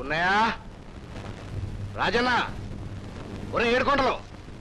ఉన్నాయా రాజన్న ఒరే ఏడుకొండలు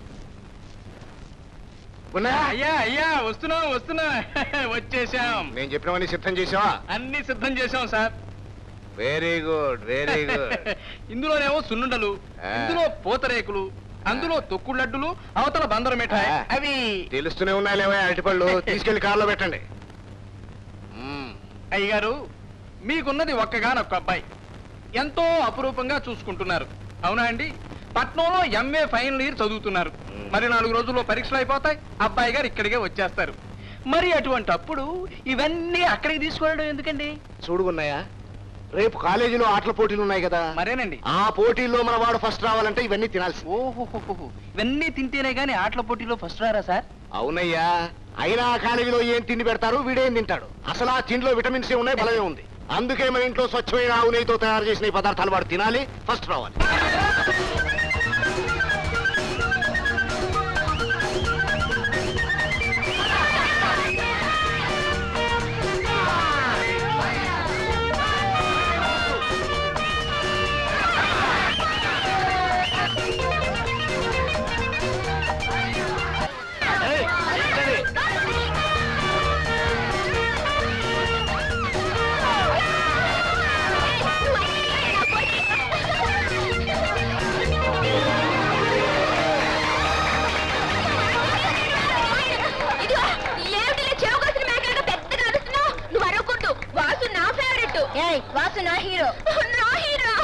ఉన్నాయా అయ్యా అయ్యా వస్తున్నాం వస్తున్నా వచ్చేసాం నేను చెప్పినవన్నీ సిద్ధం చేసావా అన్ని సిద్ధం చేసాం sir very good very good ఇందులోనేమో సున్నుండలు ఆ. ఇందులో పూతరేకులు అందులో తొక్కుడు లడ్డులు అవతల బందర మిఠాయి ఆ. అవి తెలుస్తూనే ఉన్నాయి లేవా అరటిపళ్ళు తీసుకెళ్లి కారులో పెట్టండి మ్మ్. అయ్యగారు మీకున్నది ఒక్కగానొక్క అబ్బాయి ఎంతో అపురూపంగా చూసుకుంటున్నారు అవునా అండి పట్నంలో ఎంఏ ఫైనల్ ఇయర్ చదువుతున్నారు మ్. మరి నాలుగు రోజుల్లో పరీక్షలు అయిపోతాయి అబ్బాయి గారు ఇక్కడికే వచ్చేస్తారు మరి అటువంటి అప్పుడు ఇవన్నీ అక్కడికి తీసుకెళ్ళడం ఎందుకండి చూడుకున్నాయా రేపు కాలేజీలో ఆటల పోటీలు ఉన్నాయి కదా మరేనండి ఆ పోటీల్లో మన వాడు ఫస్ట్ రావాలంటే ఇవన్నీ తినాల్సి ఓహో ఇవన్నీ తింటేనే గానీ ఆటల పోటీలో ఫస్ట్ రారా సార్ అవునయ్యా అయినా ఆ కాలేజీలో ఏం తిండి పెడతారు వీడేం తింటాడు అసలు ఆ తిండిలో విటమిన్స్ ఏ ఉన్నాయి బలమే ఉంది అందుకే మన ఇంట్లో స్వచ్ఛమైన ఆవు నెయ్యితో తయారు చేసిన ఈ పదార్థాలు వాడు తినాలి ఫస్ట్ రావాలి ఏయ్, ఏంటది? ఇదిగో, ఏమిటిలా చెవు కోసిన మేకలుగా పెద్దగా అరుస్తున్నావ్? నువ్వు అరవకూడదు. వాసు నా ఫేవరెట్ వాసు నా హీరో నా హీరో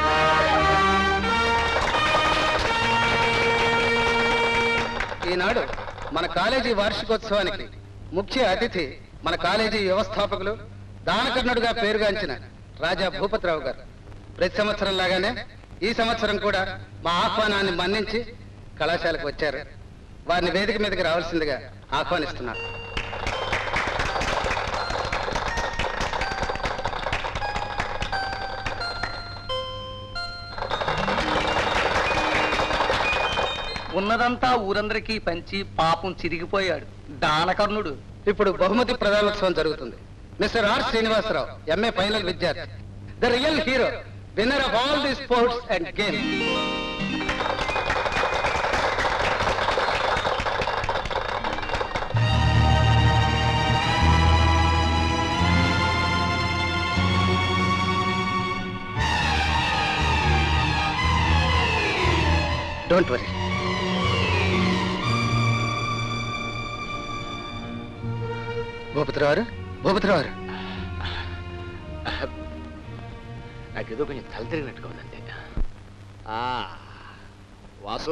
ఈనాడు మన కాలేజీ వార్షికోత్సవానికి ముఖ్య అతిథి మన కాలేజీ వ్యవస్థాపకులు దానకర్ణుడుగా పేరుగాంచిన రాజా భూపతిరావు గారు ప్రతి సంవత్సరం లాగానే ఈ సంవత్సరం కూడా మా ఆహ్వానాన్ని మన్నించి కళాశాలకు వచ్చారు వారిని వేదిక మీదకి రావాల్సిందిగా ఆహ్వానిస్తున్నారు ఉన్నదంతా ఊరందరికీ పంచి పాపం చిరిగిపోయాడు దానకర్ణుడు ఇప్పుడు బహుమతి ప్రదానోత్సవం జరుగుతుంది mister R Srinivasarao MA final విద్యార్థి the real hero winner of all the sports and games don't worry Bhupathirao garu Bhupathirao గారు నాకేదో కొంచెం తల తిరిగినట్టుగా ఉందండి ఆ, వాసు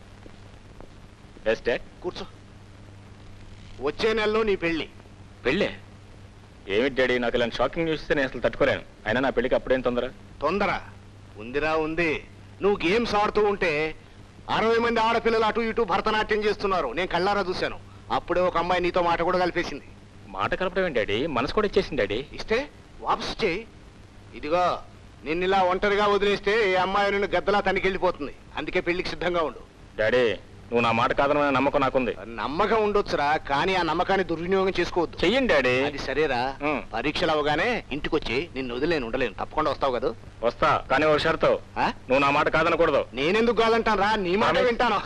ఎస్ డాడ్ కూర్చో వచ్చే నెలలో నీ పెళ్లి పెళ్ళే ఏమిటి డాడీ నాకు ఇలాంటి షాకింగ్ న్యూస్ ఇస్తే నేను అసలు తట్టుకోలేను అయినా నా పెళ్ళికి అప్పుడేం తొందర తొందర ఉందిరా ఉంది నువ్వు గేమ్స్ ఆడుతూ ఉంటే అరవై మంది ఆడపిల్లలు అటు ఇటు భరతనాట్యం చేస్తున్నారు నేను కళ్ళారా చూశాను అప్పుడే ఒక అమ్మాయి నీతో మాట కూడా కలిపేసింది మాట కలపడం ఏంటి డాడీ మనసు కూడా ఇచ్చేసింది డాడీ ఇస్తే వాపసు చేయి ఇదిగో నిన్నిలా ఒంటరిగా వదిలేస్తే ఈ అమ్మాయి నిన్ను గద్దలా తనికెళ్ళిపోతుంది అందుకే పెళ్లికి సిద్ధంగా ఉండు డాడీ నువ్వు నా మాట కాదన్న నమ్మకం నాకుంది నమ్మకం ఉండొచ్చురా కానీ ఆ నమ్మకాన్ని దుర్వినియోగం చేసుకోవద్దు చెయ్యండి డాడీ అది సరేరా ఉం. పరీక్షలు అవగానే ఇంటికి వచ్చి నిన్ను వదిలేను ఉండలేను తప్పకుండా వస్తావు కదా వస్తా కానీ ఒక షరతో ఆ? నువ్వు నా మాట కాదనకూడదు నేనెందుకు కాదంటాను రా నీ మాట ఆమె- వింటాను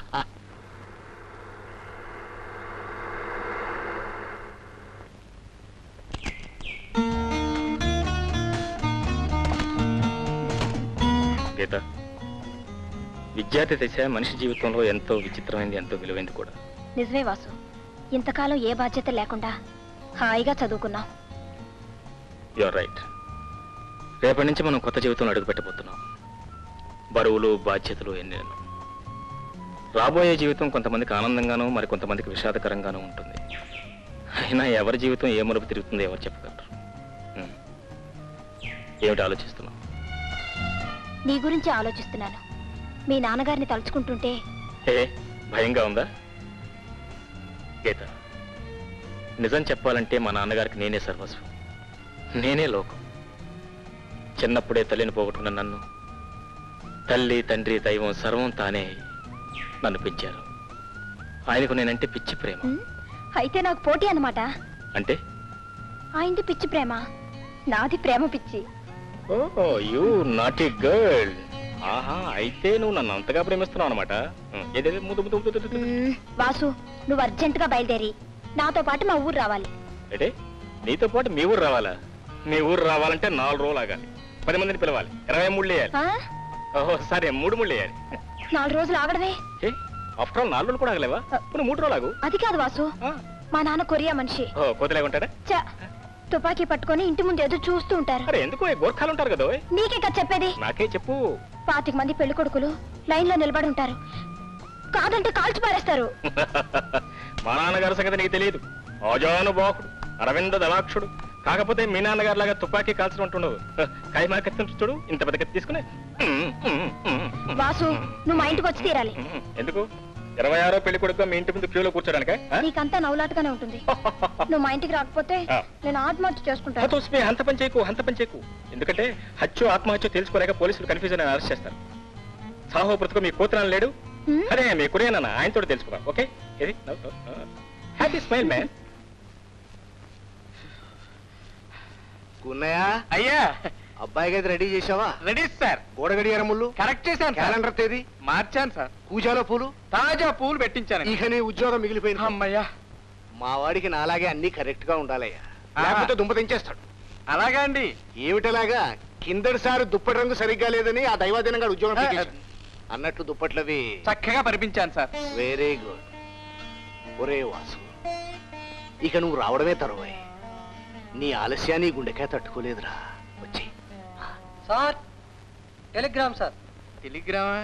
గీత విద్యార్థి దశ మనిషి జీవితంలో ఎంతో విచిత్రమైంది ఎంతో విలువైంది కూడా నిజమే వాసు ఇంతకాలం ఏ బాధ్యత లేకుండా హాయిగా చదువుకున్నాం యువర్ రైట్ రేపటి నుంచి మనం కొత్త జీవితంలో అడుగు పెట్టబోతున్నాం బరువులు బాధ్యతలు ఎన్నెన్నో రాబోయే జీవితం కొంతమందికి ఆనందంగానూ మరి కొంతమందికి విషాదకరంగానూ ఉంటుంది అయినా ఎవరి జీవితం ఏ మలుపు తిరుగుతుందో ఎవరు చెప్పగలరు ఉం. ఏమిటి ఆలోచిస్తున్నావు నీ గురించి ఆలోచిస్తున్నాను మీ నాన్నగారిని తలుచుకుంటుంటే ఏ భయంగా ఉందా గీత నిజం చెప్పాలంటే మా నాన్నగారికి నేనే సర్వస్వం నేనే లోకం చిన్నప్పుడే తల్లిని పోగొట్టుకున్న నన్ను తల్లి తండ్రి దైవం సర్వం తానే అయి నన్ను పెంచారు ఆయనకు నేనంటే పిచ్చి ప్రేమ ఉమ్, అయితే నాకు పోటీ అన్నమాట అంటే ఆయనది పిచ్చి ప్రేమ నాది ప్రేమ పిచ్చి oh you not a girl ఆహా అయితే నువ్వు నన్ను అంతగా ప్రేమిస్తున్నావు అనమాట ఏదేది ముద్దు ముద్దు ముద్దు ముద్దు, ముద్దు. మ్మ్, వాసు నువ్వు అర్జెంట్ గా బయలుదేరి నాతో పాటు మా ఊరు రావాలి అంటే నీతో పాటు మీ ఊరు రావాలా మీ ఊరు రావాలంటే నాలుగు రోజులు ఆగాలి పది మందిని పిలవాలి ఇరవై మూడు వేయాలి ఆ? ఓహో సరే మూడు మూడు వేయాలి నాలుగు రోజులు ఆగడమే ఏ ఆఫ్టర్ ఆల్ నాలుగు రోజులు కూడా ఆగలేవా ఇప్పుడు మూడు రోజులు ఆగు అది కాదు వాసు ఆ. మా నాన్న కొరియా మనిషి ఓ కోతలేగా ఉంటాడా చ తుపాకీ పట్టుకొని ఇంటి ముందు ఎదురు చూస్తూ ఉంటారు అరే ఎందుకు ఈ గోర్ఖాలు ఉంటారు కదా ఓయ్. నీకే కదా చెప్పేది నాకే చెప్పు పాతిక మంది పెళ్లి కొడుకులు లైన్ లో నిలబడి ఉంటారు కాదంటే కాల్చి పారేస్తారు మా నాన్నగారి సంగతి నీకు తెలియదు ఆజానుబాహుడు అరవింద దళాక్షుడు కాకపోతే మీ నాన్నగారి లాగా తుపాకీ కాల్చడం ఉంటుండదు కైమా కత్తి చూడు ఇంత పెద్ద కత్తి తీసుకుని వాసు నువ్వు మా ఇంటికి వచ్చి తీరాలి ఎందుకు ఇరవై ఆరో పెళ్లి కొడుకు మీ ఇంటి ముందు క్యూలో కూర్చోడానికా నీకంతా నవ్వులాటగానే ఉంటుంది నువ్వు మా ఇంటికి రాకపోతే ఆ. నేను ఆత్మహత్య చేసుకుంటాను తోసిపోయి హంత పని చేయకు హంత పని చేయకు ఎందుకంటే హత్యో ఆత్మహత్య తెలుసుకోలేక పోలీసులు కన్ఫ్యూజన్ అరెస్ట్ చేస్తారు సాహో బ్రతుకు మీ కూతురాలు లేడు హ్మ్? అదే మీ కురేనా ఆయనతో తెలుసుకుందాం ఓకే ఇది హ్యాపీ స్మైల్ మ్యాన్ గున్నయ్య అయ్యా అబ్బాయి గది రెడీ చేసావా రెడీ సార్ గోడ గడియార ముళ్ళు కరెక్ట్ చేశాను సార్. క్యాలెండర్ తేదీ మార్చాను సార్ పూజాలో పూలు తాజా పూలు పెట్టించాను ఇక నీ ఉద్యోగం మిగిలిపోయింది అమ్మయ్యా మా వాడికి నాలాగే అన్ని కరెక్ట్ గా ఉండాలయ్యా ఆ. లేకపోతే దుంప తెంచేస్తాడు అలాగా అండి ఏమిటలాగా కిందటిసారి దుప్పటి రంగు సరిగ్గా లేదని ఆ దైవాధీనంగా ఉద్యోగం ఆ. పీకేశాడు. అన్నట్టు దుప్పట్లవి చక్కగా పరిపించాను సార్ వెరీ గుడ్ ఒరే వాసు ఇక నువ్వు రావడమే తరువాయి నీ ఆలస్యాన్ని గుండెకే తట్టుకోలేదురా వచ్చి సార్ టెలిగ్రామ్ సార్ టెలిగ్రామా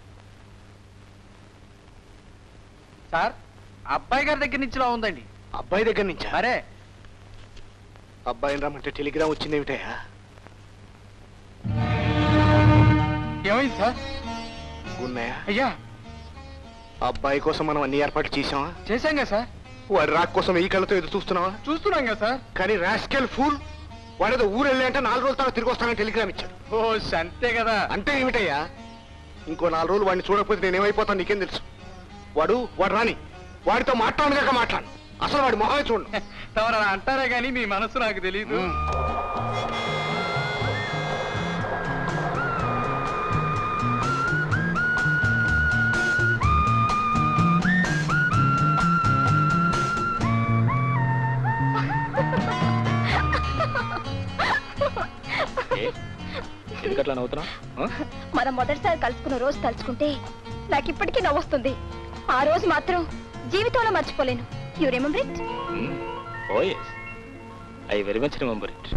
సార్ అబ్బాయి గారి దగ్గర నుంచి ఇలా ఉందండి అబ్బాయి దగ్గర నుంచా మరే అబ్బాయిని రమ్మంటే టెలిగ్రామ్ వచ్చిందేమిటయా ఏమైంది సార్ గున్నాయా అయ్యా అబ్బాయి కోసం మనం అన్ని ఏర్పాట్లు చేసామా చేశాం కదా సార్ వాడి రాక్ కోసం ఈ కళ్ళతో ఎదురు చూస్తున్నావా చూస్తున్నాం కదా సార్ కానీ రాస్కెల్ ఫూల్ వాడేదో ఊరు వెళ్ళి అంటే నాలుగు రోజుల తర్వాత తిరిగి వస్తానని టెలిగ్రామ్ ఇచ్చాడు ఓ అంతే కదా అంటే ఏమిటయ్యా ఇంకో నాలుగు రోజులు వాడిని చూడకపోతే నేనేమైపోతాను నీకేం తెలుసు వాడు వాడు రాని వాడితో మాట్లాడగాక మాట్లాడు అసలు వాడి మొహమే చూడు తమరు అలా అంటారే కానీ మీ మనసు నాకు తెలియదు ఏ? ఎందుకట్లా నవ్వుతున్నా మనం మొదటిసారి కలుసుకున్న రోజు తలుచుకుంటే నాకు ఇప్పటికీ నవ్వొస్తుంది ఆ రోజు మాత్రం జీవితంలో మర్చిపోలేను you remember it oh yes I very much remember it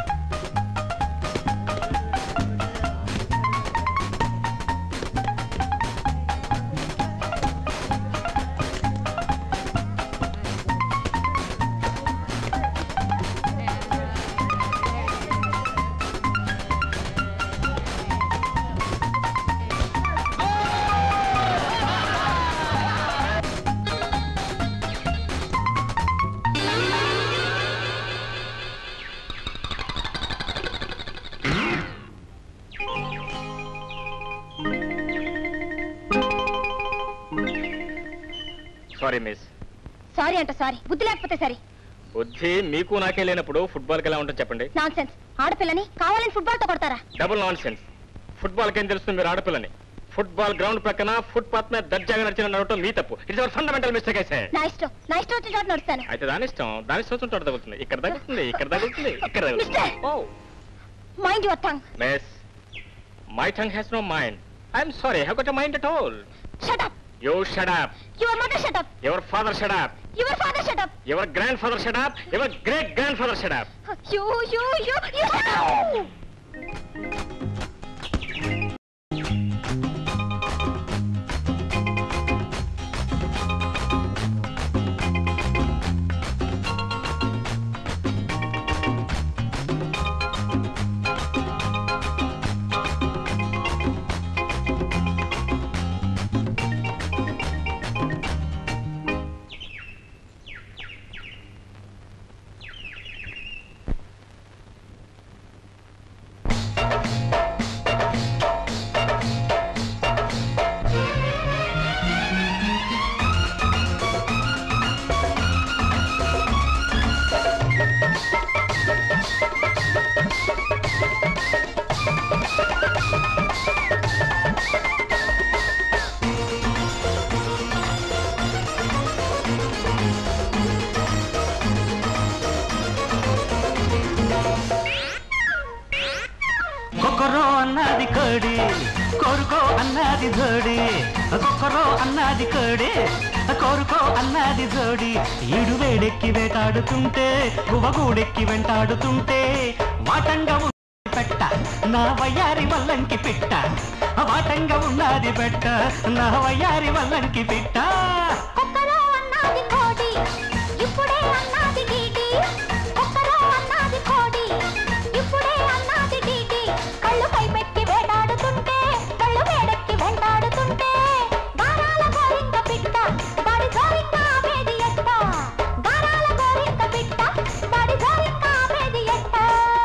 sorry miss sorry అంట సారీ బుద్ధి లేకపోతే సరే బుద్ధి మీకు నాకే లేనప్పుడు ఫుట్బాల్కి ఎలా ఉంటుంది చెప్పండి నాన్ సెన్స్ ఆడపిల్లని కావాలని ఫుట్బాల్ తో కొడతారా డబుల్ నాన్ సెన్స్ ఫుట్బాల్ కేం తెలుస్తుంది మీరు ఆడపిల్లని ఫుట్బాల్ గ్రౌండ్ ప్రక్కన ఫుట్పాత్ మీద దర్జాగా నడిచిన నడవటం మీ తప్పు ఇట్స్ అవర్ ఫండమెంటల్ మిస్టేక్ అయితే నా ఇష్టం నా ఇష్టం వచ్చిన చోట నడుస్తాను అయితే దాని ఇష్టం దాని ఇష్టం వచ్చిన చోట తగ్గుతుంది ఇక్కడ తగ్గుతుంది ఇక్కడ తగ్గుతుంది ఇక్కడ మిస్టర్! తగ్గుతుంది oh mind your tongue miss my tongue has no mind I'm sorry have got mind at all shut up you shut up your mother shut up your father shut up your father shut up your grand father shut up your great grand father shut up you you you you shut up కొక్కరో అన్నది కోడి కోరుకో అన్నది జోడి కొక్కరో అన్నది కోడి కోరుకో అన్నది జోడి ఈడు వేడెక్కి వేటాడుతుంటే గువగూడెక్కి వెంటాడుతుంటే వాటంగా ఉన్నది పెట్ట నా వయ్యారి వల్లంకి పిట్ట వాటంగా ఉన్నది పెట్ట నా వయ్యారి వల్లంకి పిట్ట కుక్కలో అన్నది కోడి ఇప్పుడే అన్నది డీడి కుక్కలో అన్నది కోడి ఇప్పుడే అన్నది డీడి కళ్ళు పైపెక్కి వేటాడుతుంటే కళ్ళు వేడెక్కి వెంటాడుతుంటే గారాల గోరింక పిట్ట వాడి జోరింక ఆపేది ఎట్ట గారాల గోరింక పిట్ట వాడి జోరింక ఆపేది ఎట్ట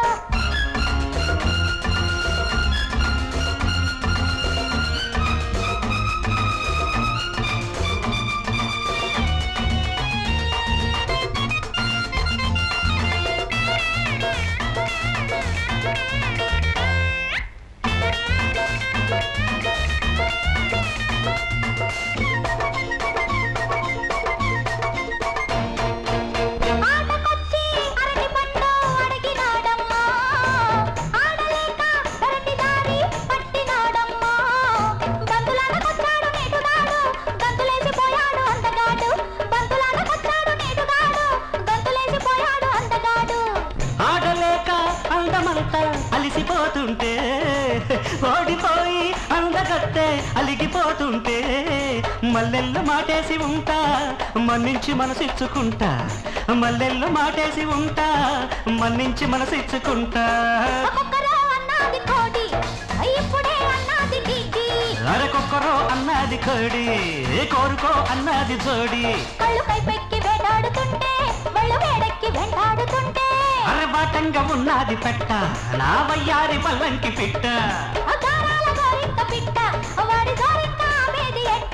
ఆటకొచ్చి అరటి పండు అడిగినాడమ్మా ఆడలేక అరటి దారి పట్టినాడమ్మా బంతులాటకొచ్చాడు నేటుగాడు గంతులేసిపోయాడు అందగాడు బంతులాటకొచ్చాడు నేటుగాడు గంతులేసిపోయాడు అందగాడు ఆడలేక అందమంతా అలిసిపోతుంటే ఓడిపోయి అందగత్తే అలిగిపోతుంటే మల్లెళ్ళు మాటేసి ఉంటా మన్నించి మనసిచ్చుకుంటా మల్లెళ్ళు మాటేసి ఉంటా మన్నించి మనసిచ్చుకుంటా ఒక్కొక్కరో అన్నది కోడి ఇప్పుడే అన్నది డీడి అరకొక్కరో అన్నది కోడి కోరుకో అన్నది జోడి కళ్ళు పైపెక్కి వేటాడుతుంటే వాళ్ళు వేడెక్కి వెంటాడుతుంటే అరబాటంగా ఉన్నది పెట్ట నా వయ్యారి పల్లంకి పిట్ట అగారాల గోరింక పిట్ట వాడి గోరింక ఆమెది ఎట్ట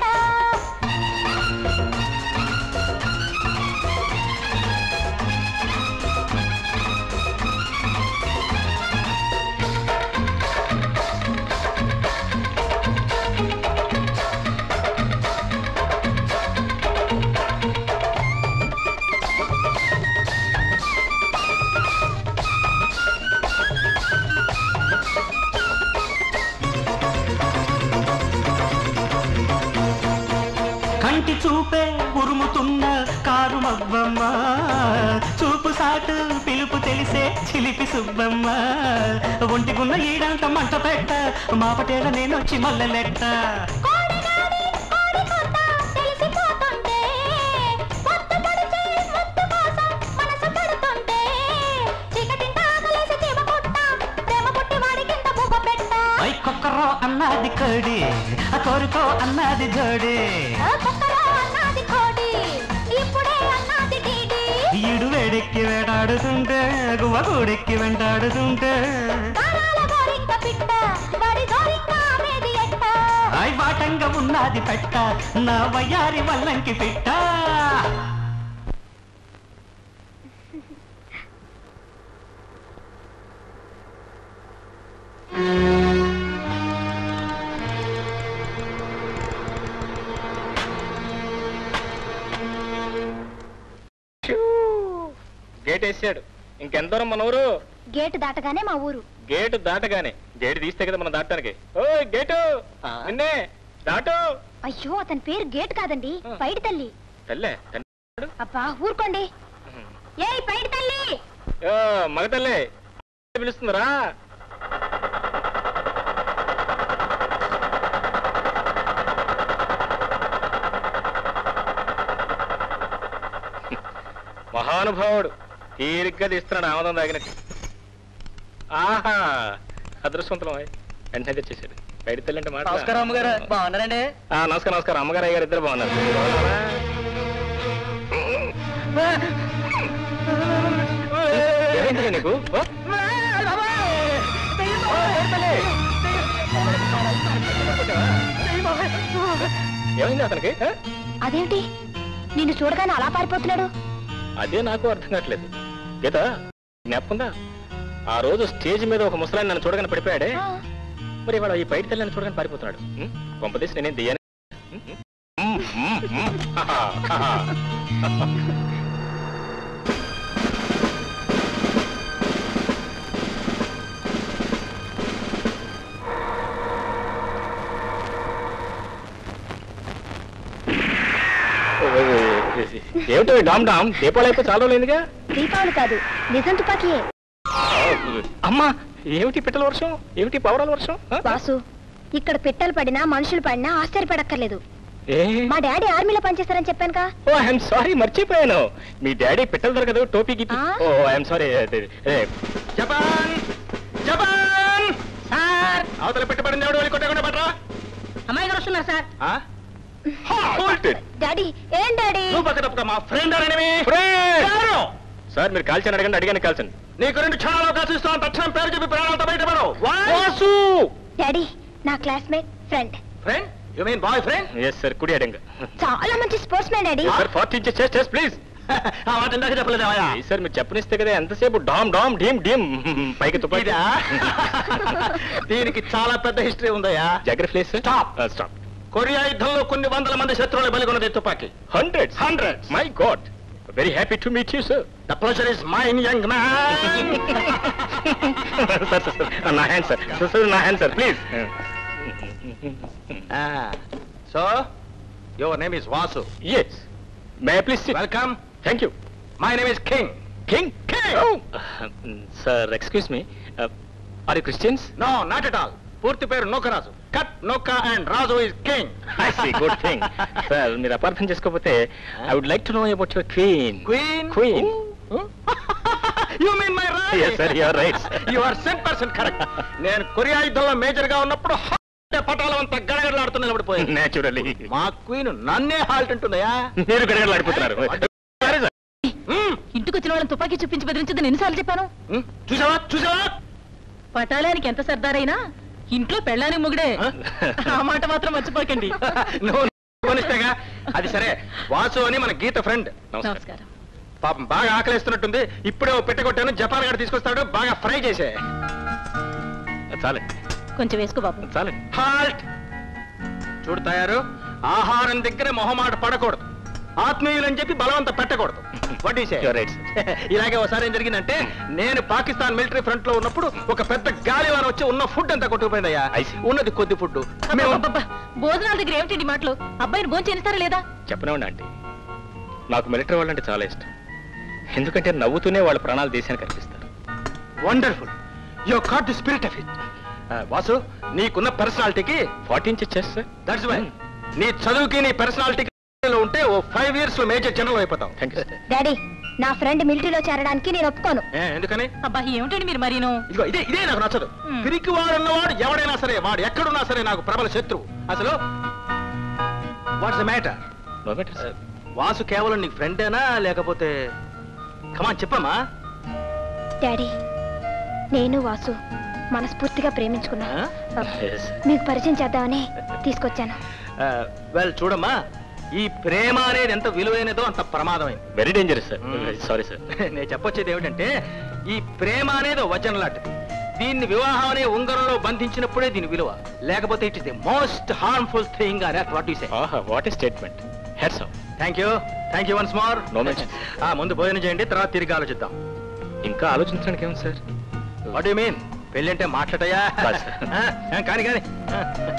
కంటి చూపే ఉరుముతున్న కారు మవ్వమ్మ చూపు సాటు పిలుపు తెలిసే చిలిపి సుబ్బమ్మ ఒంటికున్న ఈడంత మంట పెట్ట మాపటేల నేనొచ్చి మల్లెలెట్ట కోడిగాడి కోడి కొత్త తెలిసిపోతుంటే పొత్తు పొడిచే ముత్తు కోసం మనసు పడుతుంటే చీకటింట ఆకలేసి చీమ పుట్ట ప్రేమ పుట్టి వాడికింత బువ్వ పెట్ట ఐ కొక్కరో అన్నది కోడి ఆ కోరుకో అన్నది జోడి ఆ కుక్కలో అన్నది కోడి ఇప్పుడే అన్నది డీడి ఈడు వేడెక్కి వేటాడుతుంటే గువ్వ గూడెక్కి వెంటాడుతుంటే గారాల గోరింక పిట్ట వాడి గోరింక ఆమెది ఎట్ట ఐ వాటంగా ఉన్నది పెట్ట నా వయ్యారి వల్లంకి పిట్ట గేట్ వేసాడు ఇంకెంత దూరం మన ఊరు గేటు దాటగానే మా ఊరు గేటు దాటగానే గేటు తీస్తే కదా మనం దాటడానికి ఓ గేటు నిన్నే దాటు అయ్యో అతని పేరు గేట్ కాదండి పైడి తల్లి తల్లే తండ్రి అబ్బా ఊరుకోండి ఏయ్ పైడి తల్లి ఓ, మగ తల్లే పిలుస్తుందిరా మహానుభావుడు తీరిగ్గా తీస్తున్నాడు ఆమదం తాగినట్టు ఆహా అదృష్టవంతులం వెంటనే తెచ్చేసాడు బయట తెల్లంటే మాట నమస్కారం అమ్మగారు బాగున్నారండి ఆ, నమస్కారం నమస్కారం అమ్మగారు అయ్యారు ఇద్దరు బాగున్నారు బాగున్నారా? ఏమైందిరా నీకు ఓ? ఏమైంది అతనికి ఆ? అదేంటి నిన్ను చూడగానే అలా పారిపోతున్నాడు అదే నాకు అర్థం కావట్లేదు గీత జ్ఞాపకుందా ఆ రోజు స్టేజ్ మీద ఒక ముసలాన్ని నన్ను చూడగానే పడిపోయాడే ఆ, మరి ఇవాళ ఈ బయట తెల్లని చూడగానే పారిపోతున్నాడు ఉం? కొంపదీసి నేనేం దియ్యాను ఉం? ఉం, ఉం, ఉం. హహ, హహ. ఏమిటో డామ్ డామ్ దీపావళి అయిపోయి చాలా రోజులైందిగా దీపావళి కాదు నిజం తుపాకీయే అమ్మా ఏమిటి పిట్టల వర్షం ఏమిటి పవరాల వర్షం ఆ? వాసు ఇక్కడ పిట్టలు పడినా మనుషులు పడినా ఆశ్చర్యపడక్కర్లేదు ఏ మా డాడీ ఆర్మీలో పనిచేస్తారని చెప్పానుగా ఓ ఐఎమ్ సారీ మర్చిపోయాను మీ డాడీ పిట్టలు దొరకదు టోపీ గిప్పి ఆ? Oh I'm sorry Japan Japan sir అవతల పెట్టబడింది ఎవడు వెళ్ళి కొట్టకుండా పట్టరా అమ్మాయి గారు వస్తున్నారు సార్ Hold it. డాడీ ఏం డాడీ నువ్వు పక్క తప్పక మా ఫ్రెండ్ అనేవి సార్ మీరు కాల్చని అడగండి అడిగాను కాల్చండి నీకు రెండు క్షణాలు అవకాశం ఇస్తాను తక్షణం పేరు చెప్పి ప్రాణాలతో బయటపడవు వాసు డాడీ నా classmate friend friend you mean boy friend yes sir కుడి అడంగ చాలా మంచి sportsman daddy sir forty inches chest chest please ఆ మాట ఇందాక చెప్పలేదా సార్ మీరు చెప్పనిస్తే కదా ఎంతసేపు డామ్ డామ్ డీమ్ డీమ్ పైకి తుపాకీ దీనికి చాలా పెద్ద హిస్టరీ ఉందయ్యా జాగ్రత్త ప్లీజ్ Stop. స్టాప్ కొరియా యుద్ధంలో కొన్ని వందల మంది శత్రువులు బలిగొన్నది తుపాకీ hundred Hundreds. My god very happy to meet you sir the pleasure is mine young man sir sir నా హ్యాండ్ సార్ సార్ నా hand sir please so your name is Vasu yes may please welcome thank you my name is king king sir excuse me are you Christians no not at all పూర్తి పేరు Nokaraju cut Noka and Raju is king I see good thing sir మీరు అపార్థం చేసుకోకపోతే I would like to know about your queen queen Queen. You mean my right Yes, sir, you are right. You are sane person correct నేను కొరియా యుద్ధంలో major గా ఉన్నప్పుడు halt పటాలం అంతా గడగడలాడుతూ నిలబడిపోయింది నేచురల్లీ మా క్వీన్ నన్నే హాల్ట్ ఉంటుందయా మీరు గడగడలాడిపోతున్నారు Sorry, sir. ఇంటికి వచ్చిన వాళ్ళని తుపాకీ చూపించి బెదిరించదని ఎన్నిసార్లు చెప్పాను చూసావా చూసావా పటాలానికి ఎంత సర్దారైనా ఇంట్లో పెళ్ళానికి మొగుడే ఆ మాట మాత్రం మర్చిపోకండి నువ్వు కొనిస్తేగా అది సరే వాసు అని మన గీత ఫ్రెండ్ నమస్కారం నమస్కారం పాపం బాగా ఆకలిస్తున్నట్టుంది ఇప్పుడే ఓ పెట్టగొట్టాను జపాన్ గారు తీసుకొస్తాడు బాగా ఫ్రై చేసే చాలండి కొంచెం వేసుకో బాబు చాలండి హాల్ట్ చూడు తయారు ఆహారం దగ్గర మొహమాట పడకూడదు ఆత్మీయులని చెప్పి బలవంత పెట్టకూడదు వడ్డీసే You're right, sir. ఇలాగే ఒకసారి ఏం జరిగిందంటే నేను పాకిస్తాన్ మిలిటరీ ఫ్రంట్ లో ఉన్నప్పుడు ఒక పెద్ద గాలివాన వచ్చి ఉన్న ఫుడ్ అంతా కొట్టుకుపోయిందయ్యా I see. ఉన్నది కొద్ది ఫుడ్ మేము అబ్బబ్బబ్బా, భోజనాల దగ్గర ఏమిటండి మాటలు అబ్బాయిని భోజనం చేస్తారా లేదా చెప్పనివ్వండి ఆంటీ నాకు మిలిటరీ వాళ్ళంటే చాలా ఇష్టం ఎందుకంటే నవ్వుతూనే వాళ్ళ ప్రాణాలు దేశానికి అర్పిస్తారు wonderful you got the spirit of it Vasu నీకున్న పర్సనాలిటీకి forty inches chest sir that's why నీ చదువుకి నీ పర్సనాలిటీకి లో ఉంటే ఓ ఫైవ్ ఇయర్స్ లో మేజర్ జనరల్ అయిపోతాం థ్యాంక్ యూ సార్ డాడీ నా ఫ్రెండ్ మిలిటరీలో చేరడానికి నేను ఒప్పుకోను ఏ, ఎందుకని అబ్బా ఏమిటండి మీరు మరీను ఇదిగో ఇదే ఇదే నాకు నచ్చదు Hmm. పిరికి వాడున్నవాడు ఎవడైనా సరే వాడు ఎక్కడున్నా సరే నాకు ప్రబల శత్రువు అసలు what's the matter no matter sir Vasu కేవలం నీకు ఫ్రెండేనా లేకపోతే కమాన్ చెప్పమ్మా డాడీ నేను వాసు మనస్ఫూర్తిగా ప్రేమించుకున్నా ఆ? మీకు పరిచయం చేద్దామని తీసుకొచ్చాను వెల్ చూడమ్మా ఈ ప్రేమ అనేది ఎంత విలువైనదో అంత ప్రమాదమైంది very dangerous sir Hmm. Sorry sir నేను చెప్పొచ్చేది ఏమిటంటే ఈ ప్రేమ అనేది ఓ వచనం లాంటిది దీన్ని వివాహం అనే ఉంగరంలో బంధించినప్పుడే దీని విలువ లేకపోతే it is the most harmful thing అని వాట్ యు సే ఆహా what a statement heads off thank you thank you once more No mention. ఆ ముందు భోజనం చేయండి తర్వాత తిరిగి ఆలోచిద్దాం ఇంకా ఆలోచించడానికి ఏముంది సార్ వాట్ యు మీన్ పెళ్ళి అంటే మాట్లాడయా కాదు, sir. కానీ కానీ ఆ.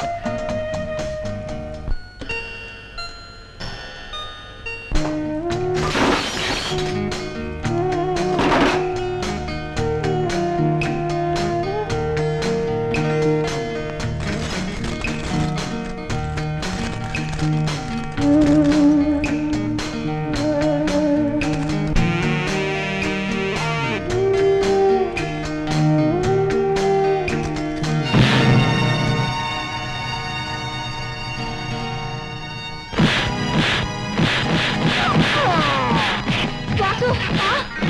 వాసు ఆ!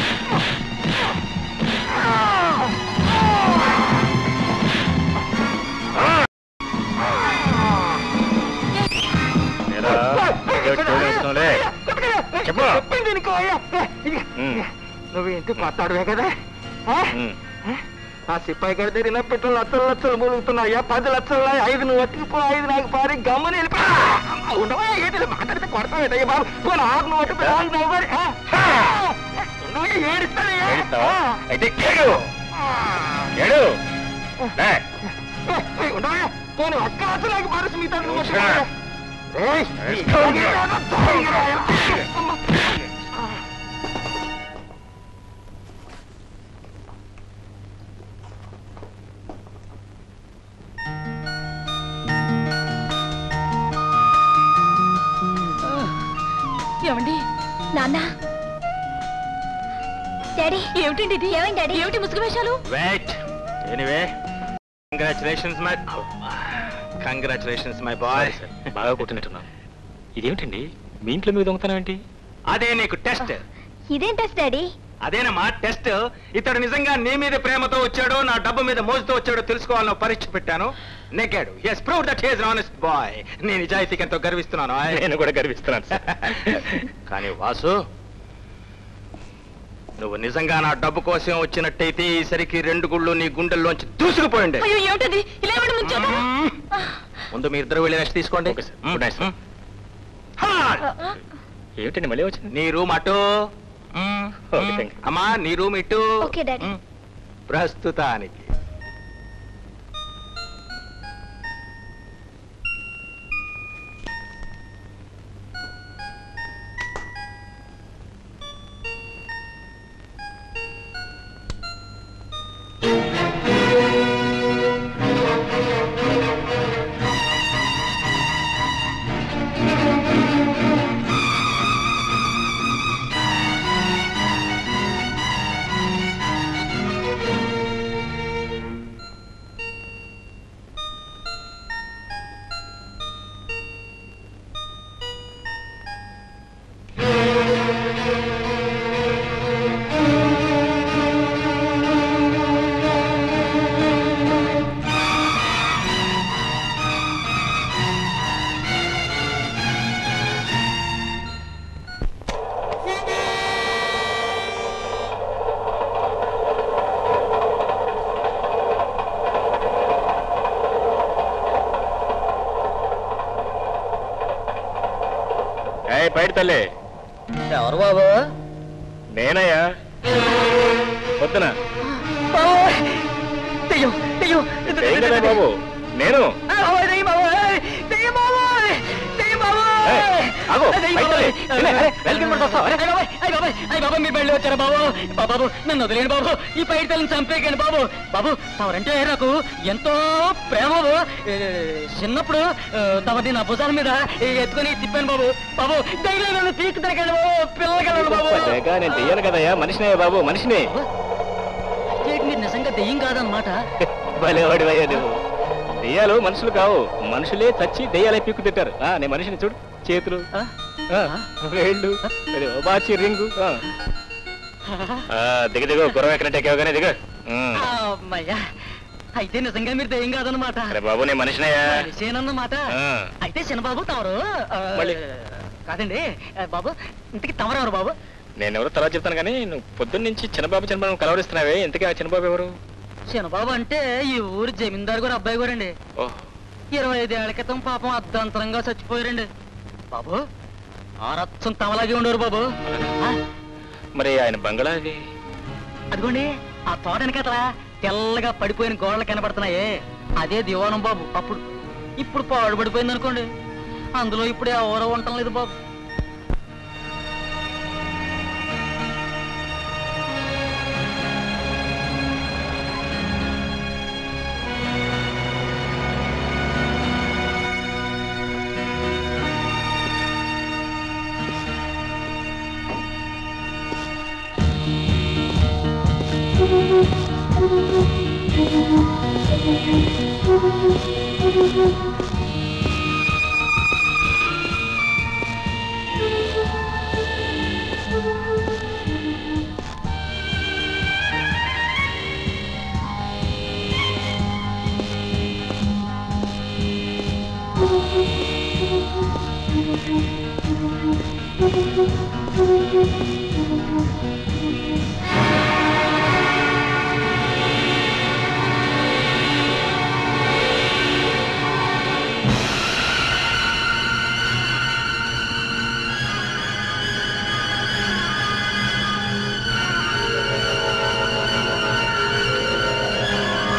ఏరా, ఏదో చూడు అనుకున్నావులే. చెప్పు చెప్పింది నీకు అయ్యా. ఉమ్, నువ్వు ఇంటి కొత్తాడువే కదా ఆ? ఉమ్. ఆ సిప్పాయి గారి దగ్గర నా పెట్రోల్ లక్షలు లక్షలు మూలుగుతున్నాయ్యా పది లక్షలు ఐదు నువ్వు అతికిపో ఐదు నాకు పారి గమ్మని వెళ్ళిపో ఉండవా ఏంటి మాట్లాడితే కొడతావేటయ్యా బాబు పోనీ ఆరు నువ్వు అటు ఆరు నువ్వు మరి. ఆ? ఉండవా, ఏడుస్తానయ్యా. ఏడుస్తావా? ఆ. అయితే ఏడు ఏడు లే. ఏ, ఉండవా, పోనీ ఒక్క అసలు నాకు మనసు మీతో నువ్వు చూసినా? ఏమండి నాన్న డాడీ ఏమిటండి ఇది ఏమైంది డాడీ ఏమిటి ముసుగు వేషాలు wait anyway congratulations my congratulations my boy బాగా కొట్టినట్టున్నాను ఇదేమిటండి మీ ఇంట్లో మీద దొంగతనం ఏంటి అదే నీకు టెస్ట్ ఇదేం టెస్ట్ డాడీ అదేనమ్మా టెస్ట్ ఇతడు నిజంగా నీ మీద ప్రేమతో వచ్చాడో నా డబ్బు మీద మోజుతో వచ్చాడో తెలుసుకోవాలని పరీక్ష పెట్టాను నెగ్గాడు yes prove that he's honest boy నేను నిజాయితీకి ఎంతో గర్విస్తున్నాను నేను కూడా గర్విస్తున్నాను కానీ వాసు నువ్వు నిజంగా నా డబ్బు కోసం వచ్చినట్టయితే ఈసరికి రెండు గుళ్ళు నీ గుండెల్లోంచి దూసుకుపోయిండే అయ్యో ఏమిటది ఇలా ఏమిటి ముంచారు ముందు మీ ఇద్దరు వెళ్ళి రెస్ట్ తీసుకోండి ఏమిటండి మళ్ళీ వచ్చింది నీ రూమ్ అటు అమ్మా నీ రూమ్ ఇటు ఓకే డాడీ ప్రస్తుతానికి ఏయ్ బయట తల్లి ఎవరు బాబు నేనయ్యా పొద్దున ఏం కదా బాబు నేను ఏయ్, ఆగు, బయట తల్లి. నిన్నే, అరే, వెల్కమ్ పడుతూ వస్తావా? అరే, మీ బయలు వచ్చారా బాబు బాబు నన్ను వదిలేండి బాబు ఈ పైడి తల్లిని చంపేకండి బాబు బాబు తమరంటే నాకు ఎంతో ప్రేమ బాబు. ఏ, చిన్నప్పుడు ఆ, తమని నా భుజాల మీద ఏ, ఎత్తుకొని తిప్పాను బాబు బాబు ధైర్యం నన్ను తీర్చి తిరగండి బాబు పిల్లలకెళ్ళండి బాబు పడ్డాక నేను దెయ్యాను కదయ్యా మనిషినే బాబు మనిషిని ఏంటి మీరు నిజంగా దెయ్యం కాదనమాట భలేవాడివయ్యా నువ్వు దెయ్యాలు మనుషులు కావు మనుషులే చచ్చి దెయ్యాలే పీక్కు తింటారు ఆ, నేను మనిషిని చూడు చేతులు ఆ, వేళ్ళు అది ఓ బాచి రింగు ఆ. ఆ, దిగ దిగు గుర్రం ఎక్కడంటే ఎక్కావు దిగ అమ్మయ్యా అయితే నిజంగా మీరు దెయ్యం కాదనమాట అరే బాబు నేను మనిషినయ్యా మనిషేనన్నమాట ఆ. అయితే చిన్నబాబు తమరు ఆ, మళ్ళీ? కాదండి ఆ, బాబు ఇంటికి తమరెవరు బాబు నేను ఎవరో తర్వాత చెప్తాను కానీ నువ్వు పొద్దున్న నుంచి చిన్నబాబు చిన్నబాబు కలవరిస్తున్నావే ఇంతకీ ఆ చిన్నబాబు ఎవరు చిన్నబాబు అంటే ఈ ఊరు జమీందారు గారు అబ్బాయి గారండి ఓహ్ ఇరవై ఐదేళ్ల క్రితం పాపం అర్ధాంతరంగా చచ్చిపోయారండి బాబు ఆ రచ్చం తమలాగే ఉండేవారు బాబు ఆ, మరి ఆయన బంగళా అది అదిగోండి ఆ తోట వెనకతల తెల్లగా పడిపోయిన గోడలు కనబడుతున్నాయే అదే దివానం బాబు అప్పుడు ఇప్పుడు పాడు పడిపోయింది అనుకోండి అందులో ఇప్పుడు ఎవరో ఉండటం లేదు బాబు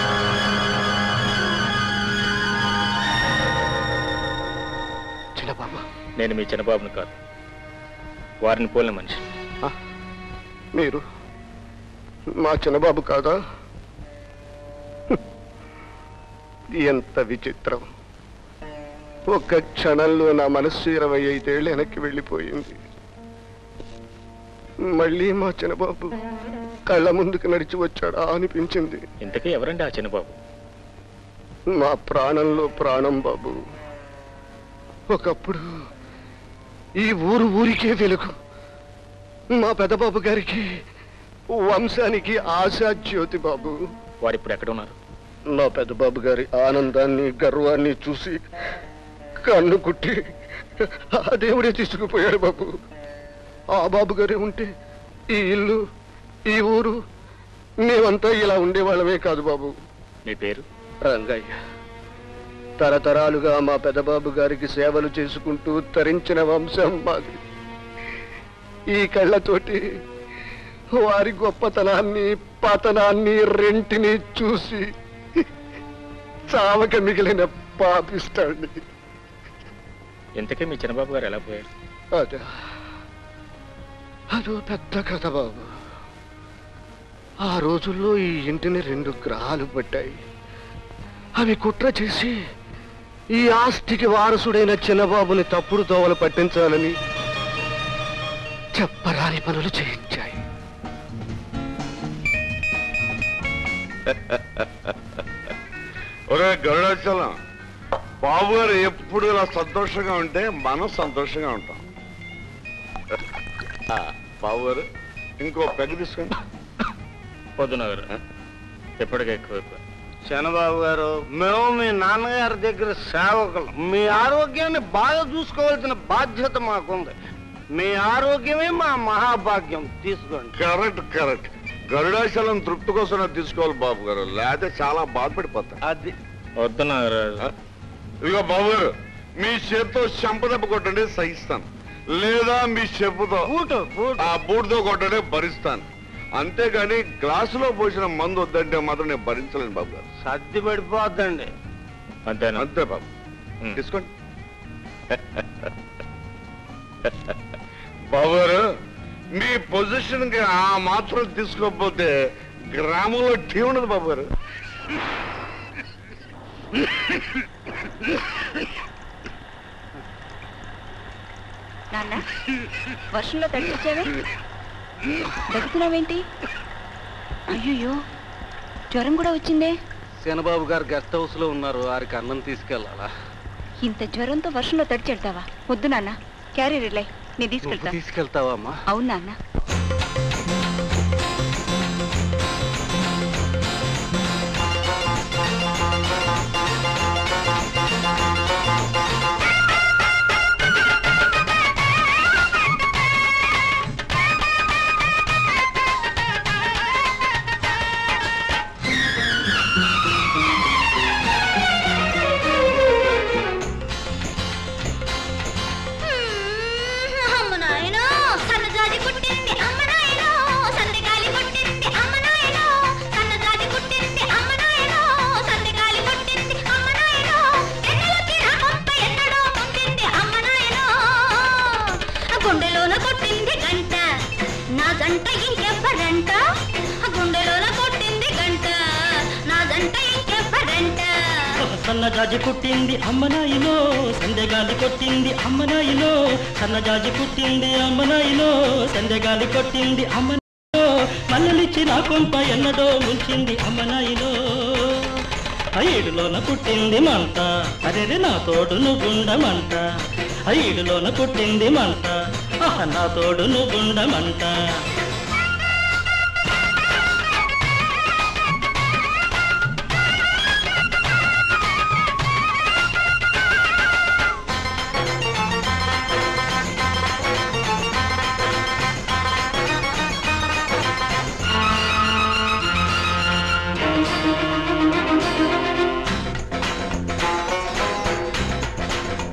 చిన్నబాబు నేను మీ చిన్నబాబుని కాదు వారిని పోలిన మనిషి మీరు మా చిన్నబాబు కాదా ఎంత విచిత్రం ఒక్క క్షణంలో నా మనస్సు ఇరవై ఐదేళ్ళు వెనక్కి వెళ్ళిపోయింది మళ్ళీ మా చిన్నబాబు కళ్ళ ముందుకు నడిచి వచ్చాడా అనిపించింది ఇంతకీ ఎవరండి ఆ చిన్నబాబు మా ప్రాణంలో ప్రాణం బాబు ఒకప్పుడు ఈ ఊరు ఊరికే వెలుగు మా పెద్దబాబు గారికి వంశానికి ఆశా జ్యోతి బాబు వారు ఇప్పుడు ఎక్కడ ఉన్నారు నా పెద్దబాబు గారి ఆనందాన్ని గర్వాన్ని చూసి కన్ను కుట్టి ఆ దేవుడే తీసుకుపోయాడు బాబు ఆ బాబు గారే ఉంటే ఈ ఇల్లు ఈ ఊరు మేమంతా ఇలా ఉండేవాళ్ళమే కాదు బాబు మీ పేరు రంగయ్య తరతరాలుగా మా పెదబాబు గారికి సేవలు చేసుకుంటూ తరించిన వంశం మాది ఈ కళ్ళతోటి వారి గొప్పతనాన్ని పతనాన్ని రెంటిని చూసి చావక మిగిలిన పాపిస్తాండి ఇంతకీ మీ చిన్నబాబు గారు ఎలా పోయారు అదే అదో పెద్ద కథ బాబు ఆ రోజుల్లో ఈ ఇంటిని రెండు గ్రహాలు పట్టాయి అవి కుట్ర చేసి ఈ ఆస్తికి వారసుడైన చిన్నబాబుని తప్పుడు దోవలు పట్టించాలని చెప్పరాని పనులు చేయించాయి ఒరే గరుడాచలం బాబు గారు ఎప్పుడు ఇలా సంతోషంగా ఉంటే మనం సంతోషంగా ఉంటాం ఆ, బాబు గారు ఇంకో పెగ్ తీసుకోండి పొద్దున గారు ఎప్పటికీ ఎక్కువ ఎక్కువ చంద్రబాబు గారు మేము మీ నాన్నగారి దగ్గర సేవకులు మీ ఆరోగ్యాన్ని బాగా చూసుకోవాల్సిన బాధ్యత మాకుంది మీ ఆరోగ్యమే మా మహాభాగ్యం తీసుకోండి కరెక్ట్ కరెక్ట్ గరుడాచలం తృప్తి కోసం నాకు తీసుకోవాలి బాబు గారు లేకపోతే చాలా బాధపడిపోతా అది వద్దు నాగరాజు ఇదిగో బాబు గారు మీ చేత్తో చెంపదెబ్బ కొట్టండి సహిస్తాను లేదా మీ చెప్పుతో బూటు బూటు ఆ బూటుతో కొట్టండి భరిస్తాను అంతేగాని గ్లాసులో పోసిన మందు వద్దంటే మాత్రం నేను భరించలేను బాబు గారు సర్ది పడిపోద్దండి అంతేనా అంతే బాబు ఉమ్. తీసుకోండి బాబు గారు మీ పొజిషన్ కి ఆ మాత్రం తీసుకోకపోతే గ్రామంలో టీ ఉండదు బాబు గారు నాన్న వర్షంలో తడిపించావే దగ్గుతున్నావేంటి అయ్యో జ్వరం కూడా వచ్చిందే శనబాబు గారు గెస్ట్ హౌస్ లో ఉన్నారు వారికి అన్నం తీసుకెళ్ళాలా ఇంత జ్వరంతో వర్షంలో తడిచెడతావా వద్దు నాన్న క్యారీ రిలై నేను తీసుకెళ్తా తీసుకెళ్తావా అమ్మా అవును నాన్న అమ్మ నాయనో సన్నజాజి పుట్టింది అమ్మ నాయనో సందెగాలి పుట్టింది అమ్మ నాయనో సన్నజాజి పుట్టింది అమ్మ నాయనో సందెగాలి పుట్టింది అమ్మ నాయనో ఎండలకి నా కొంప ఎన్నడో ముంచింది అమ్మ నాయనో గుండెలోన కొట్టింది గంట నా జంట ఇంకెవ్వరంట గుండెలోన కొట్టింది గంట నా జంట ఇంకెవ్వరంట సన్నజాజి పుట్టింది అమ్మనాయిలో సందెగాలి కొట్టింది అమ్మనాయిలో సన్నజాజి పుట్టింది అమ్మనాయిలో సందెగాలి కొట్టింది అమ్మనాయిలో మల్లలిచ్చి నా కొంప ఎన్నడో ముంచింది అమ్మనాయిలో ఐడులోన పుట్టింది మంట అరెరే నా తోడు నువ్వుండమంట ఐడులోన పుట్టింది మంట ఆహ నా తోడు నువ్వుండమంట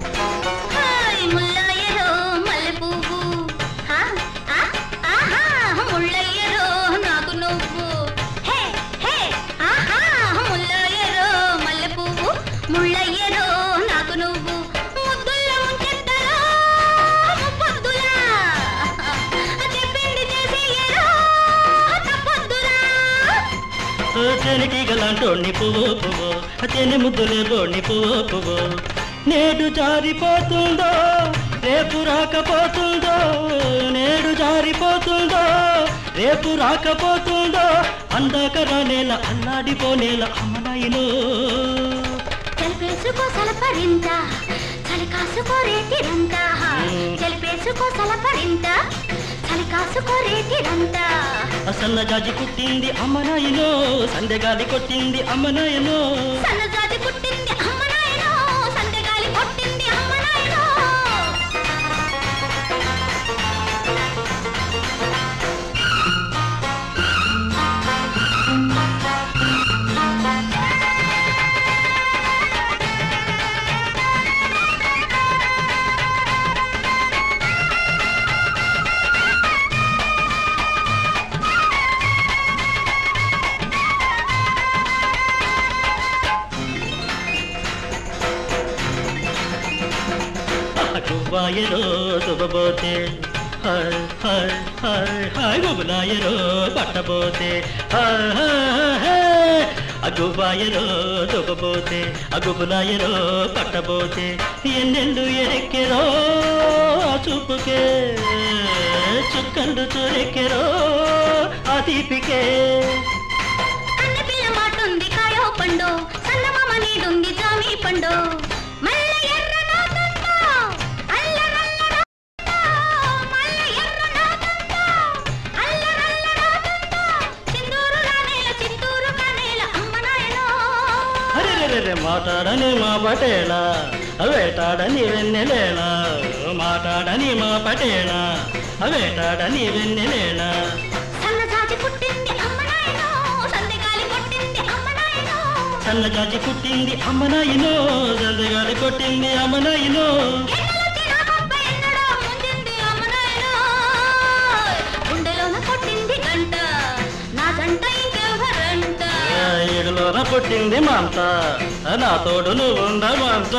హాయ్ ముల్లాయలో మల్లె పువ్వు హా, ఆ, ఆహా తేనెటీగలాంటోణ్ణి పువ్వు పువ్వు తేనె ముద్దులే బోణ్ణి పువ్వు పువ్వు నేడు జారిపోతుందో రేపు రాకపోతుందో నేడు జారిపోతుందో రేపు రాకపోతుందో అందాక రానేల అల్లాడిపోనేల అమ్మనాయిలో చలిపేసుకో సలపరింత చలి కాసుకో రేతిరంత చలిపేసుకో సలపరింత చలి కాసుకో రేతిరంత అసన్న జాజి పుట్టింది అమ్మనాయిలో సందెగాలి కొట్టింది అమ్మనాయలో సన్నజాజి పుట్టింది అమ్మనాయనో సందెగాలి కొట్టింది అమ్మనాయనో గువ్వాయరో దుబ్బబోతే హాయ్ హాయ్ హాయ్ హాయ్ గుబులాయరో పట్టబోతే హాయ్ హాయ్ హాయ్ అగుబాయరో దుబ్బబోతే అగుబులాయరో పట్టబోతే ఎన్నెళ్ళు ఎరెక్కెరో ఆ చూపుకే చుక్కలు చూరెక్కెరో ఆ తీపికే కన్న పిల్ల మాటుంది కాయో పండు సన్నమామ నీడుంది జామి పండు మల్ల ఎర్ర నాదంతా, అల్లరల్ల నాదంతా, మల్ల ఎర్ర నాదంతా, అల్లరల్ల నాదంతా, సింధూరు రానేల చింతూరు కానేల అమ్మ నాయనో అరెరెరెరె మాట్లాడని మా పటేళ వేటాడని వెన్నెలేళ మాట్లాడని మా పటేళ వేటాడని వెన్నెలేళ సన్నజాజి పుట్టింది అమ్మ నాయనో సందెగాలి కొట్టింది అమ్మ నాయనో సన్నజాజి కుట్టింది అమ్మనాయినో జందగాలి కొట్టింది అమ్మనాయినో ఎండలొచ్చి నా గొప్ప ఎన్నడో ముంచింది అమ్మ నాయనో గుండెలోన కొట్టింది గంట నా జంట ఇంకెవరంట ఏడులోన పుట్టింది మాంత నా తోడు నువ్వుందా మాంత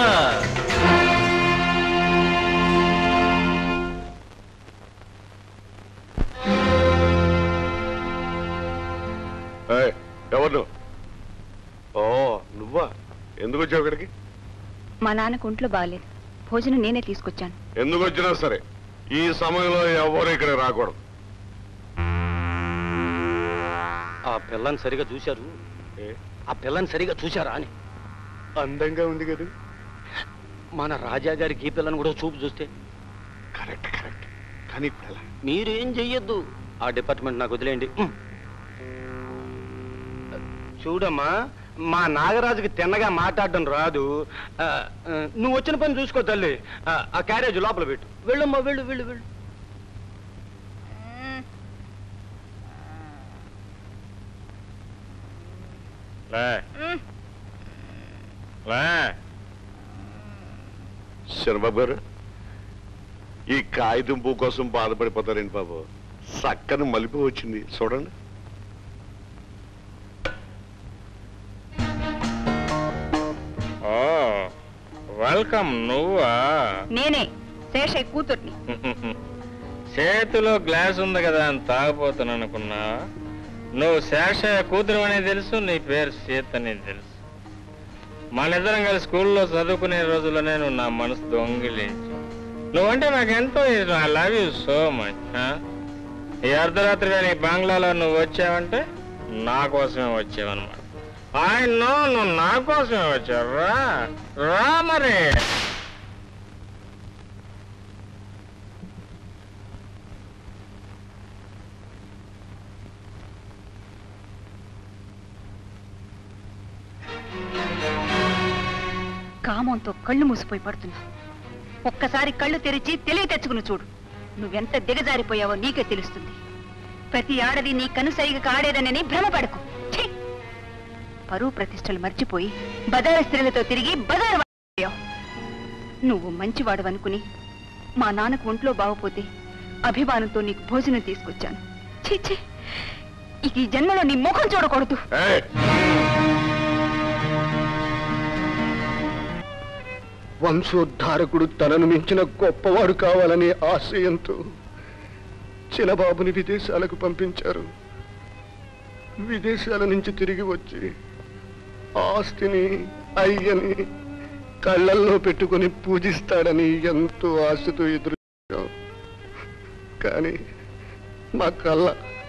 ఏయ్, ఎవరు నువ్వు? ఓ నువ్వా ఎందుకు వచ్చావు ఇక్కడికి మా నాన్నకు ఒంట్లో బాగాలేదు భోజనం నేనే తీసుకొచ్చాను ఎందుకు వచ్చినా సరే ఈ సమయంలో ఎవరు ఇక్కడ రాకూడదు ఆ పిల్లని సరిగా చూశారు ఏ? ఆ పిల్లని సరిగా చూశారా అని అందంగా ఉంది కదా మన రాజా గారికి ఈ పిల్లని కూడా చూపు చూస్తే కరెక్ట్ కరెక్ట్ కానీ ఇప్పుడు ఎలా మీరేం చెయ్యొద్దు ఆ డిపార్ట్మెంట్ నాకు వదిలేయండి ఉమ్. చూడమ్మా మా నాగరాజుకి తిన్నగా మాట్లాడడం రాదు ఆ, ఆ, నువ్వు వచ్చిన పని చూసుకో తల్లి ఆ, ఆ క్యారేజ్ లోపల పెట్టు వెళ్ళమ్మా వెళ్ళు వెళ్ళు వెళ్ళు లే. లే. శరబాబు గారు ఈ కాగితం పూ కోసం బాధపడిపోతారండి బాబు చక్కని మలుపు వచ్చింది చూడండి ఓ వెల్కమ్ నువ్వా నేనే శేషయ్య కూతుర్ని చేతిలో గ్లాస్ ఉంది కదా అని తాగపోతాను అనుకున్నా నువ్వు శేషయ్య కూతురు అనేది తెలుసు నీ పేరు సీత అనేది తెలుసు మనిద్దరం కలిసి స్కూల్లో చదువుకునే రోజుల్లోనే నువ్వు నా మనసు దొంగిలించు నువ్వంటే నాకు ఎంతో ఇష్టం I love you so much ఈ అర్ధరాత్రి వేళ ఈ బంగ్లాలో నువ్వు వచ్చావంటే నా కోసమే వచ్చావన్నమాట ఐ నో నువ్వు నా కోసమే వచ్చావు రా రా మరి కామంతో కళ్ళు మూసిపోయి పడుతున్నా ఒక్కసారి కళ్ళు తెరిచి తెలివి తెచ్చుకుని చూడు నువ్వెంత దిగజారిపోయావో నీకే తెలుస్తుంది ప్రతి ఆడది నీ కనుసైగకు ఆడేదనని భ్రమపడకు ఛీ! పరువు ప్రతిష్టలు మర్చిపోయి బజారు స్త్రీలతో తిరిగి బజారు వాడిపోయావు. నువ్వు మంచివాడు అనుకుని మా నాన్నకు ఒంట్లో బాగపోతే అభిమానంతో నీకు భోజనం తీసుకొచ్చాను ఛీ ఛీ! ఇక ఈ జన్మలో నీ ముఖం చూడకూడదు ఏయ్! వంశోద్ధారకుడు తనను మించిన గొప్పవాడు కావాలనే ఆశయంతో చిన్నబాబుని విదేశాలకు పంపించారు విదేశాల నుంచి తిరిగి వచ్చి ఆస్తిని అయ్యని కళ్ళల్లో పెట్టుకుని పూజిస్తాడని ఎంతో ఆశతో ఎదురు చూశాం. కానీ మా కళ్ళ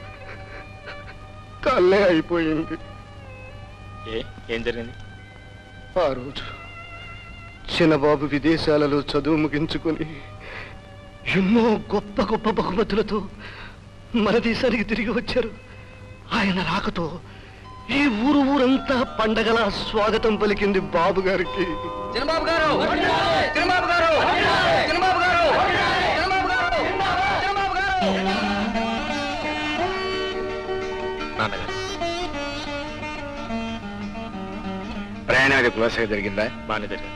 కళ్ళే అయిపోయింది ఏ ఏం జరిగింది ఆ రోజు చిన్నబాబు విదేశాలలో చదువు ముగించుకొని ఎన్నో గొప్ప గొప్ప బహుమతులతో మన దేశానికి తిరిగి వచ్చారు ఆయన రాకతో ఈ ఊరు ఊరంతా పండగల స్వాగతం పలికింది బాబు గారికి చిన్నబాబు గారు చిన్నబాబు గారు చిన్నబాబు గారు చిన్నబాబు గారు చిన్నబాబు గారు నాన్నగారు ప్రయాణం అది కులాసగా జరిగిందా బాగానే జరిగింది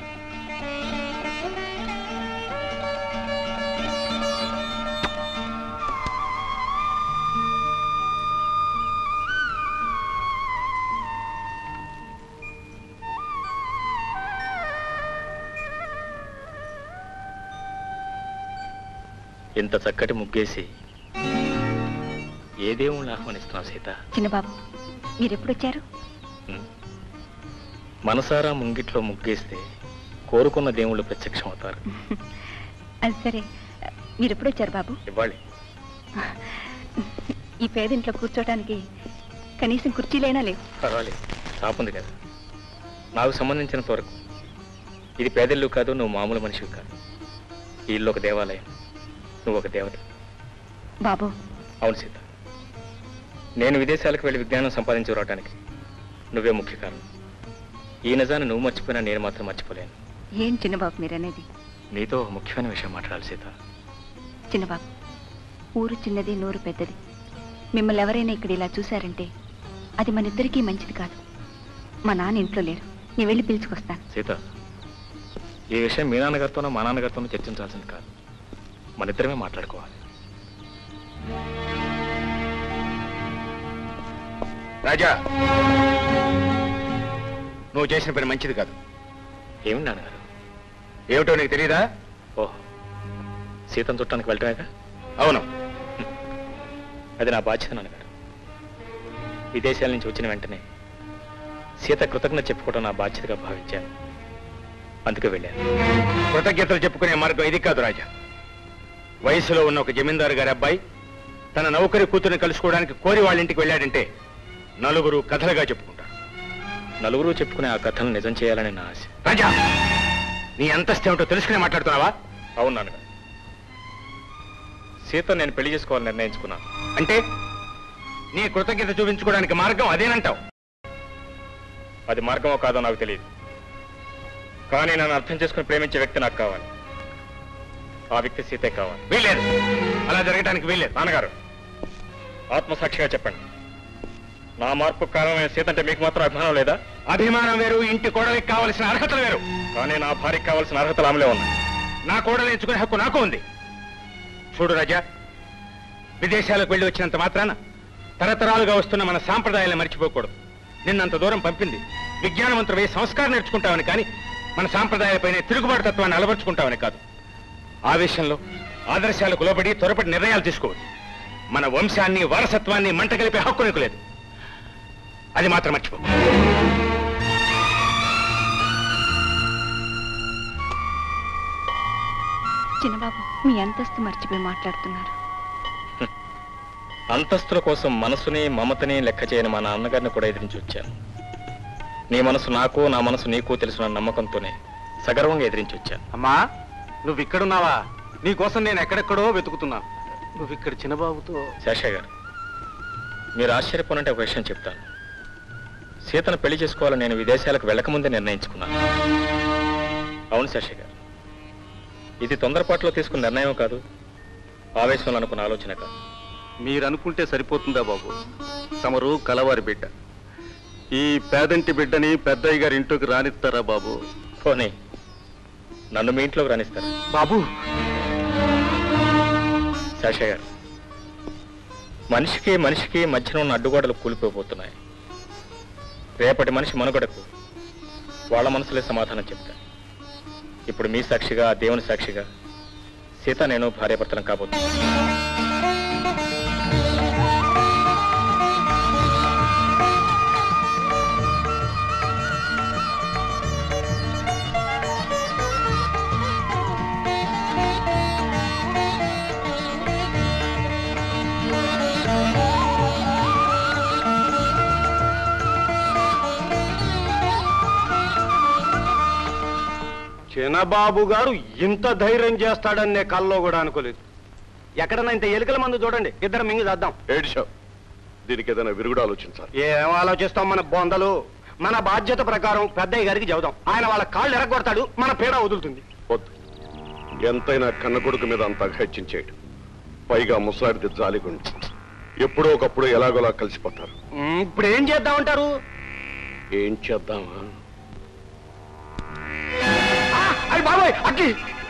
ఇంత చక్కటి ముగ్గేసి ఏ దేవుణ్ణి ఆహ్వానిస్తున్నావు సీత చిన్నబాబు మీరెప్పుడు వచ్చారు ఉం? మనసారా ముంగిట్లో ముగ్గేస్తే కోరుకున్న దేవుళ్ళు ప్రత్యక్షం అవుతారు అది సరే మీరెప్పుడు వచ్చారు బాబు ఇవ్వాలి ఈ పేదింట్లో కూర్చోటానికి కనీసం కుర్చీలైనా లేవు పర్వాలేదు చాపుంది కదా నాకు సంబంధించినంత వరకు ఇది పేదల్లు కాదు నువ్వు మామూలు మనిషివి కాదు ఈ ఇల్లు ఒక దేవాలయం నువ్వు ఒక దేవత బాబు అవును సీత నేను విదేశాలకు వెళ్ళి విజ్ఞానం సంపాదించి రావడానికి నువ్వే ముఖ్య కారణం ఈ నిజాన్ని నువ్వు మర్చిపోయినా నేను మాత్రం మర్చిపోలేను ఏం చిన్నబాబు మీరనేది నీతో ఒక ముఖ్యమైన విషయం మాట్లాడాలి సీత చిన్నబాబు ఊరు చిన్నది నోరు పెద్దది మిమ్మల్ని ఎవరైనా ఇక్కడ ఇలా చూశారంటే అది మన ఇద్దరికీ మంచిది కాదు మా నాన్న ఇంట్లో లేరు నేను వెళ్ళి పిలుచుకొస్తాను సీత ఈ విషయం మీ నాన్నగారితోనో మా నాన్నగారితోనో చర్చించాల్సింది కాదు మన ఇద్దరమే మాట్లాడుకోవాలి రాజా నువ్వు చేసిన పని మంచిది కాదు ఏమి నాన్నగారు ఏమిటో నీకు తెలియదా ఓహో సీతను చుట్టానికి వెళ్ళటమేగా అవును అది నా బాధ్యత నాన్నగారు విదేశాల నుంచి వచ్చిన వెంటనే సీత కృతజ్ఞత చెప్పుకోవడం నా బాధ్యతగా భావించాను అందుకే వెళ్ళాను కృతజ్ఞతలు చెప్పుకునే మార్గం ఇది కాదు రాజా వయసులో ఉన్న ఒక జమీందారు గారి అబ్బాయి తన నౌకరి కూతురుని కలుసుకోవడానికి కోరి వాళ్ళ ఇంటికి వెళ్ళాడంటే నలుగురు కథలుగా చెప్పుకుంటారు నలుగురు చెప్పుకునే ఆ కథను నిజం చేయాలని నా ఆశ రాజా నీ అంతస్తు ఏమిటో తెలుసుకునే మాట్లాడుతున్నావా అవును నాన్నగారు సీత నేను పెళ్లి చేసుకోవాలని నిర్ణయించుకున్నాను అంటే నీ కృతజ్ఞత చూపించుకోవడానికి మార్గం అదేనంటావు అది మార్గమో కాదో నాకు తెలియదు కానీ నన్ను అర్థం చేసుకుని ప్రేమించే వ్యక్తి నాకు కావాలి ఆ వ్యక్తి సీతే కావాలి వీల్లేదు అలా జరగడానికి వీల్లేదు నాన్నగారు ఆత్మసాక్షిగా చెప్పండి నా మార్పు కారణమైన సీత అంటే మీకు మాత్రం అభిమానం లేదా అభిమానం వేరు ఇంటి కోడలికి కావలసిన అర్హతలు వేరు కానీ నా భార్యకి కావాల్సిన అర్హతలు ఆమెలే ఉన్నాయి నా కోడలు ఎంచుకునే హక్కు నాకు ఉంది చూడు రాజా విదేశాలకు వెళ్ళి వచ్చినంత మాత్రాన తరతరాలుగా వస్తున్న మన సాంప్రదాయాలను మర్చిపోకూడదు నిన్నంత దూరం పంపింది విజ్ఞానవంతులై సంస్కారం నేర్చుకుంటామని కానీ మన సాంప్రదాయాలపైన తిరుగుబాటు తత్వాన్ని అలవర్చుకుంటామని కాదు ఆవేశంలో ఆదర్శాలకు లోబడి త్వరపడి నిర్ణయాలు తీసుకోవద్దు మన వంశాన్ని వారసత్వాన్ని మంట కలిపే హక్కు నీకు లేదు అది మాత్రం మర్చిపో చిన్నబాబు మీ అంతస్తు మర్చిపోయి మాట్లాడుతున్నారు అంతస్తుల కోసం మనసుని మమతని లెక్క చేయని మా నాన్నగారిని కూడా ఎదిరించి వచ్చాను నీ మనసు నాకు నా మనసు నీకు తెలుసున్న నమ్మకంతోనే సగర్వంగా ఎదిరించి వచ్చాను అమ్మా నువ్వు ఇక్కడున్నావా నీకోసం నేను ఎక్కడెక్కడో వెతుకుతున్నా నువ్వు ఇక్కడ చిన్నబాబుతో శేషయ్య గారు మీరు ఆశ్చర్యపోనంటే ఒక విషయం చెప్తాను సీతను పెళ్లి చేసుకోవాలని నేను విదేశాలకు వెళ్ళకముందే నిర్ణయించుకున్నాను అవును శేషయ్య గారు ఇది తొందరపాటులో తీసుకున్న నిర్ణయం కాదు ఆవేశంలో అనుకున్న ఆలోచన కాదు మీరు అనుకుంటే సరిపోతుందా బాబు తమరు కలవారి బిడ్డ ఈ పేదంటి బిడ్డని పెద్దయ్య గారి ఇంట్లోకి రానిస్తారా బాబు పోనీ నన్ను మీ ఇంట్లోకి రాణిస్తారు బాబు శేషయ్య గారు మనిషికి మనిషికి మధ్యన ఉన్న అడ్డుగోడలు కూలిపోబోతున్నాయి రేపటి మనిషి మనుగడకు వాళ్ళ మనసులే సమాధానం చెప్తాను ఇప్పుడు మీ సాక్షిగా దేవుని సాక్షిగా సీత నేను భార్యాభర్తలం కాబోతున్నాను చిన్నబాబు గారు ఇంత ధైర్యం చేస్తాడని నేను కల్లో కూడా అనుకోలేదు ఎక్కడన్నా ఇంత ఎలుకల మందు చూడండి ఇద్దరు మింగి చేద్దాం ఏడ్చావు దీనికి ఏదైనా విరుగుడు ఆలోచించాలి ఏం ఆలోచిస్తాం మన బొందలు మన బాధ్యత ప్రకారం పెద్దయ్య గారికి చెబుదాం ఆయన వాళ్ళ కాళ్ళు ఎరగొడతాడు మన పీడ వదులుతుంది వద్దు ఎంతైనా కన్న కొడుకు మీద అంత హెచ్చించేయడు పైగా ముసలాడితే జాలిగుండి ఎప్పుడో ఒకప్పుడు ఎలాగోలా కలిసిపోతారు ఉమ్, ఇప్పుడు ఏం చేద్దామంటారు ఏం చేద్దామా అయ్యి బాబాయ్ అక్కి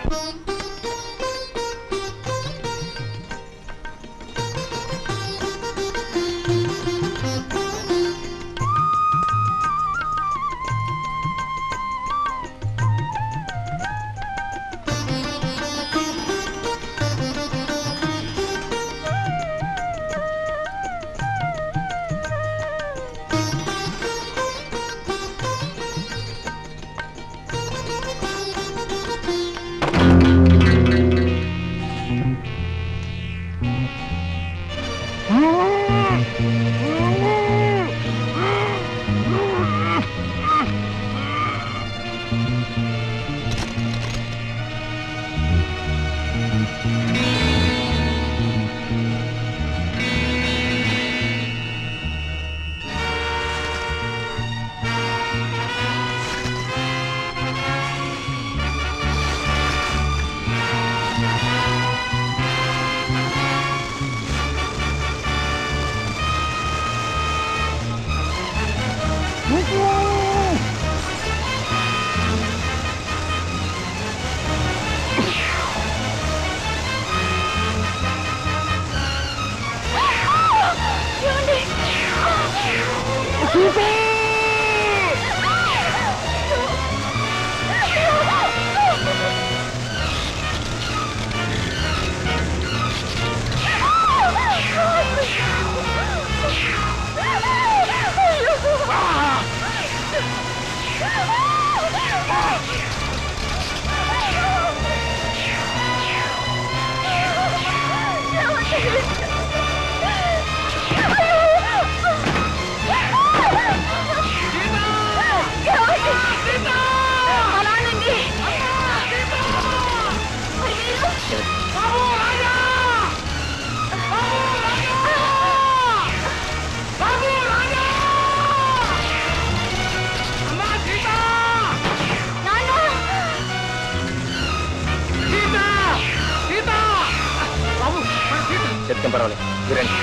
చెప్తాం పర్వాలేదు మీరండి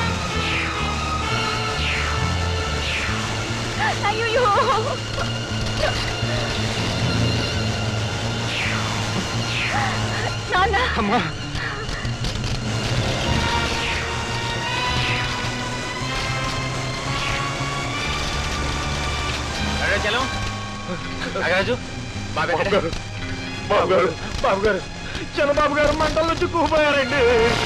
అయ్యో నాన్న అమ్మా చలం నాగరాజు బాబు బాబు గారు బాబు గారు బాబు గారు చిన్నబాబు గారు మంటల్లో చిక్కుకుపోయారండి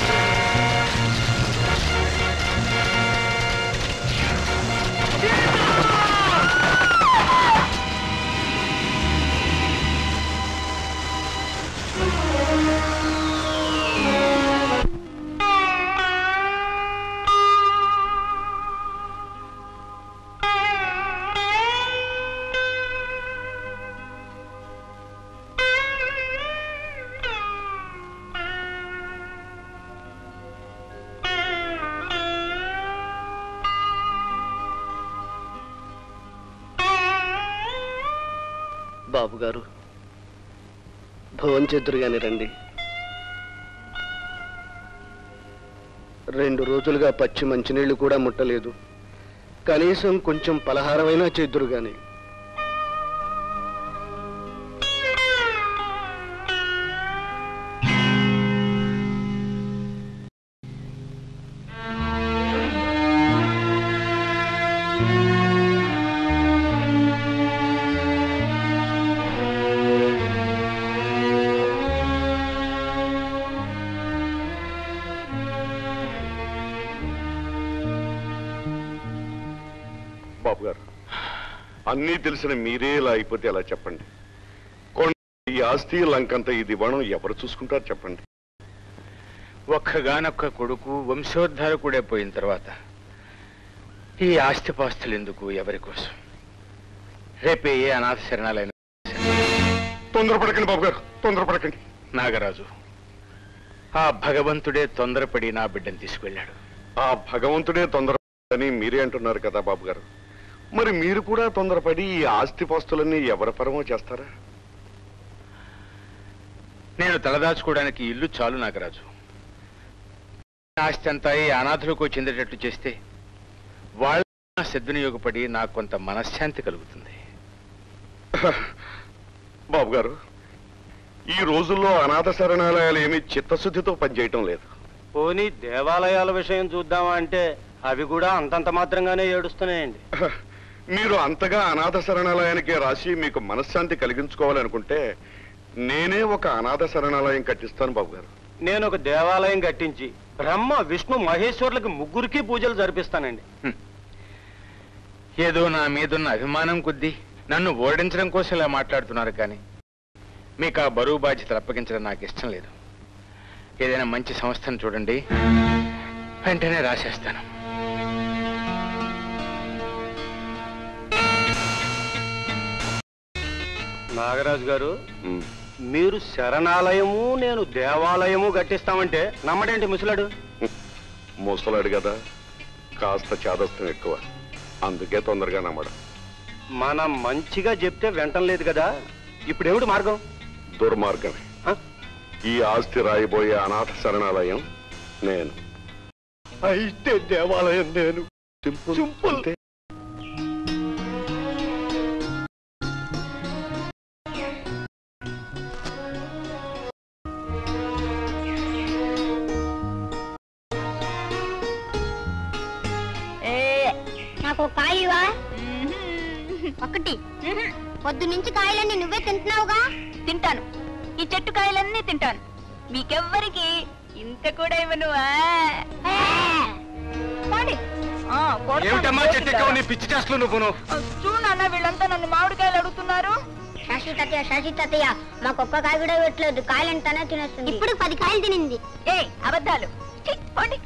బాబు గారు భవంచెద్దురు గాని రండి రెండు రోజులుగా పచ్చి మంచినీళ్లు కూడా ముట్టలేదు కనీసం కొంచెం పలహారమైనా చేద్దురు గాని బాబు గారు అన్నీ తెలిసిన మీరే ఇలా అయిపోతే ఎలా చెప్పండి కొండ ఈ ఆస్తి లంకంతా ఈ దివాణం ఎవరు చూసుకుంటారు చెప్పండి ఒక్కగానొక్క కొడుకు వంశోద్ధారకుడే పోయిన తర్వాత ఈ ఆస్తిపాస్తులు ఎందుకు ఎవరి కోసం రేపే ఏ అనాథ శరణాలైన తొందరపడకండి బాబు గారు తొందరపడకండి నాగరాజు ఆ భగవంతుడే తొందరపడి నా బిడ్డను తీసుకెళ్ళాడు ఆ భగవంతుడే తొందర అని మీరే అంటున్నారు కదా బాబు గారు మరి మీరు కూడా తొందరపడి ఈ ఆస్తిపాస్తులన్నీ ఎవరి పరమో చేస్తారా నేను తలదాచుకోవడానికి ఇల్లు చాలు నాగరాజు ఆస్తి అంతా ఈ అనాథులకు చెందేటట్లు చేస్తే వాళ్ళ సద్వినియోగపడి నాకు కొంత మనశ్శాంతి కలుగుతుంది బాబు గారు ఈ రోజుల్లో అనాథ శరణాలయాలు ఏమీ చిత్తశుద్ధితో పనిచేయటం లేదు పోనీ దేవాలయాల విషయం చూద్దామా అంటే అవి కూడా అంతంత మాత్రంగానే ఏడుస్తున్నాయండి మీరు అంతగా అనాథ శరణాలయానికి రాసి మీకు మనశ్శాంతి కలిగించుకోవాలనుకుంటే నేనే ఒక అనాథ శరణాలయం కట్టిస్తాను బాబు గారు నేను ఒక దేవాలయం కట్టించి బ్రహ్మ విష్ణు మహేశ్వరులకి ముగ్గురికి పూజలు జరిపిస్తానండి ఏదో నా మీదున్న అభిమానం కొద్దీ నన్ను ఓడించడం కోసం ఇలా మాట్లాడుతున్నారు కానీ మీకు ఆ బరువు బాధ్యతలు అప్పగించడం నాకు ఇష్టం లేదు ఏదైనా మంచి సంస్థను చూడండి వెంటనే రాసేస్తాను నాగరాజు గారు మీరు శరణాలయము నేను దేవాలయము కట్టిస్తామంటే నమ్మడేంటి ముసలాడు ముసలాడు కదా కాస్త చాదస్తం ఎక్కువ అందుకే తొందరగా నమ్మడం మనం మంచిగా చెప్తే వెంటం లేదు కదా ఇప్పుడు ఏమిటి మార్గం దుర్మార్గమే ఈ ఆస్తి రాయబోయే అనాథ శరణాలయం నేను అయితే దేవాలయం నేను సింపుల్ నాకు ఒక కాయవా ఒకటి పొద్దు నుంచి కాయలన్నీ నువ్వే తింటున్నావుగా తింటాను ఈ చెట్టు కాయలన్నీ తింటాను మీకెవ్వరికి ఇంత కూడా ఇవ్వను ఏమిటమ్మా చెట్టెక్కవు నీ పిచ్చి చేస్తలు నువ్వును చూడు నాన్న వీళ్ళంతా నన్ను మామిడికాయలు అడుగుతున్నారు శశి తాతయ్య శశి తాతయ్య మాకు ఒక్క కాయ కూడా పెట్టలేదు కాయలు తనే తినేస్తుంది ఇప్పుడు పది కాయలు తినింది ఏ అబద్ధాలు ఛీ, పోండి.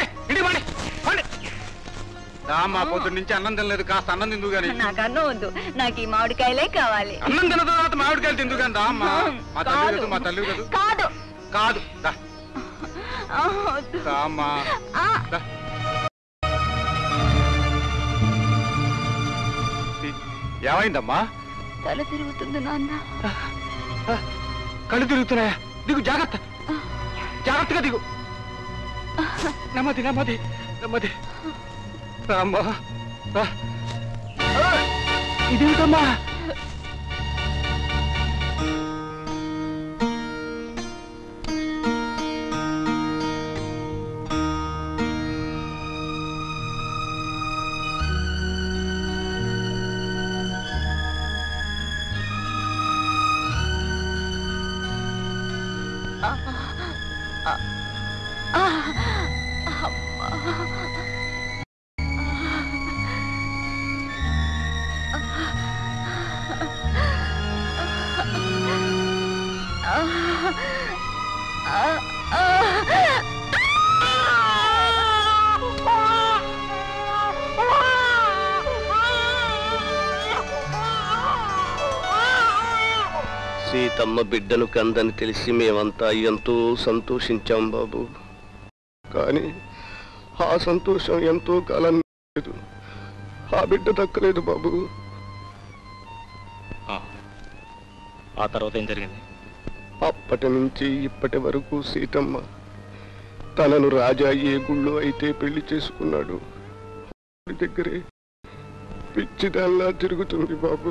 మా పొద్దు నుంచి అన్నం తినలేదు కాస్త అన్నం తిందు గాని నాకు అన్నం వద్దు నాకు ఈ మామిడికాయలే కావాలి అన్నం తిన్న తర్వాత మామిడికాయలు తిందు కానీ అమ్మా మా తల్లి కదా మా తల్లి కదా కాదు కాదు దా, ఆ, వద్దు. దా అమ్మా ఆ, దా. ఏమైందమ్మా తల తిరుగుతుంది నాన్న కళ్ళు తిరుగుతున్నాయా దిగు జాగ్రత్త జాగ్రత్తగా దిగు నెమ్మది నెమ్మది నెమ్మది రామ్మా రా. ఇదేమిటమ్మా సీతమ్మ బిడ్డను కందని తెలిసి మేమంతా ఎంతో సంతోషించాం బాబు కానీ ఆ సంతోషం ఎంతో కాలం లేదు ఆ బిడ్డ దక్కలేదు బాబు ఆ తర్వాత ఏం జరిగింది అప్పటి నుంచి ఇప్పటి వరకు సీతమ్మ తనను రాజా ఏ గుళ్ళో అయితే పెళ్లి చేసుకున్నాడు వాడి దగ్గరే పిచ్చిదాల్లా తిరుగుతుంది బాబు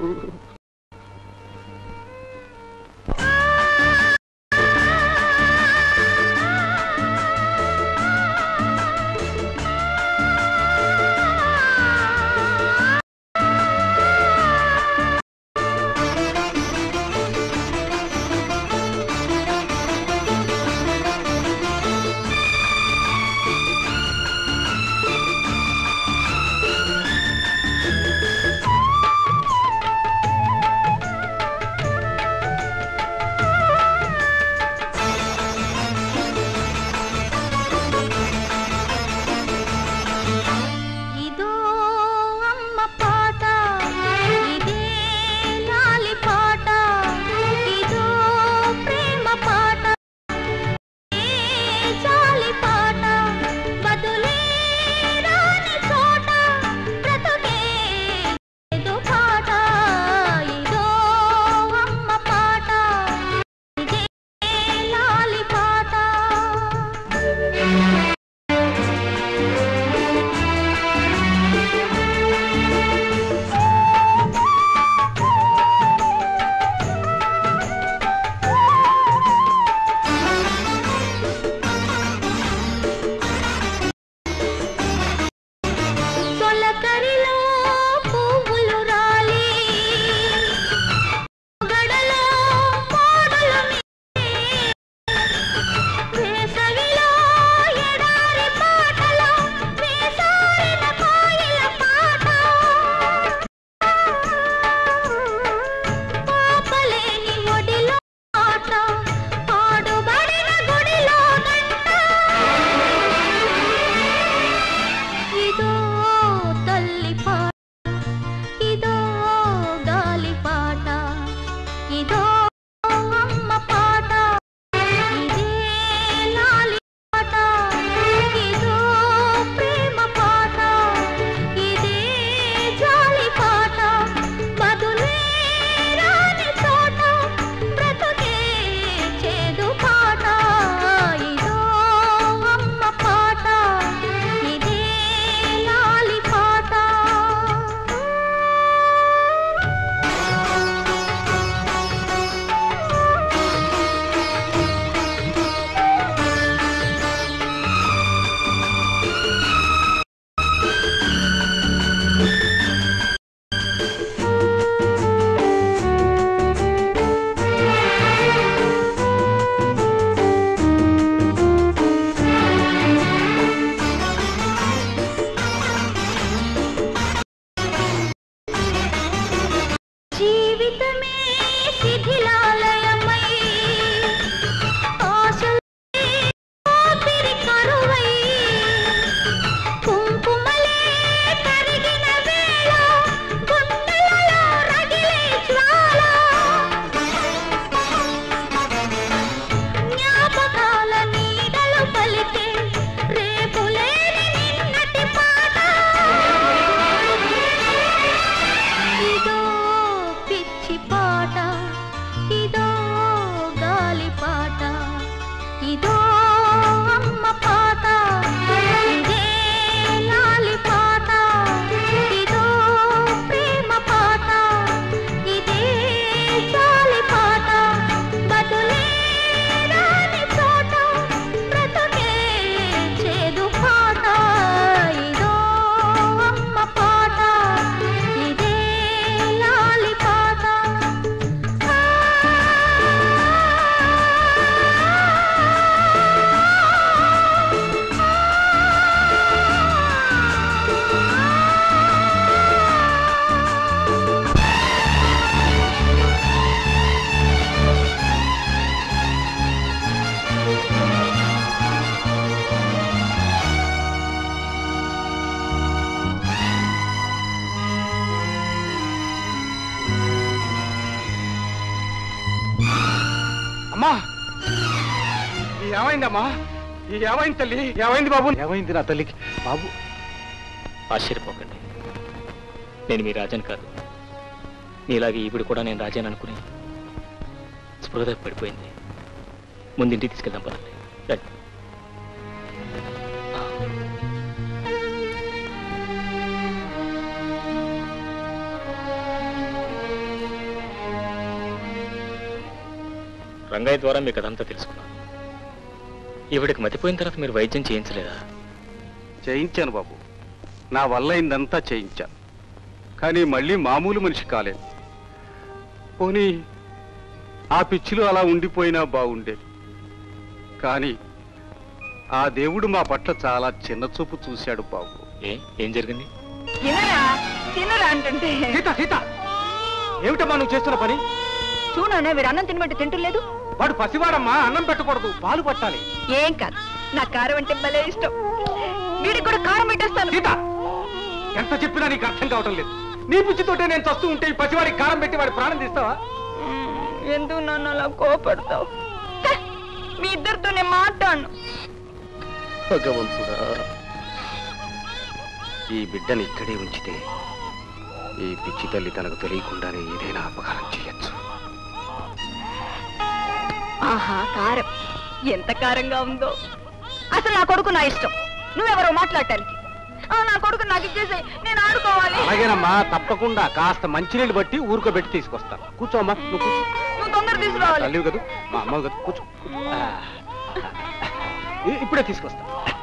జీవితమే శిథిలాలయమై ఆశలే ఊపిరి కరువై కుంకుమలే కరిగిన వేళ గుండెలలో రగిలే జ్వాల జ్ఞాపకాల నీడలు పలికే రేపులేని నిన్నటి పాట ఇదో పిచ్చి పాట ఇదో గాలి పాట ఇదో అమ్మ పాట ఇదే లాలి పాట ఇదో ప్రేమ పాట ఇదే చాలి పాట బదులే రాని చోట బ్రతుకే చేదు పాట ఇదో అమ్మ పాట ఇదే లాలి పాట అమ్మా ఏమైందమ్మా ఏమైంది తల్లి ఏమైంది బాబు ఏమైంది నా తల్లికి బాబు ఆశ్చర్యపోకండి నేను మీ రాజన్ కాదు నీలాగే ఈవిడ కూడా నేను రాజాని అనుకుని స్పృహ పడిపోయింది ముందు ఇంటికి తీసుకెళ్దాం పదండి రండి. రంగయ్య ద్వారా మీకు అదంతా తెలుసుకున్నాను ఈవిడికి మతిపోయిన తర్వాత మీరు వైద్యం చేయించలేదా చేయించాను బాబు నా వల్ల అయిందంతా చేయించాను కానీ మళ్ళీ మామూలు మనిషి కాలేదు పోనీ ఆ పిచ్చిలో అలా ఉండిపోయినా బాగుండేది కానీ ఆ దేవుడు మా పట్ల చాలా చిన్న చూపు చూశాడు బాబు ఏ ఏం జరిగింది తినరా తినరా అంటుంటే సీత సీత ఏమిటమ్మా నువ్వు చేస్తున్న పని చూడనే వీడు అన్నం తినమంటే తింటలేదు వాడు పసివాడమ్మా అన్నం పెట్టకూడదు పాలు పట్టాలి ఏం కాదు నా కారం అంటే భలే ఇష్టం వీడికి కూడా కారం పెట్టేస్తాను సీత ఎంత చెప్పినా నీకు అర్థం కావటం లేదు నీ పిచ్చితోటే నేను చస్తూ ఉంటే ఈ పసివాడికి కారం పెట్టి వాడి ప్రాణం తీస్తావా ఎందుకు నన్ను అలా కోపడతావు హ, మీ ఇద్దరితో నేను మాట్లాడను భగవంతుడా ఈ బిడ్డని ఇక్కడే ఉంచితే ఈ పిచ్చి తల్లి తనకు తెలియకుండానే ఏదైనా అపకారం చేయొచ్చు ఆహా కారం ఎంత కారంగా ఉందో అసలు నా కొడుకు నా ఇష్టం నువ్వెవరో మాట్లాడటానికి ఆ, నా కొడుకు నాకు ఇచ్చేసాయి నేను ఆడుకోవాలి అలాగేనమ్మా తప్పకుండా కాస్త మంచినీళ్ళు బట్టి ఊరుకోబెట్టి తీసుకొస్తాను కూర్చోమ్మా నువ్వు కూర్చో నువ్వు తొందర తీసుకురావాలి తల్లివి కదా మా అమ్మ కదా కూర్చో కూర్చో. ఆ. ఇ- ఇప్పుడే తీసుకొస్తా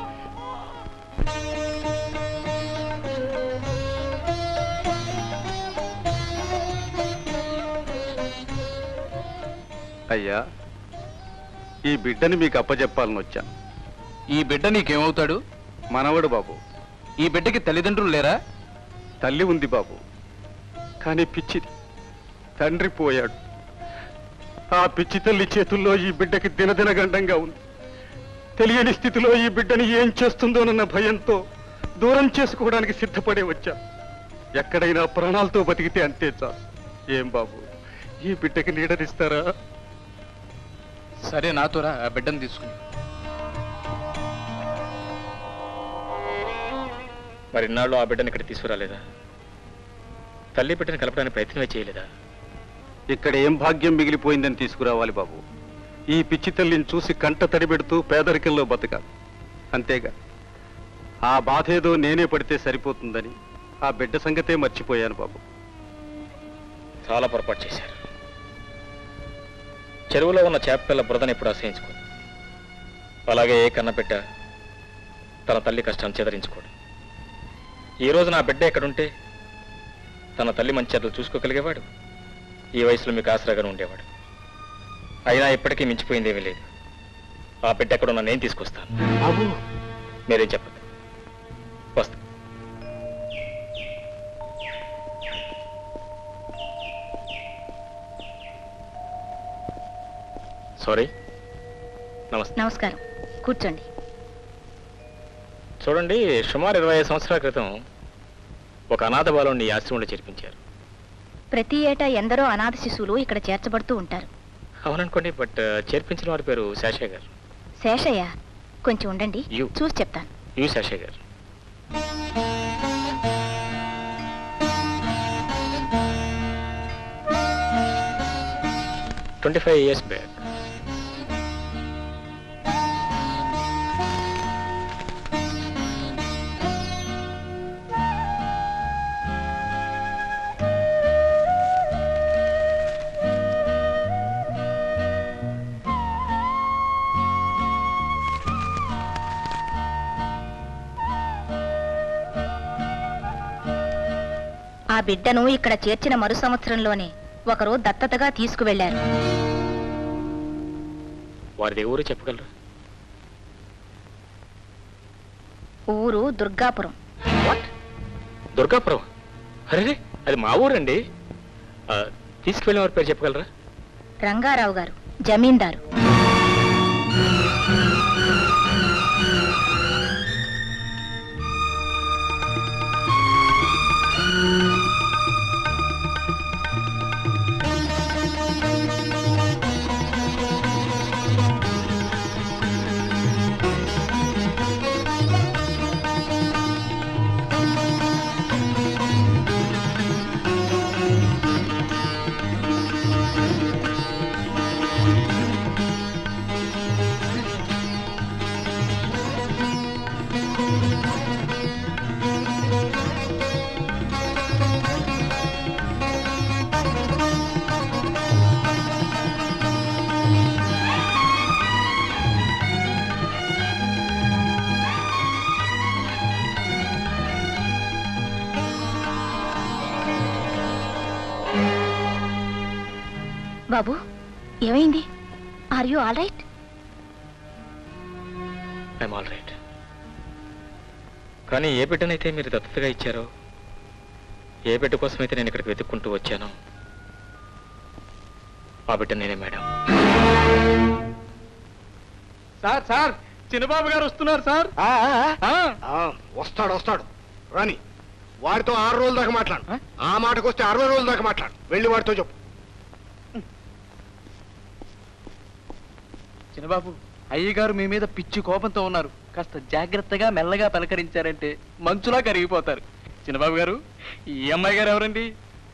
అయ్యా ఈ బిడ్డని మీకు అప్పచెప్పాలని వచ్చాను ఈ బిడ్డ నీకేమవుతాడు మనవడు బాబు ఈ బిడ్డకి తల్లిదండ్రులు లేరా తల్లి ఉంది బాబు కానీ పిచ్చిది తండ్రి పోయాడు ఆ పిచ్చి తల్లి చేతుల్లో ఈ బిడ్డకి దినదిన గండంగా ఉంది తెలియని స్థితిలో ఈ బిడ్డని ఏం చేస్తుందోనన్న భయంతో దూరం చేసుకోవడానికి సిద్ధపడే వచ్చా ఎక్కడైనా ప్రాణాలతో బతికితే అంతే చాలు ఏం బాబు ఈ బిడ్డకి నీడనిస్తారా సరే నాతోరా ఆ బిడ్డను తీసుకుని మరి ఇన్నాళ్ళు ఆ బిడ్డను ఇక్కడ తీసుకురాలేదా తల్లి బిడ్డను కలపడానికి ప్రయత్నమే చేయలేదా ఇక్కడ ఏం భాగ్యం మిగిలిపోయిందని తీసుకురావాలి బాబు ఈ పిచ్చి తల్లిని చూసి కంట తడిపెడుతూ పేదరికంలో బతకాలి అంతేగా ఆ బాధేదో నేనే పడితే సరిపోతుందని ఆ బిడ్డ సంగతే మర్చిపోయాను బాబు చాలా పొరపాటు చేశారు చెరువులో ఉన్న చేప పిల్ల బురదను ఎప్పుడు అసహించుకోదు అలాగే ఏ కన్నబిడ్డ తన తల్లి కష్టాన్ని చెదరించుకోడు ఈ రోజు నా బిడ్డ ఎక్కడుంటే తన తల్లి మంచి చెడ్డలు చూసుకోగలిగేవాడు ఈ వయసులో మీకు ఆసరాగానే ఉండేవాడు అయినా ఇప్పటికీ మించిపోయిందేమీ లేదు ఆ బిడ్డ ఎక్కడున్నా నేను తీసుకొస్తాను బాబు మీరేం చెప్పదు వస్తా సారీ నమస్తే నమస్కారం కూర్చోండి చూడండి సుమారు ఇరవై ఐదు సంవత్సరాల క్రితం ఒక అనాథ బాలుని ఈ ఆశ్రమంలో చేర్పించారు ప్రతి ఏటా ఎందరో అనాథ శిశువులు ఇక్కడ చేర్చబడుతూ ఉంటారు అవుననుకోండి బట్ చేర్పించిన వారి పేరు శాషయ్య గారు శేషయ్య కొంచెం ఉండండి యు. చూసి చెప్తాను యు శాషయ్య గారు ట్వంటీ ఫైవ్ ఇయర్స్ బ్యాక్ ఆ బిడ్డను ఇక్కడ చేర్చిన మరు సంవత్సరంలోనే ఒకరు దత్తతగా తీసుకువెళ్లారు వారిది ఏ ఊరు చెప్పగలరు ఊరు దుర్గాపురం దుర్గాపురం అరే అది మా ఊరండి ఆ, తీసుకువెళ్ళిన వారి పేరు చెప్పగలరా రంగారావు గారు జమీందారు బాబు ఏమైంది are you all right I'm all right కానీ ఏ బిడ్డనైతే మీరు దత్తతగా ఇచ్చారో ఏ బిడ్డ కోసమైతే నేను ఇక్కడికి వెతుక్కుంటూ వచ్చానో ఆ బిడ్డ నేనే మేడం సార్ సార్ చిన్నబాబు గారు వస్తున్నారు సార్ వస్తాడు వస్తాడు రాని వాడితో ఆరు రోజుల దాకా మాట్లాడు ఆ మాటకు వస్తే అరవై రోజుల దాకా మాట్లాడు వెళ్ళి వాడితో చెప్పు చిన్నబాబు అయ్యగారు మీ మీద పిచ్చి కోపంతో ఉన్నారు కాస్త జాగ్రత్తగా మెల్లగా పలకరించారంటే మంచులా కరిగిపోతారు చిన్నబాబు గారు ఈ అమ్మాయి గారు ఎవరండి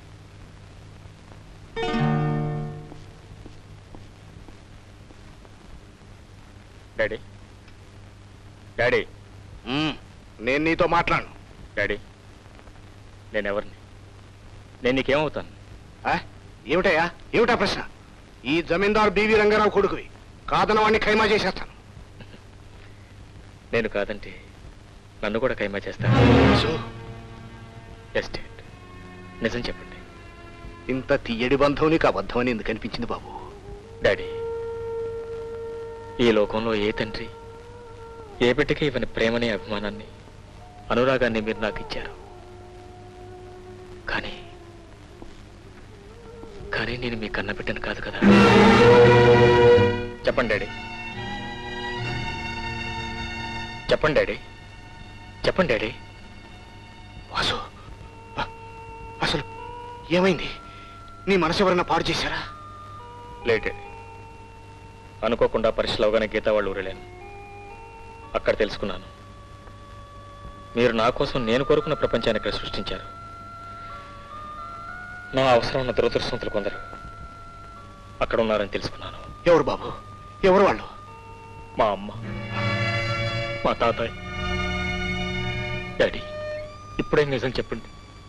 డాడీ డాడీ నేను నీతో మాట్లాడను డాడీ నేను ఎవరిని నేను నీకేమవుతాను ఆ? ఏమిటయ్యా ఏమిటా ప్రశ్న ఈ జమీందారు బీవీ రంగారావు కొడుకువి కాదన వాడిని ఖైమా చేసేస్తాను నేను కాదంటే నన్ను కూడా కైమా చేస్తాను ఎస్టేట్ నిజం చెప్పండి ఇంత తీయడి బంధం నీకు అబద్ధం అని ఎందుకు అనిపించింది బాబు డాడీ ఈ లోకంలో ఏ తండ్రి ఏ బిడ్డకి ఇవ్వని ప్రేమని అభిమానాన్ని అనురాగాన్ని మీరు నాకు ఇచ్చారు కానీ కానీ నేను మీ కన్న బిడ్డను కాదు కదా చెప్పండి డాడీ చెప్పండి డాడీ చెప్పండి డాడీ వాసు అ- అసలు ఏమైంది నీ మనసు ఎవరన్నా పాడు చేశారా లేట్ డాడీ అనుకోకుండా పరీక్షలు అవగానే గీతా వాళ్ళు ఊరెళ్ళాను అక్కడ తెలుసుకున్నాను మీరు నా కోసం నేను కోరుకున్న ప్రపంచాన్ని ఇక్కడ సృష్టించారు నా అవసరం ఉన్న దురదృష్టవంతులు కొందరు అక్కడ ఉన్నారని తెలుసుకున్నాను ఎవరు బాబు ఎవరు వాళ్ళు మా అమ్మ మా తాతయ్య డాడీ ఇప్పుడే నిజం చెప్పండి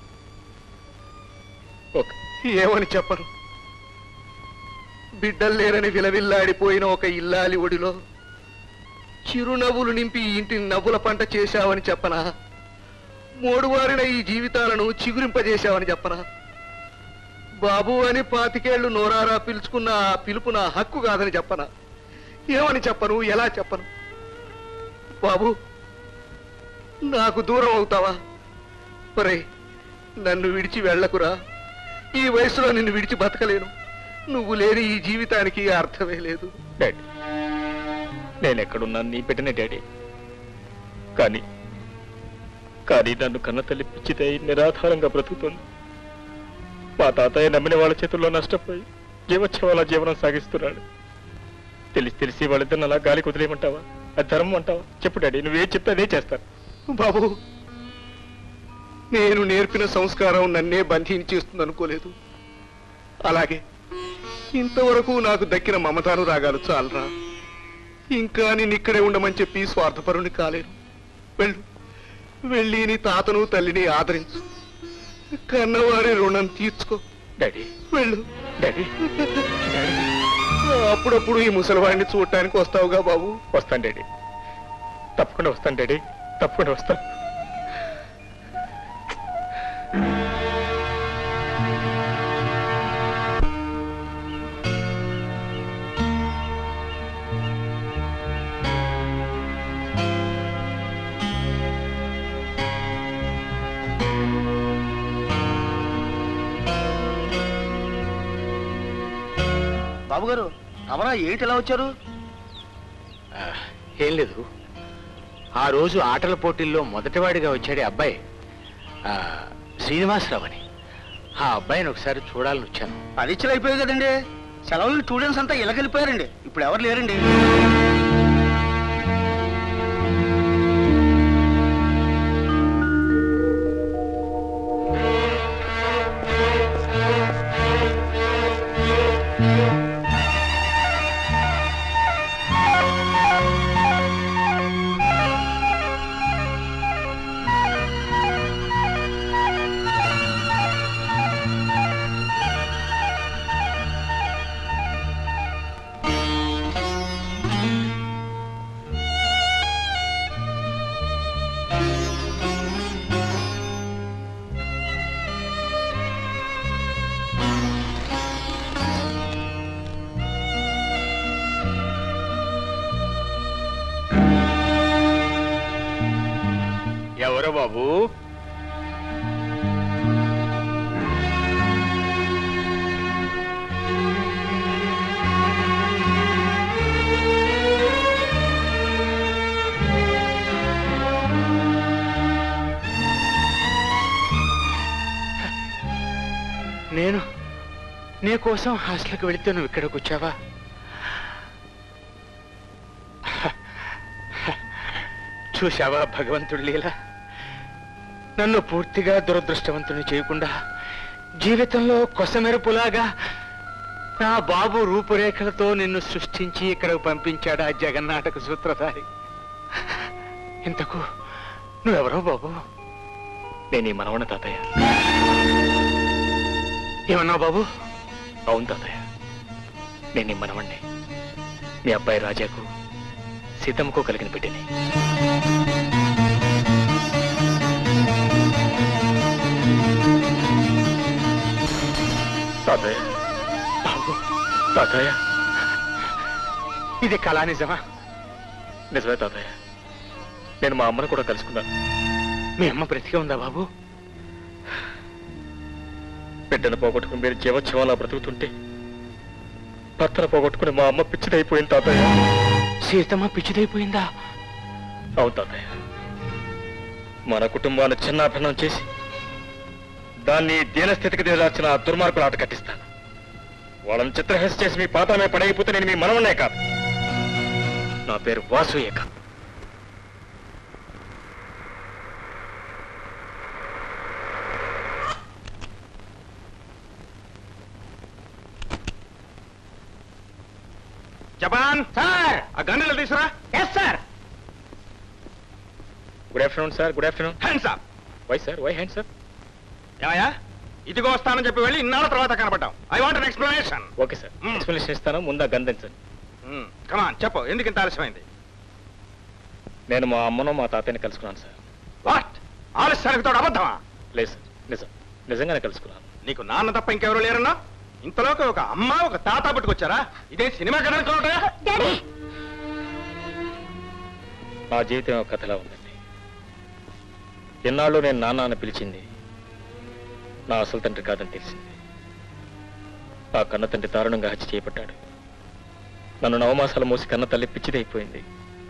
ఓకే ఏమని చెప్పరు బిడ్డలు లేరని విలవిల్లాడిపోయిన ఒక ఇల్లాలి ఒడిలో చిరునవ్వులు నింపి ఈ ఇంటిని నవ్వుల పంట చేశావని చెప్పనా మోడువారిన ఈ జీవితాలను చిగురింపజేశావని చెప్పనా బాబు అని పాతికేళ్లు నోరారా పిలుచుకున్న ఆ పిలుపు నా హక్కు కాదని చెప్పనా ఏమని చెప్పను ఎలా చెప్పను బాబు నాకు దూరం అవుతావా ఒరే నన్ను విడిచి వెళ్ళకురా ఈ వయసులో నిన్ను విడిచి బతకలేను నువ్వు లేని ఈ జీవితానికి అర్థమే లేదు డాడీ నేను ఎక్కడున్నాను నీ బిడ్డనే డాడీ కానీ కానీ నన్ను కన్న తల్లి పిచ్చితే నిరాధారంగా బ్రతుకుతుంది మా తాతయ్య నమ్మిన వాళ్ళ చేతుల్లో నష్టపోయి జీవోత్సవాల జీవనం సాగిస్తున్నాడు తెలిసి తెలిసి వాళ్ళిద్దరిని అలా గాలి కుదిలేయమంటావా అది ధర్మం అంటావా చెప్పు డాడీ నువ్వేం చెప్తే అదే చేస్తాను బాబు నేను నేర్పిన సంస్కారం నన్నే బంధించేస్తుంది అనుకోలేదు అలాగే ఇంతవరకు నాకు దక్కిన మమతాను రాగాలు చాలరా ఇంకా నేను ఇక్కడే ఉండమని చెప్పి స్వార్థపరుని కాలేను వెళ్ళు వెళ్ళి నీ తాతను తల్లిని ఆదరించు కన్నవారి రుణం తీర్చుకో డాడీ వెళ్ళు డాడీ అప్పుడప్పుడు ఈ ముసలివాడిని చూడటానికి వస్తావుగా బాబు వస్తాను డాడీ తప్పకుండా వస్తాను డాడీ తప్పకుండా వస్తాను బాబు గారు తమరా ఏంటి ఇలా వచ్చారు ఆ, ఏం లేదు ఆ రోజు ఆటల పోటీల్లో మొదటివాడిగా వచ్చాడే అబ్బాయి ఆ, శ్రీనివాసరావు అని ఆ అబ్బాయిని ఒకసారి చూడాలని వచ్చాను పరీక్షలు అయిపోయాయి కదండి సెలవులు స్టూడెంట్స్ అంతా ఇళ్ళకెళ్ళిపోయారండి ఇప్పుడు ఎవరు లేరండి ఎవరు బాబు నేను నీ కోసం హాస్టల్కి వెళితే నువ్వు ఇక్కడికి వచ్చావా చూశావా భగవంతుడు లీలా నన్ను పూర్తిగా దురదృష్టవంతుని చేయకుండా జీవితంలో కొసమెరుపులాగా నా బాబు రూపురేఖలతో నిన్ను సృష్టించి ఇక్కడకు పంపించాడు ఆ జగన్నాటక సూత్రధారి ఇంతకు నువ్వెవరో బాబు నేను ఈ మనవణ తాతయ్య ఏమన్నావు బాబు అవును తాతయ్య నేను ఈ మనవణ్ణి మీ అబ్బాయి రాజాకు సీతమ్మకు కలిగిన బిడ్డని తాతయ్య బాబు తాతయ్య ఇది కళా నిజమా నిజమే తాతయ్య నేను మా అమ్మను కూడా కలుసుకున్నాను మీ అమ్మ బ్రతికే ఉందా బాబు బిడ్డను పోగొట్టుకుని మీరు జీవోత్సవంలా బ్రతుకుతుంటే భర్తను పోగొట్టుకుని మా అమ్మ పిచ్చిదైపోయింది తాతయ్య సీతమ్మ పిచ్చిదైపోయిందా అవును తాతయ్య మన కుటుంబాన్ని చిన్నాభిన్నం చేసి దాన్ని దీనస్థితికి దిగజార్చిన ఆ దుర్మార్గులు ఆట కట్టిస్తాను వాళ్ళని చిత్రహింస చేసి మీ పాతమే పడైపోతే నేను మీ మనవన్నే కాదు నా పేరు వాసుయే కాదు జపాన్ సార్ ఆ గన్నులు తీసురా yes sir good afternoon sir good afternoon hands up why sir why hand sir ఏమయ్యా ఇదిగో వస్తానని చెప్పి వెళ్ళి ఇన్నాళ్ళ తర్వాత కనపడ్డాం I want an explanation okay sir explanation ఇస్తాను ముందు ఆ గంధించండి కమాన్ చెప్పు ఎందుకు ఇంత ఆలస్యమైంది నేను మా అమ్మను మా తాతయ్యని కలుసుకున్నాను సార్ వాట్ ఆలస్యానికి తోడు అబద్ధమా లేదు సార్ నిజం నిజంగానే కలుసుకున్నాను నీకు నాన్న తప్ప ఇంకెవరు లేరన్నా ఇంతలోకి ఒక అమ్మ ఒక తాత పట్టుకొచ్చారా ఇదే సినిమా కనుక నా జీవితం ఒక కథలా ఉందండి ఎన్నాళ్ళు నేను నాన్న అని పిలిచింది నా అసలు తండ్రి కాదని తెలిసింది ఆ కన్న తండ్రి దారుణంగా హత్య చేయబడ్డాడు నన్ను నవమాసాలు మోసి కన్న తల్లి పిచ్చిదైపోయింది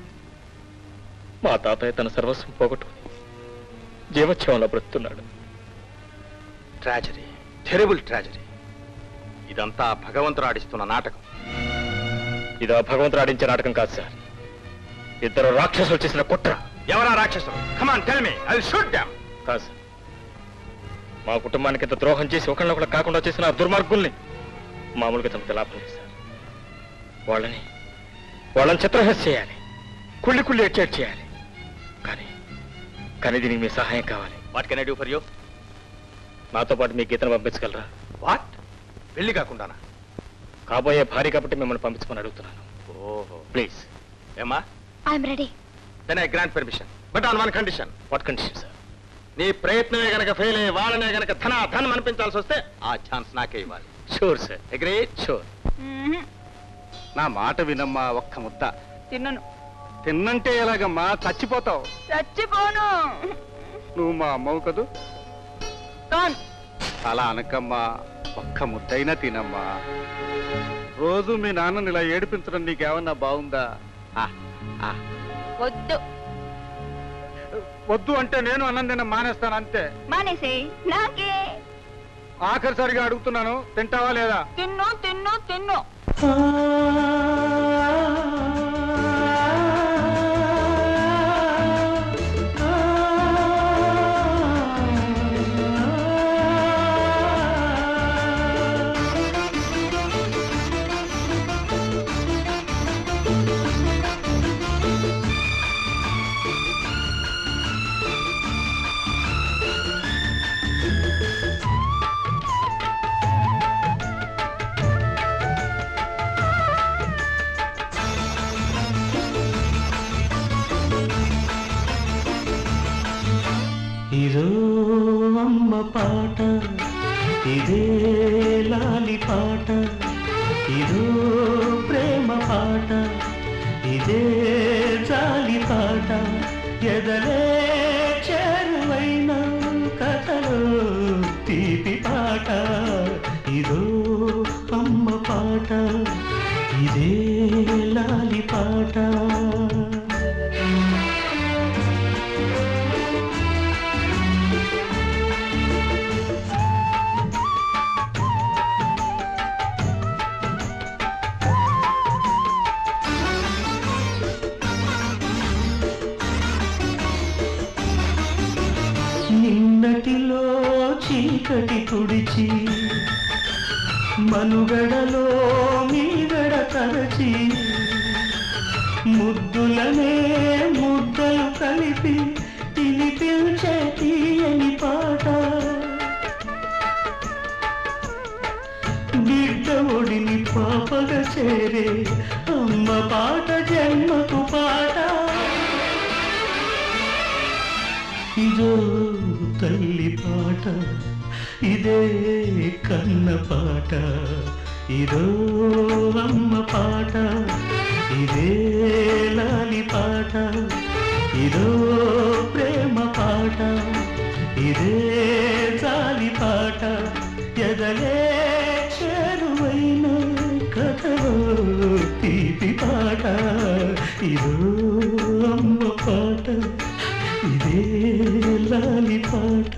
మా తాతయ్య తన సర్వస్వం పోగొట్టుకుని జీవోత్సవంలో బ్రతుకుతున్నాడు ట్రాజడీ టెరిబుల్ ట్రాజడీ ఇదంతా భగవంతుడు ఆడిస్తున్న నాటకం ఇది ఆ భగవంతుడు ఆడించే నాటకం కాదు సార్ ఇద్దరు రాక్షసులు చేసిన కుట్ర ఎవరా రాక్షసులు come on tell me I shoot them కాదు సార్ మా కుటుంబానికి ఇంత ద్రోహం చేసి ఒకళ్ళొకళ్ళు కాకుండా చేసిన ఆ దుర్మార్గుల్ని మామూలుగా చంపితే లాభం లేదు సార్ వాళ్ళని వాళ్ళని చిత్రహింస చేయాలి కుళ్ళి కుళ్ళి ఎడ్చేట్ చేయాలి కానీ కానీ దీనికి మీ సహాయం కావాలి what can I do for you నాతో పాటు మీ గీతను పంపించగలరా వాట్ పెళ్లి కాకుండానా కాబోయే భార్య కాబట్టి మిమ్మల్ని పంపించమని అడుగుతున్నాను ఓహో ప్లీజ్ ఏమా I'm ready then I grant permission but on one condition what condition sir నీ ప్రయత్నమే గనక ఫెయిల్ అయ్యి వాళ్ళనే గనక ధన ధనం అనిపించాల్సి వస్తే ఆ ఛాన్స్ నాకే ఇవ్వాలి షూర్ సార్ అగ్రీ షూర్ నా మాట వినమ్మా ఒక్క ముద్ద తిన్నను తిన్నంటే ఎలాగమ్మా చచ్చిపోతావు చచ్చిపోను నువ్వు మా అమ్మవు కదూ తాన్ అలా అనకమ్మా ఒక్క ముద్దైనా తినమ్మా రోజు మీ నాన్నని ఇలా ఏడిపించడం నీకేమన్నా బాగుందా వద్దు వద్దు అంటే నేను అన్నం తిన మానేస్తాను అంతే మానేసే నాకే ఆఖరిసారిగా అడుగుతున్నాను తింటావా లేదా తిన్ను తిన్ను తిన్ను ఇదో అమ్మ పాట ఇదే లాలి పాట ఇదో ప్రేమ పాట ఇదే జాలి పాట ఎదలే చేరువైన కథలో తీపి పాట ఇదో అమ్మ పాట ఇదే లాలి పాట నిన్నటిలో చీకటి తుడిచి మనుగడలో మీగడ తరచి ముద్దులనే ముద్దలు కలిపి తినిపించే తీయని పాట బిడ్డ ఒడిని పాపగా చేరే అమ్మ పాట జన్మకు పాట ఇదో తల్లి పాట ఇదే కన్న పాట ఇదో అమ్మ పాట ఇదే లాలి పాట ఇదో ప్రేమ పాట ఇదే జాలి పాట ఎదలే చేరువైన కథలో తీపి పాట ఇదో అమ్మ పాట ఇదే లాలి పాట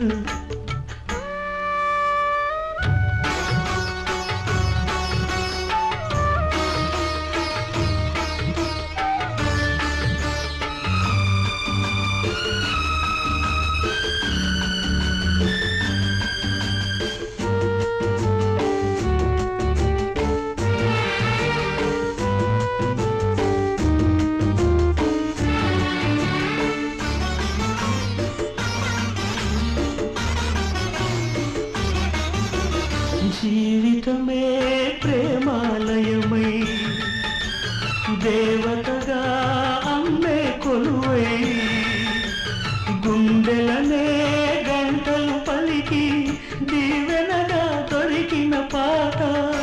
జీవితమే ప్రేమాలయమై దేవతగా అమ్మే కొలువై గుండెలనే గంటలు పలికి దీవెనగా దొరికిన పాట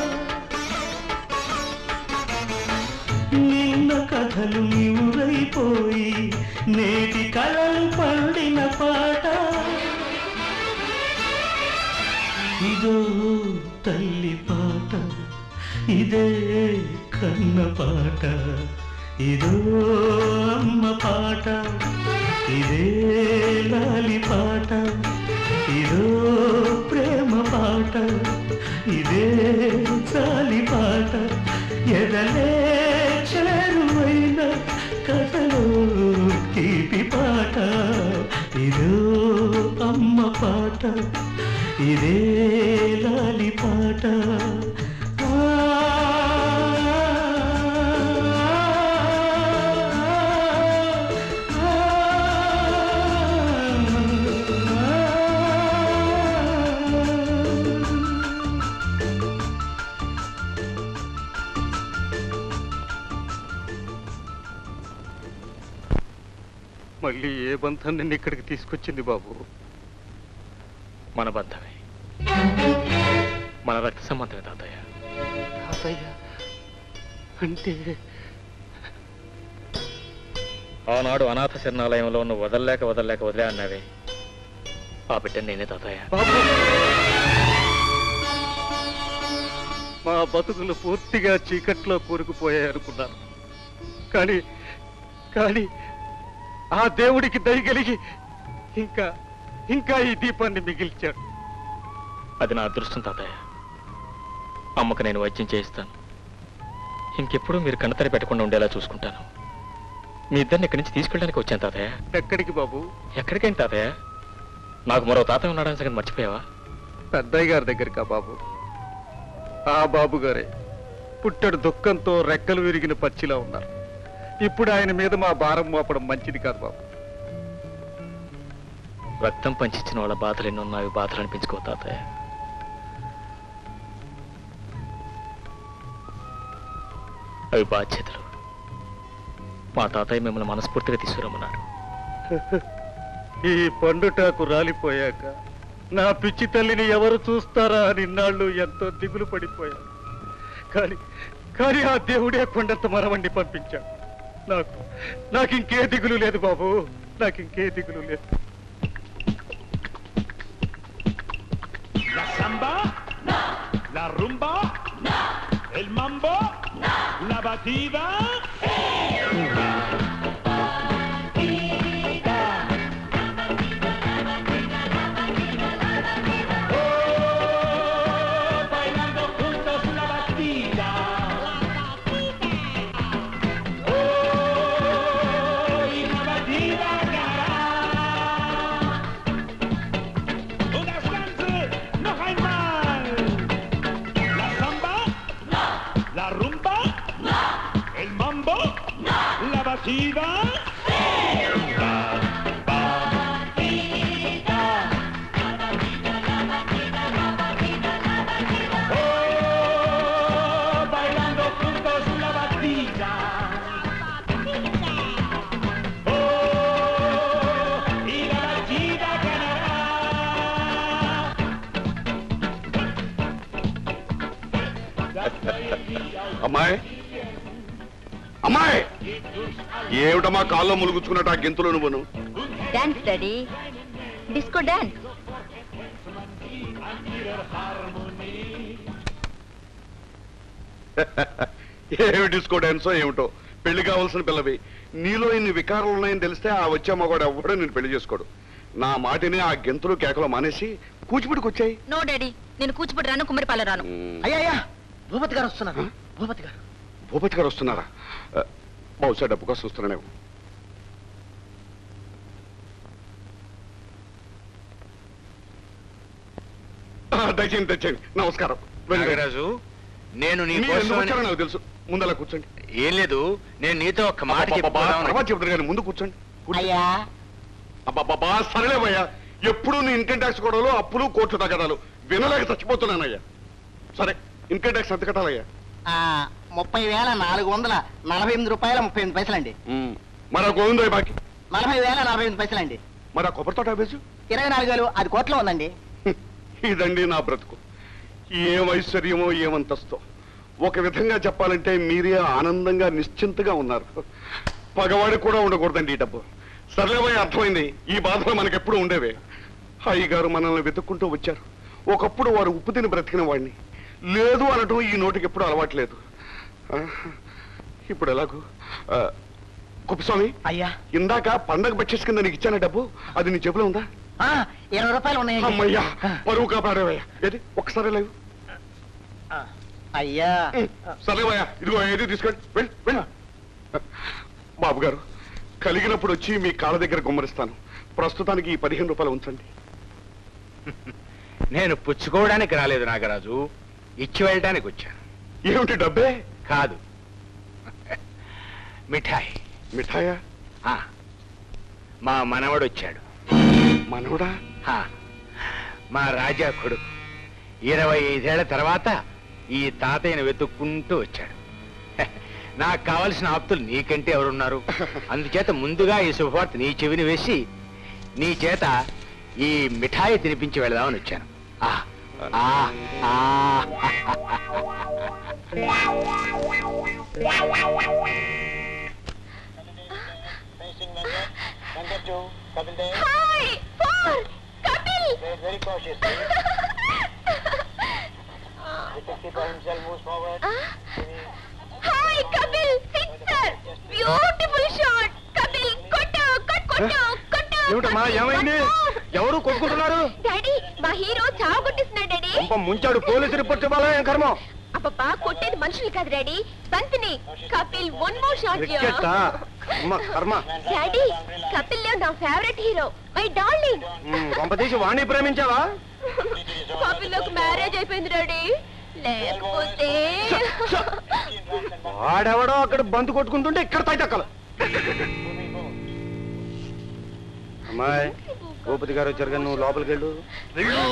నిన్న కథలు నివురైపోయి నేటి కళలు పండిన పాట ఇదో తల్లి పాట ఇదే కన్న పాట ఇదో అమ్మ పాట ఇదే లాలి పాట ఇదో ప్రేమ పాట ఇదే చాలి పాట ఎదలే చేరువైన కథలో తీపి పాట ఇదో అమ్మ పాట ఇదే లాలి పాట మళ్ళీ ఏ బంధం నిన్ను ఇక్కడికి తీసుకొచ్చింది బాబు మన బంధమే మన రక్త సంబంధమే తాతయ్య తాతయ్య అంటే ఆనాడు అనాథ శరణాలయంలో నువ్వు వదలలేక వదలలేక వదిలే అన్నావే ఆ బిడ్డ నేనే తాతయ్య మా బతుకులు పూర్తిగా చీకట్లో కూరుకుపోయాయి అనుకున్నాను కానీ కానీ ఆ దేవుడికి దయగలిగి ఇంకా ఇంకా ఈ దీపాన్ని మిగిల్చాడు అది నా అదృష్టం తాతయ్య అమ్మకు నేను వైద్యం చేయిస్తాను ఇంకెప్పుడు మీరు కన్నతరి పెట్టకుండా ఉండేలా చూసుకుంటాను మీ ఇద్దరిని ఇక్కడి నుంచి తీసుకెళ్ళడానికి వచ్చాను తాతయ్య ఎక్కడికి బాబు ఎక్కడికేంటి తాతయ్య నాకు మరో తాతయ్య ఉన్నాడని సంగతి మర్చిపోయావా పెద్దయ్య గారి దగ్గరికా బాబు ఆ బాబు గారే పుట్టడు దుఃఖంతో రెక్కలు విరిగిన పచ్చిలా ఉన్నారు ఇప్పుడు ఆయన మీద మా భారం మోపడం మంచిది కాదు బాబు రక్తం పంచిచ్చిన వాళ్ళ బాధలు ఎన్నో ఉన్నాయి బాధలు అనిపించుకో తాతయ్య అవి బాధ్యతలు మా తాతయ్య మిమ్మల్ని మనస్ఫూర్తిగా తీసుకురమ్మన్నాడు ఈ పండుటాకు రాలిపోయాక నా పిచ్చి తల్లిని ఎవరు చూస్తారా అని ఇన్నాళ్ళు ఎంతో దిగులు పడిపోయాను కానీ కానీ ఆ దేవుడే కొండంత మరవండి పంపించాడు నాకు నాకు ఇంకే దిగులు లేదు బాబు నాకు ఇంకే దిగులు లేదు La samba? La rumba? El mambo? La batida? Oh, bailando juntos la batida. Oh, y la batida ganará. Und das Ganze noch einmal. La samba? La rumba? El mambo? La batida? Oh, bailando juntos la batida. Oh, y la batida ganará. అమ్మాయి అమ్మాయి ఏమిటమ్మా కాల్లో ములుగుచ్చుకున్నట్టు ఆ గెంతులు నువ్వును dance daddy disco dance ఏమి disco డాన్సో ఏమిటో పెళ్లి కావాల్సిన పిల్లవి నీలో ఇన్ని వికారాలు ఉన్నాయని తెలిస్తే ఆ వచ్చే మగవాడు ఎవ్వడూ నేను పెళ్లి చేసుకోడు నా మాటిని ఆ గెంతులు కేకలు మానేసి కూచిపూడికి వచ్చాయి నో డాడీ నేను కూచిపూడి రాను కుమ్మరిపాల రాను అయ్యా భూపతి గారు వస్తున్నారు భూపతి గారు భూపతి గారు వస్తున్నారా ఆ, బహుశా డబ్బు కోసం వస్తున్నానేమో ఆ, దయచేయండి దయచేయండి నమస్కారం వెళ్ళి- నాగరాజు నేను నీ మీరు కోసం ఎందుకు అని- వచ్చారో నాకు తెలుసు ముందలా కూర్చోండి ఏం లేదు నేను నీతో ఒక మాట అబ్బబ్బబ్బా, చెప్పుకోదామని- తర్వాత చెప్తారు కానీ ముందు కూర్చోండి అయ్యా అబ్బాబ్బా సరేలేవయ్యా ఎప్పుడు నీ ఇన్కమ్ ట్యాక్స్ గొడవలు అప్పులు కోర్టు తగదాలు వినలేక చచ్చిపోతున్నానయ్యా సరే ఇన్కమ్ ట్యాక్స్ ఎంత కట్టాలయ్యా ఆ, ముప్పై వేల నాలుగు వందల నలభై ఎనిమిది రూపాయల ముప్పై ఎనిమిది పైసలండి ఉమ్. మరి ఆ గోవిందయ్య బాకి నలభై వేల నలభై ఎనిమిది పైసలండి మరి ఆ కొబ్బరి తోట వేసు ఇరవై నాలుగు వేలు అది కోట్లో ఉందండి ఇదండి నా బ్రతుకు ఏం ఐశ్వర్యమో ఏమంతస్తో ఒక విధంగా చెప్పాలంటే మీరే ఆనందంగా నిశ్చింతగా ఉన్నారు పగవాడికి కూడా ఉండకూడదండి ఈ డబ్బు సర్లేవయ్య అర్థమైంది ఈ బాధలు మనకెప్పుడు ఉండేవే అయ్య గారు మనల్ని వెతుక్కుంటూ వచ్చారు ఒకప్పుడు వారు ఉప్పు తిని బ్రతికిన వాడిని లేదు అనటం ఈ నోటికి ఎప్పుడు అలవాట్లేదు ఆ, ఇప్పుడు ఎలాగూ ఆ, కుప్పస్వామి అయ్యా ఇందాక పండగ బడ్జెట్ కింద నీకు ఇచ్చాన డబ్బు అది నీ జేబులో ఉందా ఆ, ఇరవై రూపాయలు ఉన్నాయండి అమ్మయ్యా పరువు కాపాడేవయ్యా ఏది ఒక్కసారి లేవు అయ్యా సరేవయ్యా ఇదిగో ఏది తీసుకోండి వెళ్ళి వెళ్ళి బాబు గారు కలిగినప్పుడు వచ్చి మీ కాళ్ళ దగ్గర గుమ్మరిస్తాను ప్రస్తుతానికి ఈ పదిహేను రూపాయలు ఉంచండి నేను పుచ్చుకోవడానికి రాలేదు నాగరాజు ఇచ్చి వెళ్ళడానికి వచ్చాను ఏమిటి డబ్బే కాదు మిఠాయి మిఠాయా ఆ, మా మనవడు వచ్చాడు మనవడా ఆ, మా రాజా కొడుకు ఇరవై ఐదేళ్ల తర్వాత ఈ తాతయ్యను వెతుక్కుంటూ వచ్చాడు హె, నాకు కావలసిన ఆప్తులు నీకంటే ఎవరున్నారు అందుచేత ముందుగా ఈ శుభవార్త నీ చెవిని వేసి నీ చేత ఈ మిఠాయి తినిపించి వెళదామని వచ్చాను ఆ, ఆ, ఆ. Hi! Four! Kapil! Very cautiously. Detective by himself moves forward. Hi, Kapil! Sixer! Beautiful shot! Kapil, కొట్టు! కొట్టు! కొట్టు! కొట్టు! ఏమిటమ్మా ఏమైంది ఎవరు కొట్టుకుంటున్నారు డాడీ మా హీరో చావు కొట్టేస్తున్నాడు డాడీ పంప ముంచాడు పోలీసు రిపోర్ట్ ఇవ్వాలా ఏం కర్మ అబ్బబ్బా కొట్టేది మనుషులు కాదు డాడీ బంతిని కపిల్ వన్ మోర్ షాట్ క్రికెట్టా అమ్మ కర్మ డాడీ కపిల్ నా favourite hero my darling um, కొంపతీసి వాణ్ణి ప్రేమించావా కపిల్ నాకు మ్యారేజ్ అయిపోయింది డాడీ లేకపోతే వాడెవడో అక్కడ బంతు కొట్టుకుంటుంటే ఇక్కడ తైతక్కలు అమ్మాయి భూపతి గారు వచ్చారు కానీ నువ్వు లోపలికి వెళ్ళు వెళ్ళు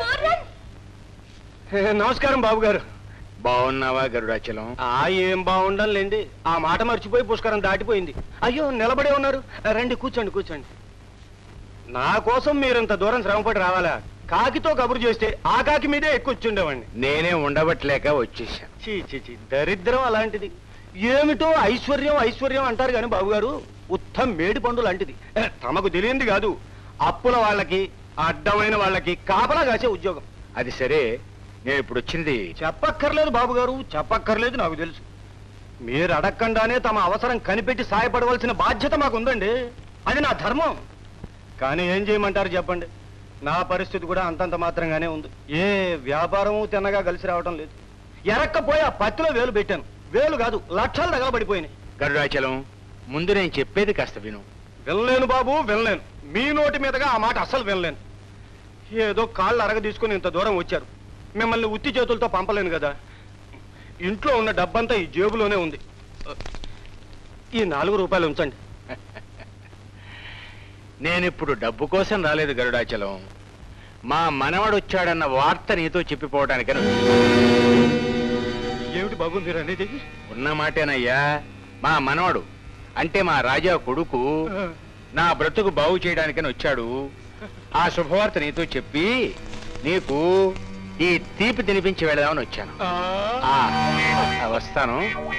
హే, నమస్కారం బాబు గారు బాగున్నావా గరుడాచలం ఆ ఏం బాగుండాలండి ఆ మాట మర్చిపోయి పుష్కరం దాటిపోయింది అయ్యో నిలబడే ఉన్నారు రండి కూర్చోండి కూర్చోండి నా కోసం మీరు ఇంత దూరం శ్రమపడి రావాలా కాకితో కబురు చేస్తే ఆ కాకి మీదే ఎక్కువ వచ్చుండేవాడిని నేనే ఉండబట్టలేక వచ్చేసాను చీ చీ చీ దరిద్రం అలాంటిది ఏమిటో ఐశ్వర్యం ఐశ్వర్యం అంటారు కానీ బాబు గారు ఉత్తమ మేడి పండు లాంటిది ఏ, తమకు తెలియంది కాదు అప్పుల వాళ్ళకి అడ్డమైన వాళ్ళకి కాపలా కాసే ఉద్యోగం అది సరే నేను ఇప్పుడు వచ్చింది చెప్పక్కర్లేదు బాబు గారు చెప్పక్కర్లేదు నాకు తెలుసు మీరు అడగకుండానే తమ అవసరం కనిపెట్టి సాయపడవలసిన బాధ్యత మాకు ఉందండి అది నా ధర్మం కానీ ఏం చేయమంటారు చెప్పండి నా పరిస్థితి కూడా అంతంత మాత్రంగానే ఉంది ఏ వ్యాపారము తిన్నగా కలిసి రావడం లేదు ఎరక్కపోయి ఆ పత్తిలో వేలు పెట్టాను వేలు కాదు లక్షలు తగలబడిపోయినాయి గరుడాచలం ముందు నేను చెప్పేది కాస్త విను వినలేను బాబు వినలేను మీ నోటి మీదగా ఆ మాట అస్సలు వినలేను ఏదో కాళ్ళు అరగ తీసుకుని ఇంత దూరం వచ్చారు మిమ్మల్ని ఉత్తి చేతులతో పంపలేను కదా ఇంట్లో ఉన్న డబ్బంతా ఈ జేబులోనే ఉంది ఈ నాలుగు రూపాయలు ఉంచండి నేనిప్పుడు డబ్బు కోసం రాలేదు గరుడాచలం మా మనవడు వచ్చాడన్న వార్త నీతో చెప్పిపోవడానికని ఏమిటి బాబు మీరు అనేది ఉన్న మాటేనయ్యా మా మనవడు అంటే మా రాజా కొడుకు నా బ్రతుకు బాగు చేయడానికని వచ్చాడు ఆ శుభవార్త నీతో చెప్పి నీకు ఈ తీపి తినిపించి వెళదామని వచ్చాను ఆ, ఆ, వస్తాను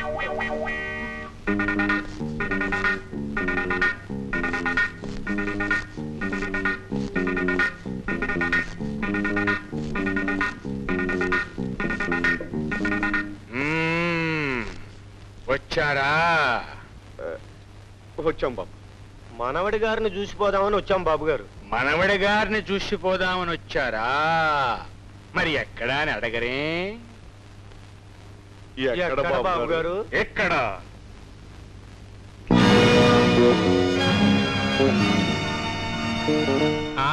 మ్మ్. వచ్చారా వచ్చాం బాబు మనవడి గారిని చూసిపోదామని వచ్చాం బాబు గారు మనవడి గారిని చూసిపోదామని వచ్చారా మరి ఎక్కడా అని అడగరే ఎక్కడ బాబు గారు ఎక్కడ ఆ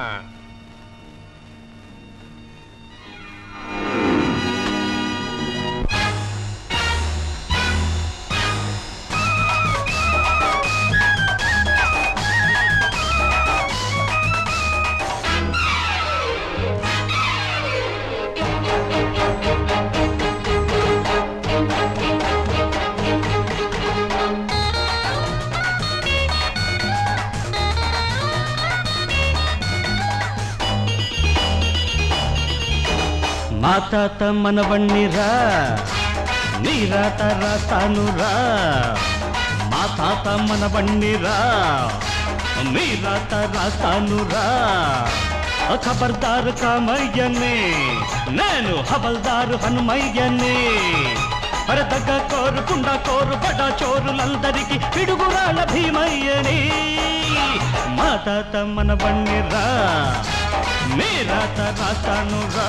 మా తాత మనవణ్ణిరా నీ రాత రాతానురా మా తాత మనవణ్ణిరా మీ రాత రాతానురా ఖబర్దారు కామయ్యని నేను హవల్దారు హనుమయ్యని పరదగ్గ కోరుకుండా కోరు బడ చోరులందరికీ పిడుగురాళ్ళ భీమయ్యని మా తాత మన బండిరా మీ రాత రాస్తాను రా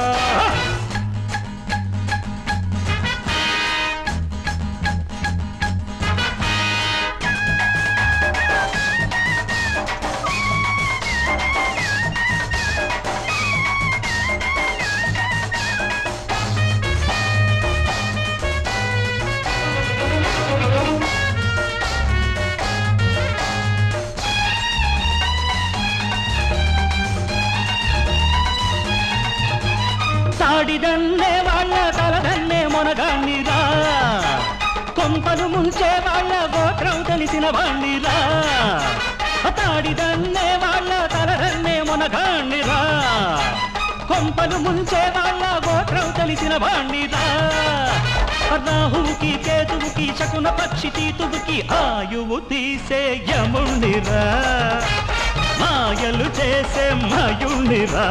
తాడిదన్నే వాళ్ళ తలదన్నే మొనగాన్నిరా కొంపలు ముంచే వాళ్ళ గోత్రం తెలిసిన వాణ్ణిరా తాడిదన్నే వాళ్ళ తలదన్నే మొనగాన్నిరా కొంపలు ముంచే వాళ్ళ గోత్రం తెలిసిన వాణ్ణిరా రాహువుకి కేతువుకి శకున పక్షి తీతువుకి ఆయువు తీసే యముణ్ణిరా మాయలు చేసే మయుణ్ణిరా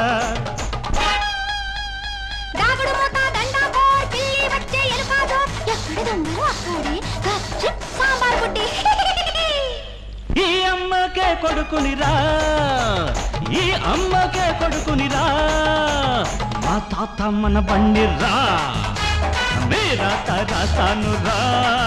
దాగుడు మూత దండా పోర్ పిల్లి వచ్చే ఎలుకాదు ఎక్కడ దొంగలు అక్కడే గప్చిప్ సాంబార్ బుడ్డి ఈ అమ్మకే కొడుకునిరా ఈ అమ్మకే కొడుకునిరా మా తాత మన బండిరా మీరా రాస్తాను రా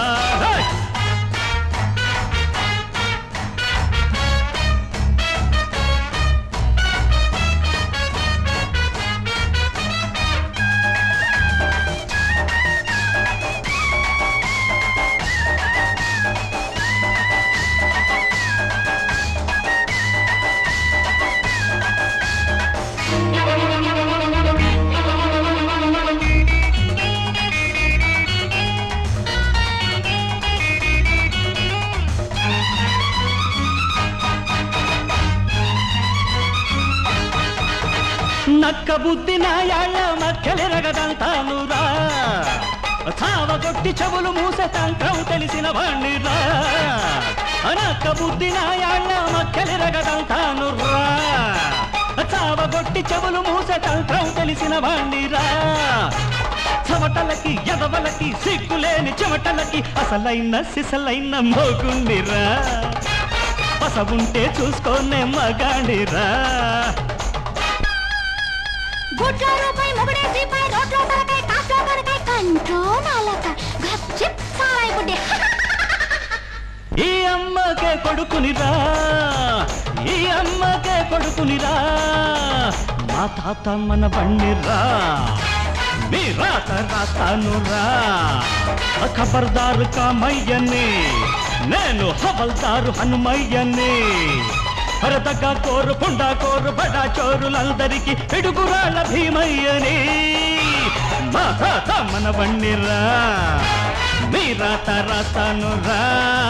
నక్క బుద్ధి నాయాళ్ళ మక్కలిరగదంతానురా చావగొట్టి చెవులు మూసే తంత్రం తెలిసిన వాణ్ణిరా నక్క బుద్ధి నాయాళ్ళ మక్కలిరగదంతానురా చావగొట్టి చెవులు మూసే తంత్రం తెలిసిన వాణ్ణిరా చెమటలకి ఎదవలకి సిగ్గులేని చెమటలకి అసలైన సిసలైన మోగుండిరా పసవుంటే చూసుకోనే మగాడిరా గుడ్లో రూపాయి మొగడేసి పై రోడ్లో తలకాయ కాట్లో తలకాయ కంట్లో నాలక గప్చిప్ సారాయి బుడ్డి ఈ అమ్మకే కొడుకునిరా ఈ అమ్మకే కొడుకునిరా మా తాత మన బండిరా మీ రాత రాస్తానురా ఖబర్దారు కామయ్యని నేను హవల్దారు హనుమయ్యని భరతగా కోరు పుండా కోరు బడా చోరులందరికీ పిడుగురాళ్ళ భీమయ్యని మా తాత మన బండిరా మీ రాత రాస్తానురా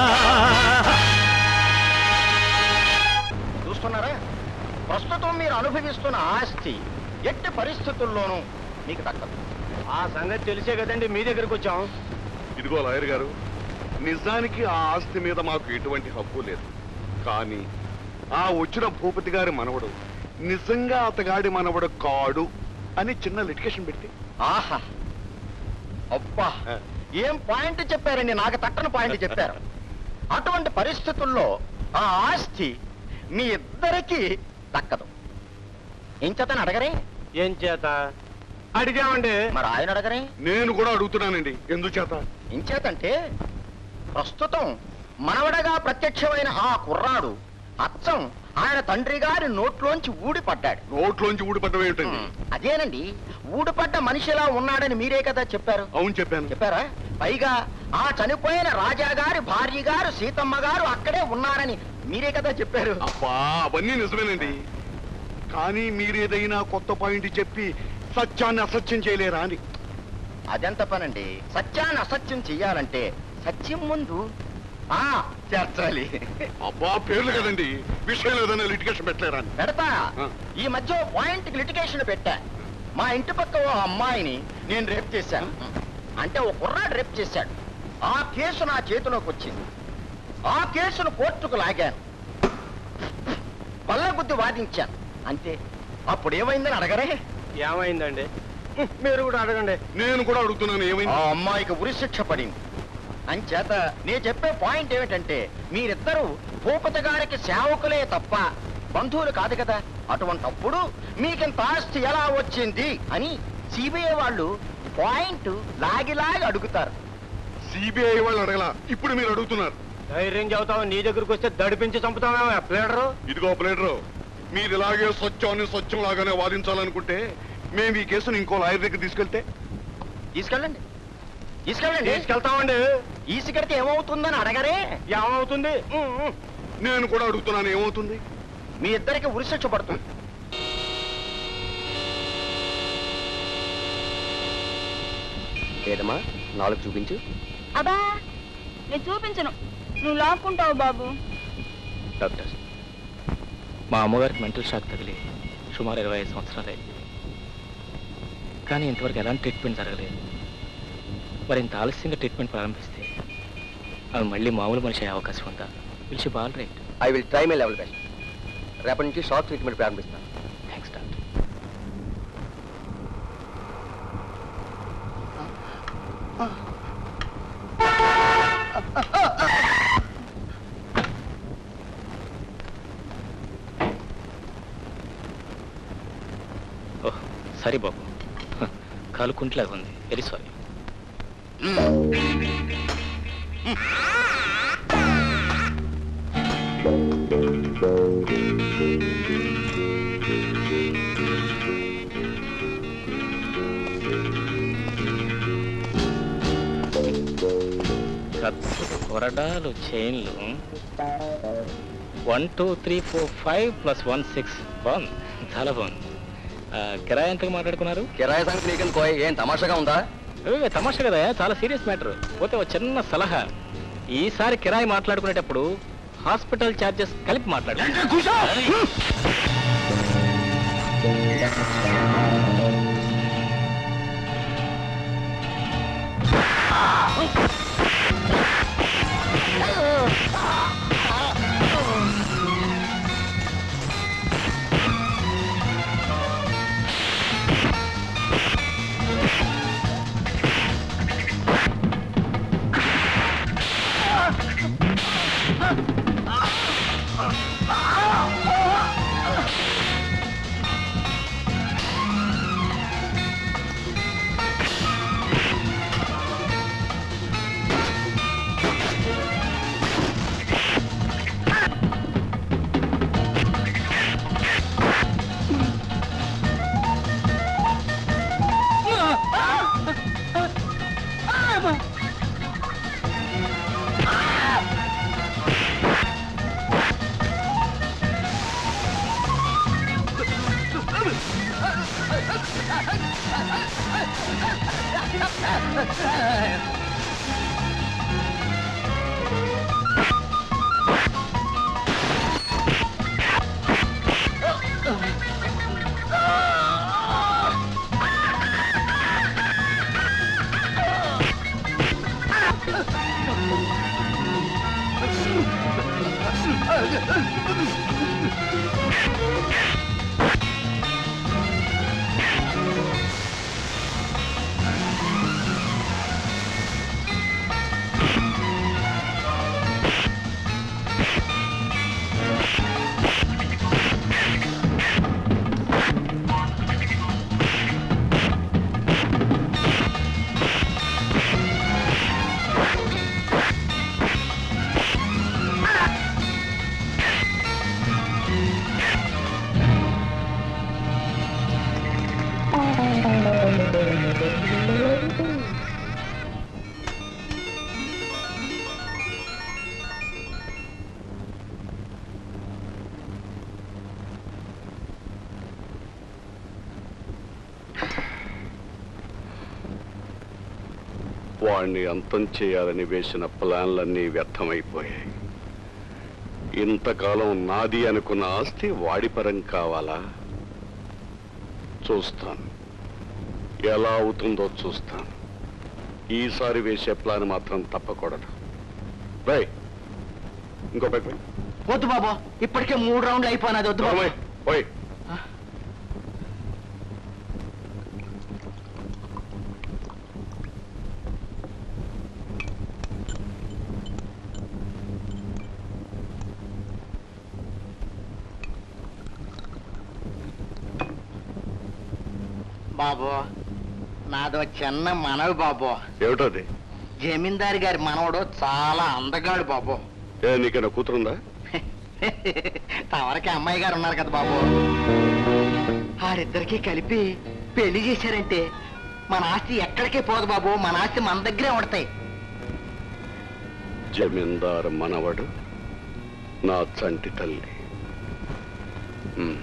చూస్తున్నారా ప్రస్తుతం మీరు అనుభవిస్తున్న ఆస్తి ఎట్టి పరిస్థితుల్లోనూ మీకు దక్కదు ఆ సంగతి తెలిసే కదండి మీ దగ్గరికి వచ్చాం ఇదిగో లాయర్ గారు నిజానికి ఆ ఆస్తి మీద మాకు ఎటువంటి హక్కు లేదు కానీ ఆ వచ్చిన భూపతి గారి మనవడు నిజంగా అతగాడి మనవడు కాడు అని చిన్న లిటికేషన్ పెట్టి ఆహా అబ్బా ఏం పాయింట్ చెప్పారండి నాకు తట్టని పాయింట్ చెప్పారు అటువంటి పరిస్థితుల్లో ఆ ఆస్తి మీ ఇద్దరికి దక్కదు ఏం చేతని అడగరే ఏం చేత అడిగామండి మరి ఆయన అడగరే నేను కూడా అడుగుతున్నానండి ఎందుచేత ఏం చేతంటే ప్రస్తుతం మనవడగా ప్రత్యక్షమైన ఆ కుర్రాడు అచ్చం ఆయన తండ్రి గారి నోట్లోంచి ఊడిపడ్డాడు నోట్లోంచి ఊడిపడ్డం ఏమిటండి అదేనండి ఊడిపడ్డ మనిషిలా ఉన్నాడని మీరే కదా చెప్పారు అవును చెప్పాను చెప్పారా పైగా ఆ చనిపోయిన రాజా గారి భార్య గారు సీతమ్మ గారు అక్కడే ఉన్నారని మీరే కదా చెప్పారు అబ్బా అవన్నీ నిజమేనండి కానీ మీరేదైనా కొత్త పాయింట్ చెప్పి సత్యాన్ని అసత్యం చేయలేరా అని అదెంత పనండి సత్యాన్ని అసత్యం చెయ్యాలంటే సత్యం ముందు ఆ చేర్చాలి అబ్బా పేర్లు కదండి విషయం ఏదైనా లిటికేషన్ పెట్టలేరా అని పెడతా ఆ. ఈ మధ్య పాయింట్ లిటిగేషన్ పెట్టా మా ఇంటి పక్క ఓ అమ్మాయిని నేను రేప్ చేశాను అంటే ఓ కుర్రాడు రేప్ చేశాడు ఆ కేసు నా చేతిలోకి వచ్చింది ఆ కేసును కోర్టుకు లాగాను బల్లగుద్ది వాదించాను అంతే అప్పుడు ఏమైందని అడగరే ఏమైందండి మీరు కూడా అడగండి నేను కూడా అడుగుతున్నాను ఏమైంది ఆ అమ్మాయికి ఉరిశిక్ష పడింది అంచేత నేను చెప్పే పాయింట్ ఏమిటంటే మీరిద్దరూ భూపతి గారికి సేవకులే తప్ప బంధువులు కాదు కదా అటువంటప్పుడు మీకింత ఆస్తి ఎలా వచ్చింది అని సిబిఐ వాళ్ళు పాయింట్ లాగి లాగి అడుగుతారు సిబిఐ వాళ్ళు అడగల ఇప్పుడు మీరు అడుగుతున్నారు ధైర్యం చెబుతావు నీ దగ్గరికి వస్తే దడిపించి చంపుతావా ప్లేడరు ఇదిగో ప్లేడరు మీరు ఇలాగే స్వచ్ఛాన్ని స్వచ్ఛం లాగానే వాదించాలనుకుంటే మేము ఈ కేసుని ఇంకో లాయర్ దగ్గర తీసుకెళ్తే తీసుకెళ్ళండి తీసుకెళ్ళండి తీసుకెళ్తామండి ఈసిగడితే ఏమవుతుందని అడగరే ఏమవుతుంది నేను కూడా అడుగుతున్నాను ఏమవుతుంది మీ ఇద్దరికి ఉరిశిక్ష పడుతుంది ఏదమ్మా నాలుగు చూపించు అబ్బా నేను చూపించను నువ్వు లాక్కుంటావు బాబు డాక్టర్ మా అమ్మగారికి మెంటల్ షాక్ తగిలి సుమారు ఇరవై ఐదు సంవత్సరాలు అయింది కానీ ఇంతవరకు ఎలాంటి ట్రీట్మెంట్ జరగలేదు మరి ఇంత ఆలస్యంగా ట్రీట్మెంట్ ప్రారంభిస్తే ఆమె మళ్ళీ మామూలు మనిషి అయ్యే అవకాశం ఉందా will ball right I will try my level best రేపటి నుంచి షార్ట్ ట్రీట్మెంట్ ప్రారంభిస్తాను థ్యాంక్స్ డాక్టర్ ఓహ్ సారీ బాబు హ, కాలు కుంట్లాగా ఉంది వెరీ సారీ కత్తులు కొరడాలు చైన్లు one two three four five plus one six బాగుంది చాలా బాగుంది ఆ, కిరాయి ఎంతకు మాట్లాడుకున్నారు కిరాయి సంగతి నీకెందుకు కోయ్? ఏం తమాషాగా ఉందా ఏ, తమాషా కదా చాలా సీరియస్ మ్యాటర్ పోతే ఒక చిన్న సలహా ఈసారి కిరాయి మాట్లాడుకునేటప్పుడు హాస్పిటల్ ఛార్జెస్ కలిపి మాట్లాడు వాణ్ణి అంతం చేయాలని వేసిన ప్లాన్లన్నీ వ్యర్థమైపోయాయి ఇంతకాలం నాది అనుకున్న ఆస్తి వాడి పరం కావాలా చూస్తాను ఎలా అవుతుందో చూస్తాను ఈసారి వేసే ప్లాన్ మాత్రం తప్పకూడదు రై ఇంకో పైకి పోయి. వద్దు బాబా ఇప్పటికే మూడు రౌండ్లు అయిపోయినది వద్దు బాబా పోయ్, పోయ్ బాబు నాదో చిన్న మనవి బాబు ఏమిటది జమీందారి గారి మనవడు చాలా అందగాడు బాబు ఏ నీకైనా కూతురుందా తమరికి అమ్మాయి గారు ఉన్నారు కదా బాబు వారిద్దరికి కలిపి పెళ్లి చేశారంటే మన ఆస్తి ఎక్కడికి పోదు బాబు మన ఆస్తి మన దగ్గరే ఉంటాయి జమీందారు మనవడు నా చంటి తల్లి ఉమ్.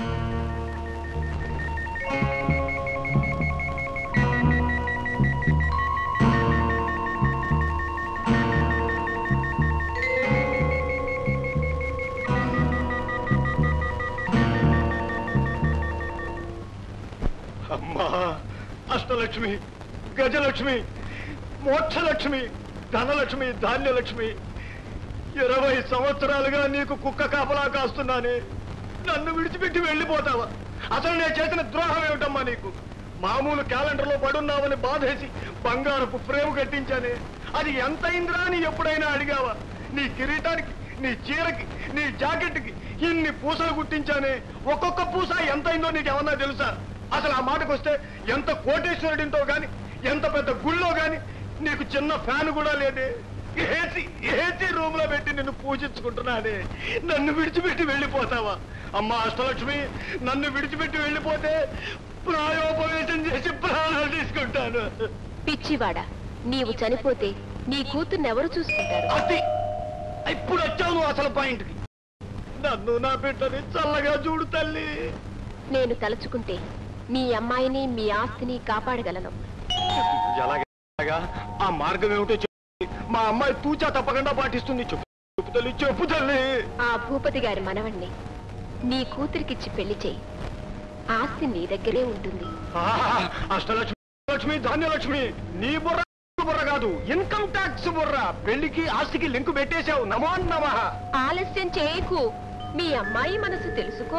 అమ్మా అష్టలక్ష్మి గజలక్ష్మి మోక్షలక్ష్మి ధనలక్ష్మి ధాన్యలక్ష్మి ఇరవై సంవత్సరాలుగా నీకు కుక్క కాపలా కాస్తున్నానే నన్ను విడిచిపెట్టి వెళ్ళిపోతావా అసలు నేను చేసిన ద్రోహం ఏమిటమ్మా నీకు మామూలు క్యాలెండర్లో పడున్నావని బాధేసి బంగారపు ఫ్రేమ్ కట్టించానే అది ఎంత అయిందిరా అని ఎప్పుడైనా అడిగావా నీ కిరీటానికి నీ చీరకి నీ జాకెట్కి ఇన్ని పూసలు గుట్టించానే ఒక్కొక్క పూస ఎంత అయిందో నీకు ఏమన్నా తెలుసా అసలు ఆ మాటకు వస్తే ఎంత కోటేశ్వరుడింతో గాని ఎంత పెద్ద గుళ్ళో గాని నీకు చిన్న ఫ్యాన్ కూడా లేదే ఏసీ ఏసీ రూమ్ లో పెట్టి నిన్ను పూజించుకుంటున్నానే నన్ను విడిచిపెట్టి వెళ్ళిపోతావా అమ్మా అష్టలక్ష్మి నన్ను విడిచిపెట్టి వెళ్ళిపోతే ప్రాయోపవేశం చేసి ప్రాణాలు తీసుకుంటాను పిచ్చివాడ నీవు చనిపోతే నీ కూతుర్ని ఎవరు చూసుకుంటారు అది ఇప్పుడు వచ్చావు నువ్వు అసలు పాయింట్కి నన్ను నా బిడ్డని చల్లగా చూడు తల్లి నేను తలుచుకుంటే మీ అమ్మాయిని మీ ఆస్తిని కాపాడగలను ఎలాగా ఎలాగా? ఆ మార్గం ఏమిటో చెప్పు మా అమ్మాయి తూచా తప్పకుండా పాటిస్తుంది చెప్పు చెప్పు తల్లి చెప్పు తల్లి ఆ భూపతి గారి మనవణ్ణి నీ కూతురికిచ్చి పెళ్లి చేయి ఆస్తి నీ దగ్గరే ఉంటుంది ఆహా, అష్టలక్ష్మి లక్ష్మి ధాన్యలక్ష్మి నీ బుర్ర బుర్ర కాదు ఇన్కమ్ ట్యాక్స్ బుర్ర పెళ్లికి ఆస్తికి లింకు పెట్టేశావు నమో నమః ఆలస్యం చేయకు మీ అమ్మాయి మనసు తెలుసుకో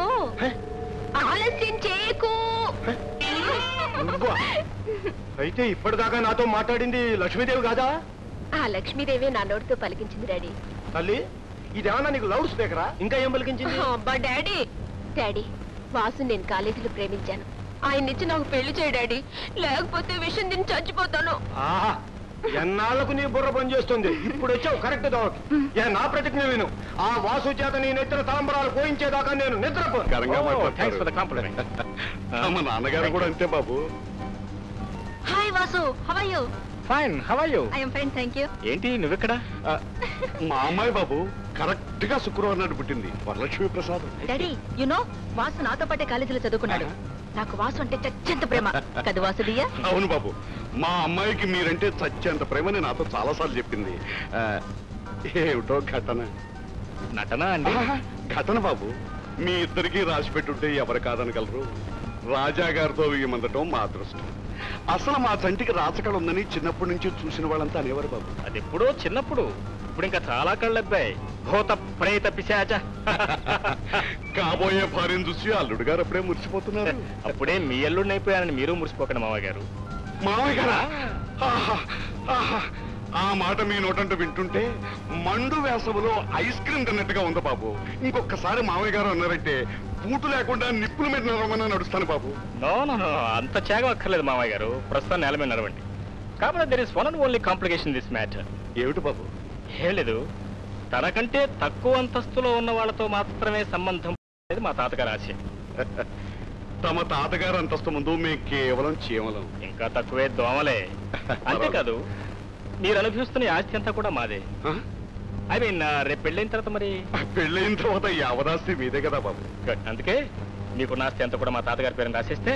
ఆలస్యం చేయకు నువ్వా? అయితే ఇప్పటిదాకా నాతో మాట్లాడింది లక్ష్మీదేవి కాదా ఆ లక్ష్మీదేవి నా నోటితో పలికించింది డాడీ తల్లి ఇదేమన్నా నీకు లౌడ్ స్పీకరా ఇంకా ఏం పలికించింది అబ్బా డాడీ డాడీ వాసు నేను కాలేజీలో ప్రేమించాను ఆయన ఇచ్చి నాకు పెళ్లి చేయి డాడీ లేకపోతే విషయం తిని చచ్చిపోతాను ఆహా ఎన్నాళ్లకు నీ బుర్ర పనిచేస్తుంది ఇప్పుడు వచ్చావు కరెక్ట్ దోవకి ఏ నా ప్రతిజ్ఞ విను ఆ వాసు చేత నీ నెత్తిన తలంబరాలు పోయించేదాకా నేను నిద్రపోను కరంగా థ్యాంక్స్ ఫర్ ద మాట్లాడతారు మా నాన్నగారు కూడా అంతే బాబు hi Vasu how are you fine how are you I am fine thank you ఏంటి నువ్వెక్కడ మా అమ్మాయి బాబు కరెక్ట్ గా శుక్రవారం నాడు పుట్టింది Varalakshmi Prasad daddy you know Vasu నాతో పాటే కాలేజీలో చదువుకున్నాడు నాకు వాసు అంటే చచ్చంత ప్రేమ కదా వాసుదియ్య అవును బాబు మా అమ్మాయికి మీరంటే చచ్చేంత ప్రేమని నాతో చాలా సార్లు చెప్పింది ఆ, ఏమిటో ఘటన నటన అండి ఘటన బాబు మీ ఇద్దరికి రాసి పెట్టుంటే ఎవరు కాదనగలరు రాజా గారితో వేయమందటం మా అదృష్టం అసలు మా చంటికి రాచకళ ఉందని చిన్నప్పటి నుంచి చూసిన వాళ్ళంతా అనేవారు బాబు అది ఎప్పుడో చిన్నప్పుడు ఇప్పుడు ఇంకా చాలా కళ్ళబ్బాయి భూత ప్రేత పిశాచ కాబోయే భార్యను చూసి అల్లుడు గారు అప్పుడే మురిసిపోతున్నారు అప్పుడే మీ అల్లుడిని అయిపోయారని మీరు మురిసిపోకండి మామయ్య గారు మామయ్య గారా ఆహా, ఆహా. ఆ మాట మీ నోటంటూ వింటుంటే మండు వేసవిలో ఐస్ క్రీమ్ తిన్నట్టుగా ఉంది బాబు ఇంకొకసారి మామయ్య గారు అన్నారంటే బూటు లేకుండా నిప్పుల మీద నడవమని నడుస్తాను బాబు నో నో నో అంత త్యాగం అక్కర్లేదు మామయ్య గారు ప్రస్తుతం నేల మీద నడవండి కాబట్టి there is one and only complication this matter ఏమిటి బాబు ఏం లేదు తనకంటే తక్కువ అంతస్తులో ఉన్న వాళ్ళతో మాత్రమే సంబంధం అనేది మా తాతగారి ఆశయం తమ తాతగారు అంతస్తు ముందు మేము కేవలం చీమలం ఇంకా తక్కువే దోమలే అంతేకాదు మీరు అనుభవిస్తున్న ఈ ఆస్తి అంతా కూడా మాదే ఐ మీన్ రేపు పెళ్ళైన తర్వాత మరి పెళ్ళైన తర్వాత యావదాస్తి మీదే కదా బాబు Good. అందుకే మీకున్న ఆస్తి అంతా కూడా మా తాతగారి పేరుని రాసేస్తే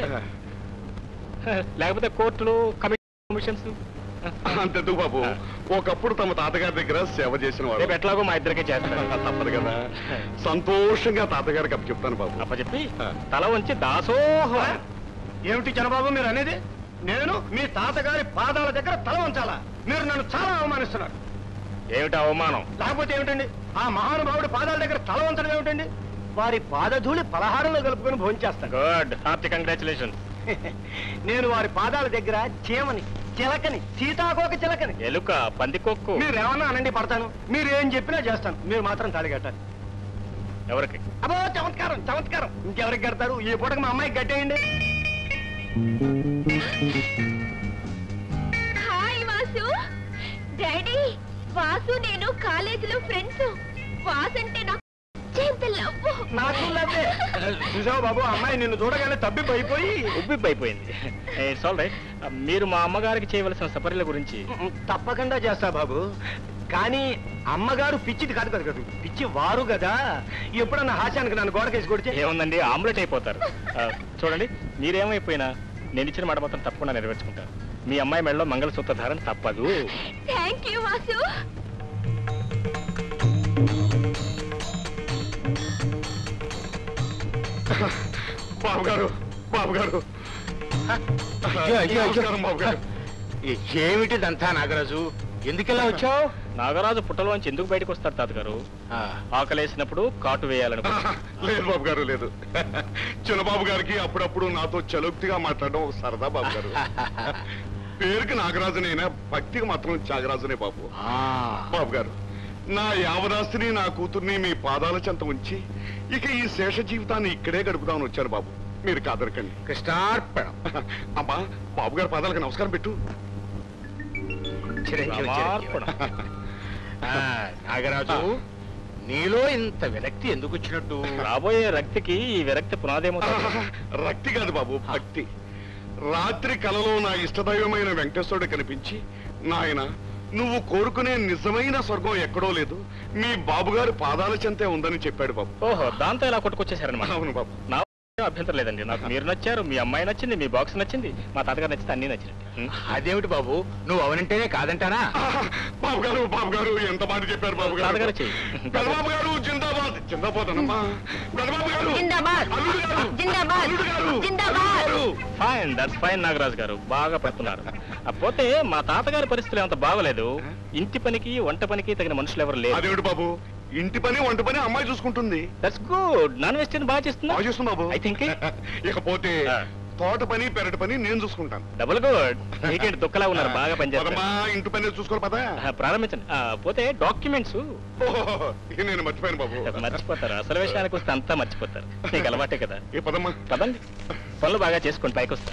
లేకపోతే కోర్టులు కమిషన్స్ అంతెందుకు బాబు ఒకప్పుడు తమ తాతగారి దగ్గర సేవ చేసిన వాడు రేపు ఎట్లాగో మా ఇద్దరికే చేస్తారు తప్పదు కదా సంతోషంగా తాతగారికి అప్పు చెప్తాను బాబు అప్పచెప్పి తల వంచి దాసోహ ఏమిటి చనబాబు మీరు అనేది నేను మీ తాతగారి పాదాల దగ్గర తల వంచాలా మీరు నన్ను చాలా అవమానిస్తున్నారు ఏమిటి అవమానం లేకపోతే ఏమిటండి ఆ మహానుభావుడి పాదాల దగ్గర తల వంచడం ఏమిటండి వారి పాదధూళి పలహారంలో కలుపుకొని భోంచేస్తాను గుడ్ హార్టీ కంగ్రాచులేషన్ నేను వారి పాదాల దగ్గర చీమని చిలకని సీతాకోక చిలకని ఎలుక పందికొక్కు మీరు ఏమన్నా అనండి పడతాను మీరు ఏం చెప్పినా చేస్తాను మీరు మాత్రం తాళి కట్టాలి ఎవరికి అబ్బో చమత్కారం చమత్కారం ఇంకెవరికి కడతారు ఈ పూటకి మా అమ్మాయికి కట్టేయండి హాయ్ వాసు డాడీ వాసు నేను కాలేజీలో ఫ్రెండ్స్ వాసు అంటే నాకు ఎంత లవ్వు నాకు లవ్వే. చూసావా బాబు ఆ అమ్మాయి నిన్ను చూడగానే తబ్బిబ్బైపోయి ఉబ్బిబ్బైపోయింది ఇట్స్ ఆల్ రైట్ మీరు మా అమ్మగారికి చేయవలసిన సపర్యల గురించి తప్పకుండా చేస్తా బాబు కానీ అమ్మగారు పిచ్చిది కాదు కదా కదా పిచ్చి వారు కదా ఎప్పుడన్నా హాస్యానికి నన్ను గోడకేసి కొడితే ఏముందండి ఆమ్లెట్ అయిపోతారు ఆ, చూడండి మీరేమైపోయినా నేను ఇచ్చిన మాట మాత్రం తప్పకుండా నెరవేర్చుకుంటాను మీ అమ్మాయి మెడలో మంగళసూత్ర ధారణ తప్పదు థ్యాంక్ యూ వాసు బాబు గారు బాబు గారు అయ్యో, అయ్యో, అయ్యో. నమస్కారం, బాబు గారు ఏ- ఏమిటిదంతా నాగరాజు ఎందుకెలా వచ్చావు నాగరాజు పుట్టలోంచి ఎందుకు బయటకు వస్తాడు తాతగారు ఆకలేసినప్పుడు కాటు వేయాలనుకో లేదు బాబు గారు లేదు చిన్నబాబు గారికి అప్పుడప్పుడు నాతో చలోక్తిగా మాట్లాడడం ఒక సరదా బాబు గారు పేరుకి నాగరాజునైనా భక్తికి మాత్రం త్యాగరాజునే బాబు బాబు గారు నా యావదాస్తిని నా కూతుర్ని మీ పాదాల చెంత ఉంచి ఇక ఈ శేష జీవితాన్ని ఇక్కడే గడుపుదామని వచ్చాను బాబు మీరు కాదరకండి కృష్ణార్పణం అమ్మా బాబు గారి పాదాలకు నమస్కారం పెట్టు చిరంజీవి, చిరంజీవి. ఆ, నాగరాజు నీలో ఇంత విరక్తి ఎందుకు వచ్చినట్టు రాబోయే రక్తికి ఈ విరక్తి పునాదేమో తాతగారు. రక్తి కాదు బాబు భక్తి రాత్రి కలలో నా ఇష్టదైవమైన వెంకటేశ్వరుడు కనిపించి నాయన నువ్వు కోరుకునే నిజమైన స్వర్గం ఎక్కడో లేదు మీ బాబుగారి పాదాల చెంతే ఉందని చెప్పాడు బాబు ఓహో దాంతో ఇలా కొట్టుకొచ్చేసారనమాట అవును బాబు నా అభ్యంతరం లేదండి నాకు మీరు నచ్చారు మీ అమ్మాయి నచ్చింది మీ బాక్స్ నచ్చింది మా తాతగారు నచ్చితే అన్ని నచ్చినట్టు అదేమిటి బాబు నువ్వు అవనంటేనే కాదంటానా బాబు గారు బాబు గారు ఎంత మాట చెప్పారు బాబు గారు తాతగారు చెయ్యి. పెదబాబు గారు జిందాబాద్ జిందాబాద్ అనమ్మా పెదబాబు గారు జిందాబాద్ అల్లుడు గారు జిందాబాద్ అల్లుడు గారు జిందాబాద్ fine that's fine Nagaraju garu బాగా పడుతున్నారు ఆ, పోతే మా తాతగారి పరిస్థితులు అంత బాగలేదు ఇంటి పనికి వంట పనికి తగిన మనుషులు ఎవరు లేరు అదేమిటి బాబు ఇంటి పని వంట పని అమ్మాయి చూసుకుంటుంది దట్స్ గుడ్ నాన్ వెజిటేరియన్ బాగా చేస్తున్నా బాగా చేస్తుంది బాబు ఐ థింక్ ఇకపోతే తోట పని పెరటి పని నేను చూసుకుంటాను డబుల్ గుడ్ మీకేంటి దుక్కలా ఉన్నారు బాగా పనిచేస్తారు పదమ్మా ఇంటి పని చూసుకోవాలి పదా ఆ, ప్రారంభించండి ఆ, పోతే డాక్యుమెంట్స్ ఇక నేను మర్చిపోయాను బాబు మర్చిపోతారు అసలు విషయానికి వస్తే అంతా మర్చిపోతారు నీకు అలవాటే కదా ఏ పదమ్మా పదండి పనులు బాగా చేసుకోండి పైకి వస్తా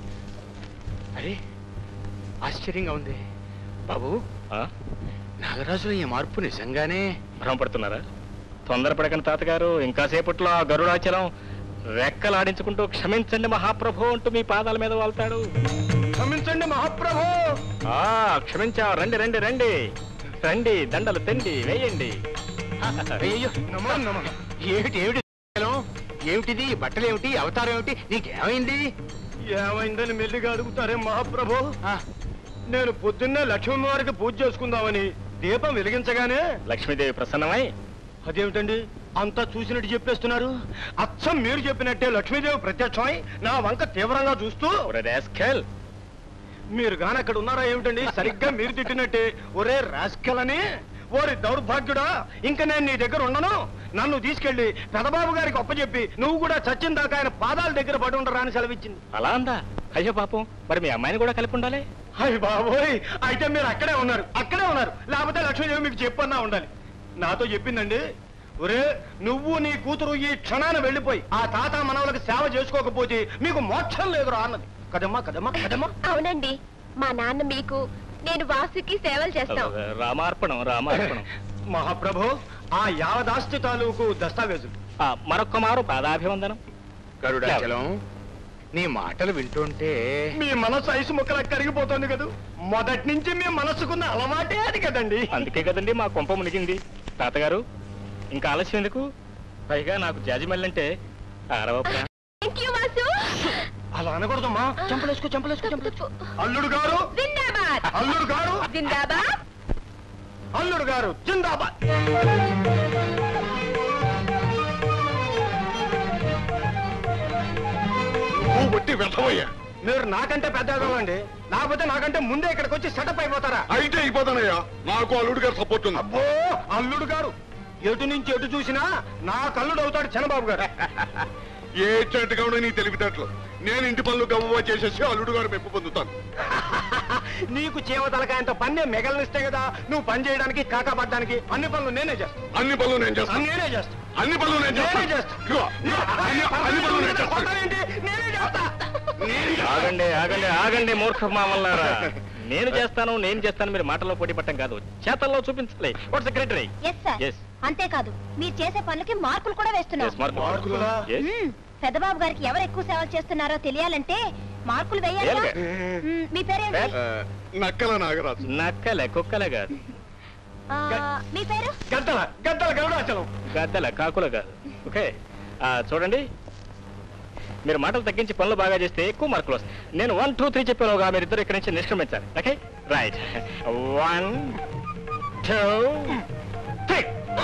అరే ఆశ్చర్యంగా ఉంది బాబు నాగరాజులో ఈ మార్పు నిజంగానే భ్రమపడుతున్నారా తొందరపడకండి తాతగారు ఇంకా సేపట్లో ఆ గరుడాచలం రెక్కలాడించుకుంటూ క్షమించండి మహాప్రభు అంటూ మీ పాదాల మీద వాళ్తాడు క్షమించండి మహాప్రభు ఆ క్షమించా రండి రండి రండి రండి దండలు తెండి వేయండి అయ్యో నమో నమ ఏమిటి ఏమిటి ఏమిటిది ఈ బట్టలు ఏమిటి అవతారం ఏమిటి నీకేమైంది ఏమైందని మెల్లిగా అడుగుతారే మహాప్రభు నేను పొద్దున్నే లక్ష్మీ వారికి పూజ చేసుకుందామని దీపం వెలిగించగానే లక్ష్మీదేవి ప్రసన్నమై అదేమిటండి అంతా చూసినట్టు చెప్పేస్తున్నారు అచ్చం మీరు చెప్పినట్టే లక్ష్మీదేవి ప్రత్యక్షమై నా వంక తీవ్రంగా చూస్తూ రాస్కెల్ మీరు గాని అక్కడ ఉన్నారా ఏమిటండి సరిగ్గా మీరు తిట్టినట్టే ఒరే రాస్కెల్ అని ఓరి దౌర్భాగ్యుడా ఇంకా నేను నీ దగ్గర ఉండను నన్ను తీసుకెళ్లి పెదబాబు గారికి అప్పచెప్పి నువ్వు కూడా చచ్చిన దాకా ఆయన పాదాల దగ్గర పడి ఉండరా అని సెలవిచ్చింది అలా అందా అయ్యో పాపం మరి మీ అమ్మాయిని కూడా కలిపి ఉండాలి అయ్య బాబోయ్ అయితే మీరు అక్కడే ఉన్నారు అక్కడే ఉన్నారు లేకపోతే లక్ష్మీదేవి మీకు చెప్పన్నా ఉండాలి నాతో చెప్పిందండి ఒరే నువ్వు నీ కూతురు ఈ క్షణాన వెళ్ళిపోయి ఆ తాత మనవలకు సేవ చేసుకోకపోతే మీకు మోక్షం లేదురా అన్నది కదమ్మా కదమ్మా కదమ్మా అవునండి మా నాన్న మీకు నేను వాసుకి సేవలు చేస్తాం రామార్పణం రామార్పణం మహాప్రభు ఆ యావదాస్తి తాలూకు దస్తావేజులు ఆ, మరొక్క మారు పాదాభివందనం గరుడాచలం నీ మాటలు వింటుంటే మీ మనసు ఐసు ముక్కలా కరిగిపోతుంది కదా మొదటి నుంచి మీ మనసుకున్న అలవాటే అది కదండి అందుకే కదండి మా కొంప మునిగింది తాతగారు ఇంకా ఆలస్యం ఎందుకు పైగా నాకు జాజిమల్లంటే అరవ థ్యాంక్ యూ వాసు అలా అనకూడదమ్మా చంపలేసుకో చంపలేసుకో చంపలేసుకో అల్లుడు గారు జిందాబాద్ అల్లుడు గారు జిందాబాద్ అల్లుడు గారు జిందాబాద్ నువ్వు కొట్టి వెళ్ళవయ్యా మీరు నాకంటే పెద్ద అండి లేకపోతే నాకంటే ముందే ఇక్కడికి వచ్చి సెటప్ అయిపోతారా అయితే అయిపోతానయ్యా నాకు అల్లుడు గారు సపోర్ట్ ఉంది అబ్బో అల్లుడు గారు ఎటు నుంచి ఎటు చూసినా నా కల్లుడు అవుతాడు చంద్రబాబు గారు ఏ చెట్టుగా ఉండే నీ తెలివితేటలు నేను ఇంటి పనులు గవ్వ చేసేసి అల్లుడు గారు మెప్పు పొందుతాను నీకు చేవ తలకాయంత పన్నే మిగలనిస్తే కదా నువ్వు పని చేయడానికి కాకాపడ్డానికి అన్ని పనులు నేనే చేస్తాను అన్ని పనులు నేను చేస్తాను నేనే చేస్తాను అన్ని పనులు నేను నేనే చేస్తాను చేస్తాను ఇదిగో, అన్ని అన్ని పనులు నేను చేస్తాను కొడతావేంటి? నేనే చేస్తా ఆగండి ఆగండి ఆగండి మూర్ఖ మామల్లారా నేను చేస్తాను నేను చేస్తాను మీరు మాటల్లో పోటీ పట్టం కాదు చేతల్లో చూపించాలి what secretary yes sir yes అంతేకాదు మీరు చేసే పనులకి మార్కులు కూడా వేస్తున్నాం ఎస్ మార్కులా మ్మ్. పెద్దబాబు గారికి ఎవరు ఎక్కువ సేవలు చేస్తున్నారో తెలియాలంటే మార్కులు వేయాలి వేయాలిగా. మీ పేరేంటి నక్కల నాగరాజు నక్కలే కుక్కలే కాదు ఆ, మీ పేరు గద్దల గద్దల గరుడాచలం గద్దల కాకుల కాదు ఓకే ఆ, చూడండి మీరు మాటలు తగ్గించి పనులు బాగా చేస్తే ఎక్కువ మార్కులు వస్తాయి నేను వన్ టూ త్రీ చెప్పేలోగా మీరు ఇద్దరు ఇక్కడి నుంచి నిష్క్రమించాలి okay right one two three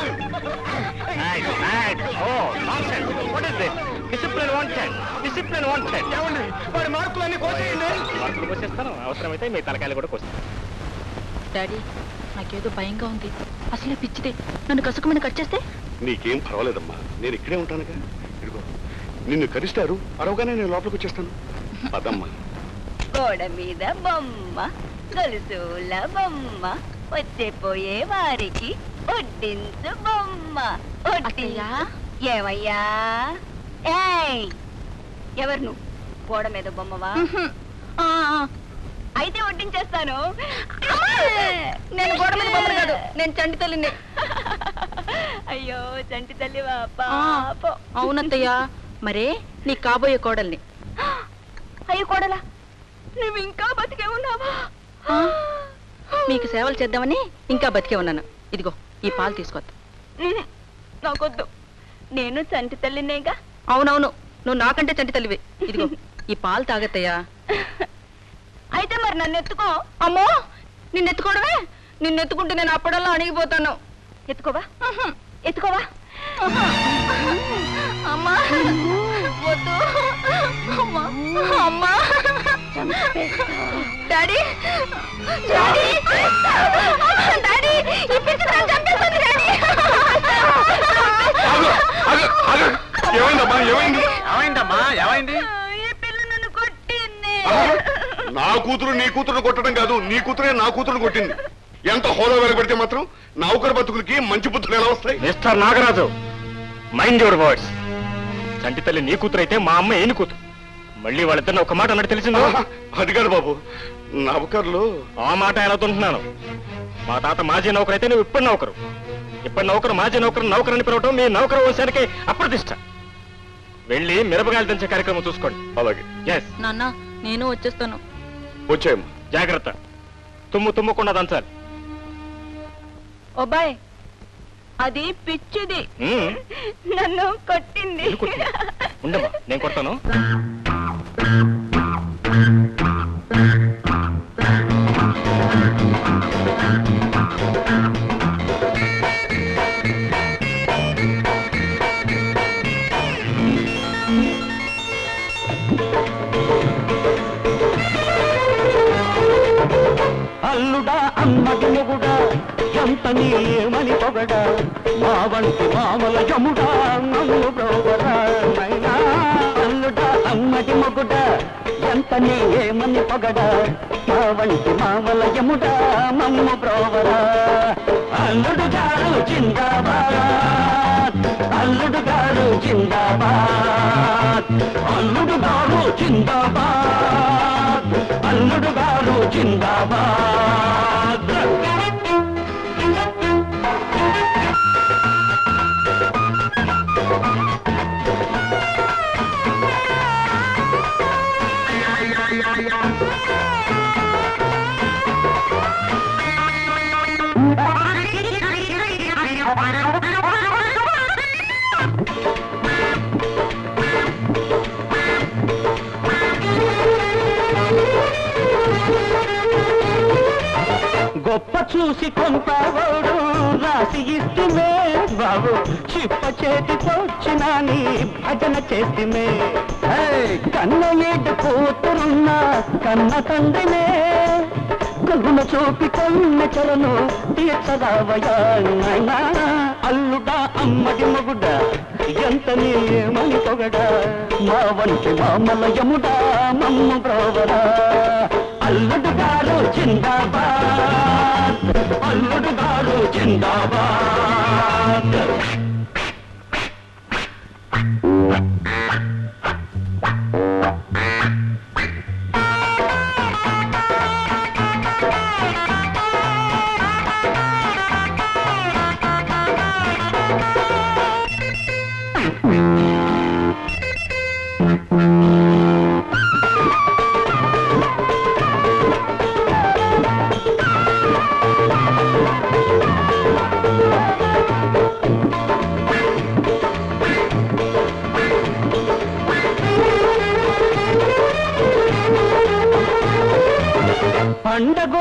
discipline one ten discipline one ten వాడి మార్కులన్నీ కోసేయండి మార్కులు కోసేస్తాను అవసరమైతే మీ తలకాయలు కూడా కోస్తాను డాడీ నాకేదో భయంగా ఉంది అసలే పిచ్చిదే నన్ను కసుకుమని కట్ చేస్తే నీకేం పర్వాలేదమ్మా నేను ఇక్కడే ఉంటానుగా ఇదిగో నిన్ను కరిస్తారు అరవగానే నేను లోపలికి వచ్చేస్తాను పదమ్మా గోడ మీద బొమ్మ గొలుసుల బొమ్మ వచ్చే పోయే వారికి వడ్డించు బొమ్మ వడ్డియా ఏమయ్యా ఏయ్ ఎవరు నువ్వు గోడ మీద బొమ్మవా ఆ, ఆ. అయితే వడ్డించేస్తాను నేను గోడ మీద బొమ్మను కాదు నేను చంటి తల్లిని అయ్యో చంటి తల్లివా పాపం అవునత్తయ్యా మరే నీ కాబోయే కోడల్ని అయ్యో కోడలా నువ్వు ఇంకా బతికే ఉన్నావా మీకు సేవలు చేద్దామని ఇంకా బతికే ఉన్నాను ఇదిగో ఈ పాలు తీసుకోవద్దు ఉహు, నాకొద్దు నేను చంటి తల్లినేగా అవునవును నువ్వు నాకంటే చంటి తల్లివి ఇదిగో ఈ పాలు తాగత్తయ్యా అయితే మరి నన్ను ఎత్తుకో అమ్మో నిన్ను ఎత్తుకోవడమే నిన్ను ఎత్తుకుంటే నేను అప్పుడల్లా అణిగిపోతాను ఎత్తుకోవా ఉహు, ఎత్తుకోవా అమ్మా వద్దు అమ్మా అమ్మా డాడీ డాడీ డాడీ ఈ పిచ్చి నన్ను చంపేస్తుంది డాడీ ఏమైందమ్మా ఏమైంది ఏమైందమ్మా ఏమైంది నా కూతురు నీ కూతురు కొట్టడం కాదు నీ కూతురే నా కూతురు కొట్టింది ఎంత హోదా వెలగబడితే మాత్రం నౌకర బతుకులకి మంచి బుద్ధులు ఎలా వస్తాయి mister Nagaraju mind your words చంటి తల్లి నీ కూతురు అయితే మా అమ్మ ఏని కూతురు మళ్ళీ వాళ్ళిద్దరిని ఒక మాట అన్నట్టు తెలిసిందో అది కాదు బాబు నౌకర్లు ఆ మాట ఎలా తుంటున్నాను మా తాత మాజీ నౌకరు అయితే నువ్వు ఇప్పుడు నౌకరు ఇప్పుడు నౌకరు మాజీ నౌకరు నౌకరని పిలవటం మీ నౌకరు వంశానికి అప్రతిష్ట వెళ్ళి మిరపకాయలు దంచే కార్యక్రమం చూసుకోండి అలాగే ఎస్ నాన్న నేను వచ్చేస్తాను వచ్చాయమ్మా జాగ్రత్త తుమ్ము తుమ్మకుండా దంచాలి ఓబాయ్ అది పిచ్చిది మ్మ్. నన్ను కొట్టింది ఉండమ్మా నేను కొడతాను అల్లుడా అమ్మకి మొగుడా ఎంత నీ ఏమని పొగడా మా వంటి మామల యముడా నన్ను బ్రోవరా నైనా అల్లుడా అమ్మటి మొగుడా ఎంత నీ ఏమని పొగడా మా వంటి మామల యముడా మమ్ము బ్రోవరా అల్లుడు గారు జిందాబాద్ అల్లుడు గారు జిందాబాద్ అల్లుడు గారు జిందాబాద్ అల్లుడు గారు జిందాబాద్ గొప్ప చూసి కొంపవాడు రాసి ఇస్తుమే బాబు చిప్ప చేతికొచ్చిన నీ భజన చేతిమే కన్న ఏడు కూతురున్న కన్న తండ్రినే కరుణ చూపి కన్న చలను తీర్చరావయా నాయనా అల్లుడా అమ్మడి మొగుడా ఎంత నీమని పొగడా మా వంటి మామల యముడా మమ్మ బ్రోవరా అల్లుడు గారు జిందాబాద్ అల్లుడు గారు జిందాబాద్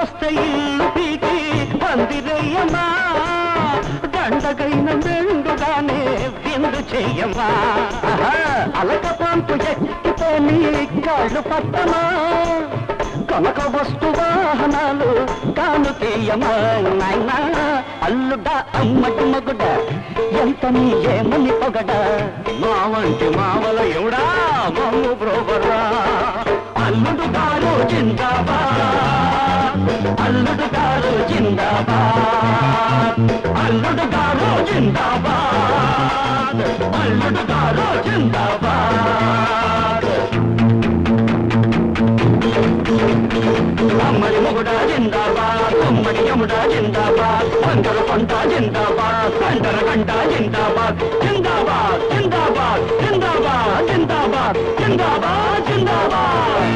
వస్తే ఇల్లు పీకి పందిరయ్యమ్మా దండగైన మెండుగానే విందు చెయ్యమ్మా అలక పంపు ఎక్కితేని కాళ్ళు పట్టమా కనక వస్తు వాహనాలు కానుకేయమ్మా నాయనా అల్లుడ అమ్మటి మగుడ ఎంత నీ ఏమని పొగడ మా వంటి మావల ఎవడా మమ్ము బ్రోబరా అల్లుడు గారు జిందాబాద్ అల్లుడు గారు జిందాబాద్ అల్లుడు గారు జిందాబాద్ అల్లుడు గారు జిందాబాద్ అమ్మడి మొగుడ జిందాబాద్ అమ్మడి యముడ జిందాబాద్ వందల పంట జిందాబాద్ గంటల గంట జిందాబాద్ జిందాబాద్ జిందాబాద్ జిందాబాద్ జిందాబాద్ జిందాబాద్ జిందాబాద్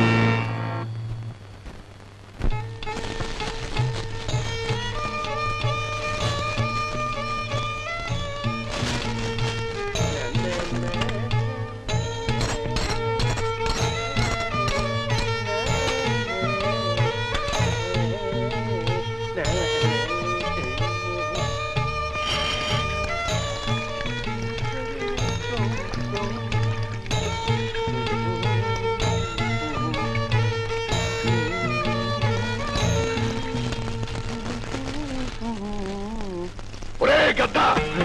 ఒరే గద్ద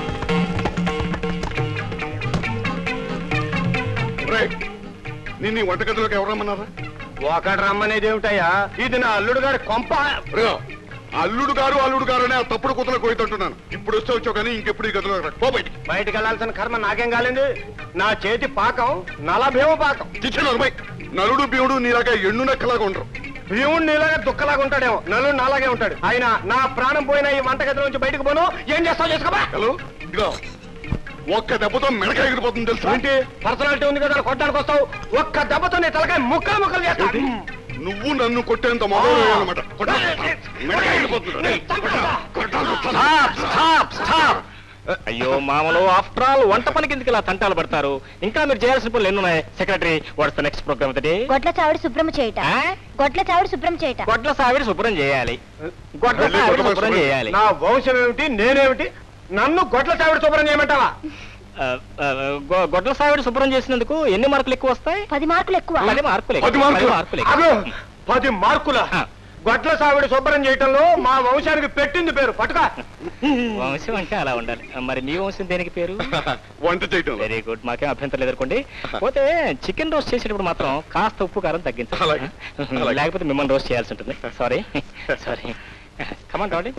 ఒరే నిన్ను ఈ వంటగదిలోకి ఎవరు రమ్మన్నారా ఒకడు రమ్మనేది ఏమిటయ్యా ఇది నా అల్లుడు గారి కొంప ఒరేయ్, అల్లుడు గారు అల్లుడు గారు అనే ఆ తప్పుడు కూతురు కోయితుంటున్నాను ఇప్పుడు వస్తే వచ్చావు కానీ ఇంకెప్పుడు ఈ గదిలో పో బయటికి బయటికి వెళ్ళాల్సిన కర్మ నాకేం కాలేదు నా చేతి పాకం నలభేమ పాకం చిచ్చిన నలుడు భీముడు నీలాగా ఎండు నక్కలాగా ఉండరు భీముడు నీలాగా దుక్కలాగా ఉంటాడేమో నలుడు నాలాగే ఉంటాడు ఆయన నా ప్రాణం పోయిన ఈ వంటగది నుంచి బయటకు పోను ఏం చేస్తావు చేసుకోబా హలో ఇదిగో ఒక్క దెబ్బతో మెడక ఎగిరిపోతుంది తెలుసా ఏంటి పర్సనాలిటీ ఉంది కదా కొట్టడానికి వస్తావు ఒక్క దెబ్బతో నీ తలకాయ ముక్కలు ముక్కలు చేస్తా నువ్వు నన్ను కొట్టేంత మొదలు అనమాట మెడక ఎగిరిపోతుంది స్టాప్ స్టాప్ స్టాప్ అయ్యో మామలు ఆఫ్టర్ ఆల్ వంట పనికి ఎందుకు ఇలా తంటాలు పడతారు ఇంకా మీరు చేయాల్సిన పనులు ఎన్ని ఉన్నాయి secretary what's the next programme day గొడ్ల చావిడి శుభ్రం చేయట గొడ్ల చావిడి శుభ్రం చేయట గొడ్ల సావిడి శుభ్రం చేయాలి గొడ్ల సావిడి శుభ్రం చేయాలి నా వంశం ఏమిటి నేనేమిటి నన్ను గొడ్ల చావిడి శుభ్రం చేయమంటావా ఆ, ఆ, గొ- గొడ్ల సావిడి శుభ్రం చేసినందుకు ఎన్ని మార్కులు ఎక్కువ వస్తాయి పది మార్కులు ఎక్కువ పది మార్కులు ఎక్కువ. పది మార్కులు పది మార్కులు అగో, ఎక్కువ. పది మార్కుల గొడ్ల సావిడి శుభ్రం చేయటంలో మా వంశానికి పెట్టింది పేరు పట్టుకా వంశం అంటే అలా ఉండాలి మరి మీ వంశం దేనికి పేరు వంట చేయటం వెరీ గుడ్ మాకేం అభ్యంతరం లేదనుకోండి పోతే చికెన్ రోస్ట్ చేసేటప్పుడు మాత్రం కాస్త ఉప్పు కారం తగ్గించాలి అలాగే. లేకపోతే మిమ్మల్ని రోస్ట్ చేయాల్సి ఉంటుంది సారీ సారీ కమాన్ రావండి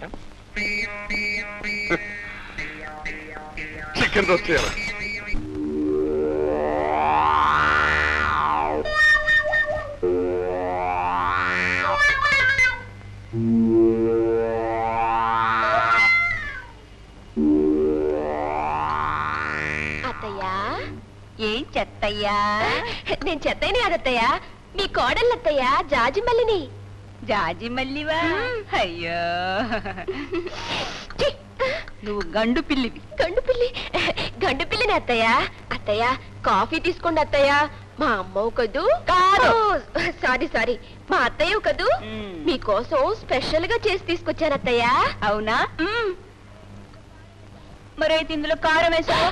చికెన్ రోస్ట్ చేయాలి అత్తయ్యా ఏం చెత్తయ్యా నేను చెత్తైన అదత్తయ్యా మీ కోడళ్ళత్తయ్యా జాజి మల్లిని జాజి మల్లివా అయ్యో నువ్వు గండు పిల్లివి గండు పిల్లి గండు పిల్లిని అత్తయ్య అత్తయ్య కాఫీ తీసుకోండి అత్తయ్య మా అమ్మవు కదూ కాదు. సారీ సారీ మా అత్తయ్య కదూ మీకోసం స్పెషల్ గా చేసి తీసుకొచ్చాను అత్తయ్య అవునా మరైతే ఇందులో కారం వేసావా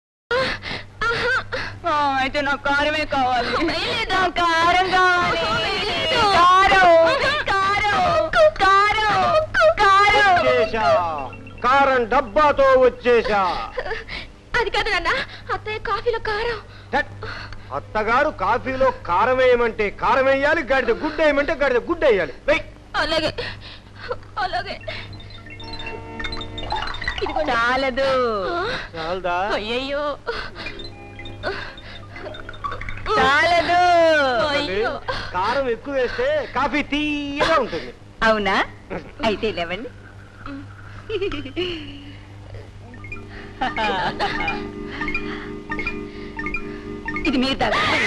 ఆ, అయితే నాకు కారమే కావాలి నాకు కారం కావాలి కారం కారం కారం కారం వచ్చేసా కారం డబ్బాతో వచ్చేసా అది కాదు నాన్న అత్తయ్య కాఫీలో కారం అత్తగారు కాఫీలో కారం వేయమంటే కారం వేయాలి గడిద గుడ్డ వేయమంటే గడిద గుడ్డ వేయాలి వెయ్. అలాగే అలాగే ఇదిగోండి. చాలదు చాలదా అయ్యయ్యో చాలదు అయ్యో కారం ఎక్కువ వేస్తే కాఫీ తీయగా ఉంటుంది అవునా అయితే లేవండి ఇది మీరు తాగాలి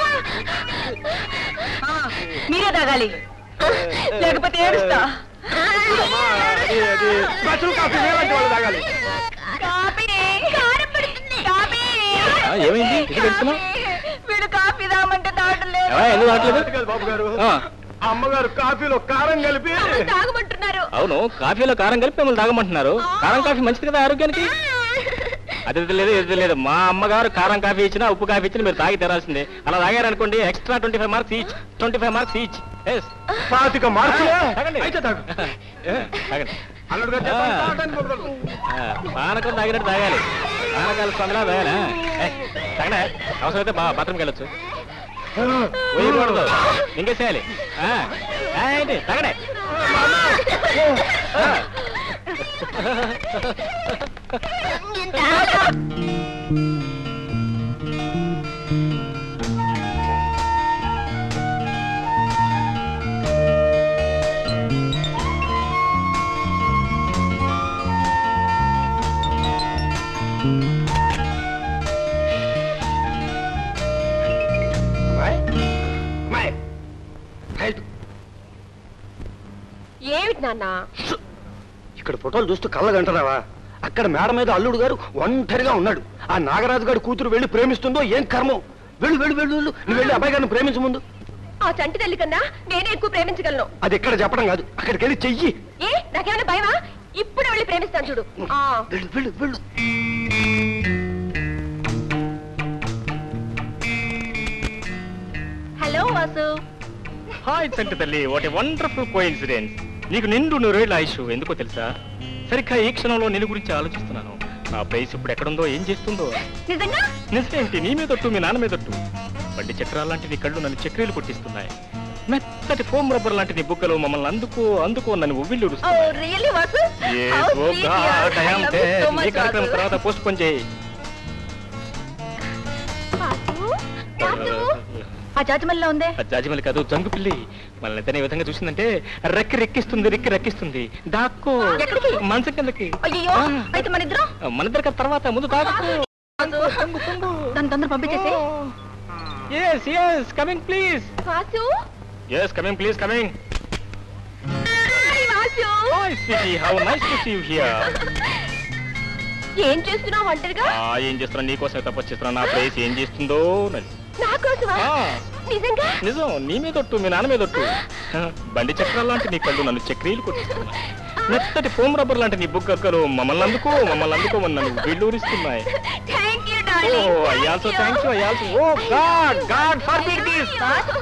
ఆ, మీరే తాగాలి లేకపోతే ఏడుస్తా అమ్మా, అది అది బస్సులు కాఫీ వేలాంటి వాళ్ళు తాగాలి కాపీ కారం పడుతుంది కాపీ ఆ, ఏమైంది ఇది పెడుతున్నావు వీడు కాఫీ తాగమంటే తాగటం లేదు ఎందుకు తాగట్లేదు కాదు బాబు గారు ఆ. అమ్మగారు కాఫీలో కారం కలిపి తాగమంటున్నారు అవును కాఫీలో కారం కలిపి మిమ్మల్ని తాగమంటున్నారు కారం కాఫీ మంచిది కదా ఆరోగ్యానికి అది ఇది లేదు ఇది లేదు మా అమ్మగారు కారం కాఫీ ఇచ్చినా ఉప్పు కాఫీ ఇచ్చినా మీరు తాగి తెరాల్సిందే అలా తాగారనుకోండి extra twenty five marks each twenty five marks each పాతిక మార్కులే? తాగండి అయితే తాగు. ఏ, తాగండి అల్లుడు గారు చెప్పండి, తాగటానికి మొదలు. ఆ, పానకం తాగినట్టు తాగాలి పానకాల స్పందన తాగాలా ఏ, తాగండి అవసరమైతే బా బాత్రూమ్కి వెళ్ళొచ్చు వేయకూడదు ఇంకేసేయాలి ఆ, ఆ, ఏంటి తాగండి ఆ. ఏమిటి నాన్న ఇక్కడ ఫోటోలు చూస్తూ కళ్ళగంటున్నావా అక్కడ మేడ మీద అల్లుడు గారు ఒంటరిగా ఉన్నాడు ఆ నాగరాజు గారి కూతురు వెళ్ళి ప్రేమిస్తుందో ఏం కర్మం వెళ్ళు వెళ్ళు వెళ్ళు వెళ్ళు నువ్వు వెళ్ళి అబ్బాయి గారిని ప్రేమించు ముందు ఆ చంటి తల్లి కన్నా నేనే ఎక్కువ ప్రేమించగలను అది ఎక్కడ చెప్పడం కాదు అక్కడికి వెళ్ళి చెయ్యి ఏ నాకేమైనా భయమా ఇప్పుడు వెళ్ళి ప్రేమిస్తాను చూడు ఆ వెళ్ళు వెళ్ళు వెళ్ళు హలో వాసు హాయ్ చంటి తల్లి వాట్ ఏ వండర్ఫుల్ కోఇన్సిడెన్స్ నీకు నిండు నూరేళ్ళ ఆయుష్ ఎందుకో తెలుసా సరిగ్గా ఈ క్షణంలో నేను గురించి ఆలోచిస్తున్నాను నా ప్రైస్ ఇప్పుడు ఎక్కడుందో ఏం చేస్తుందో నిజంగా నిజమేంటి నీ మీదొట్టు మీ నాన్న మీదొట్టు బండి చక్రాలు లాంటి నీ కళ్ళు నన్ను చక్రీలు కొట్టిస్తున్నాయి మెత్తటి ఫోమ్ రబ్బర్ లాంటి నీ బుక్కలు మమ్మల్ని అందుకో అందుకో నన్ను ఉవ్విళ్ళు oh really Vasu How sweet you are. I love you so much, ఈ కార్యక్రమం వాసు. తర్వాత పోస్ట్ పోన్ చేయి వాసు వాసు ఆ జాజిమల్లా ఉందే ఆ జాజిమల్లి కాదు జంగు పిల్లి మనల్ని ఇతనే ఈ విధంగా చూసిందంటే రెక్కి రెక్కిస్తుంది రెక్కి రెక్కిస్తుంది దాక్కో ఎక్కడికి? మంచం కిందకి అయ్యో అయితే మన ఇద్దరం మన ఇద్దరికి తర్వాత ముందు దాక్కో దాన్ని తొందర పంపించేసి yes yes coming please Vasu yes coming please coming hi Vasu hi sweetie how nice to see you here ఏం చేస్తున్నావు ఒంటరిగా ఆ ఏం చేస్తున్నా నీకోసమే తప్ప చేస్తున్నా నా ప్లేస్ ఏం చేస్తుందో నది. నా కోసమా ఆ. నిజంగా నిజం నీ మీదొట్టు మీ నాన్న మీదొట్టు బండి చక్రాలు లాంటి నీ కళ్ళు నన్ను చక్రీలు కొట్టిస్తున్నాయి మెత్తటి ఫోమ్ రబ్బర్ లాంటి నీ బుగ్గక్కలు మమ్మల్ని అందుకో మమ్మల్ని అందుకోమని నన్ను బిళ్ళూరిస్తున్నాయి thank you oh darling I also thank you I also oh god god forbid this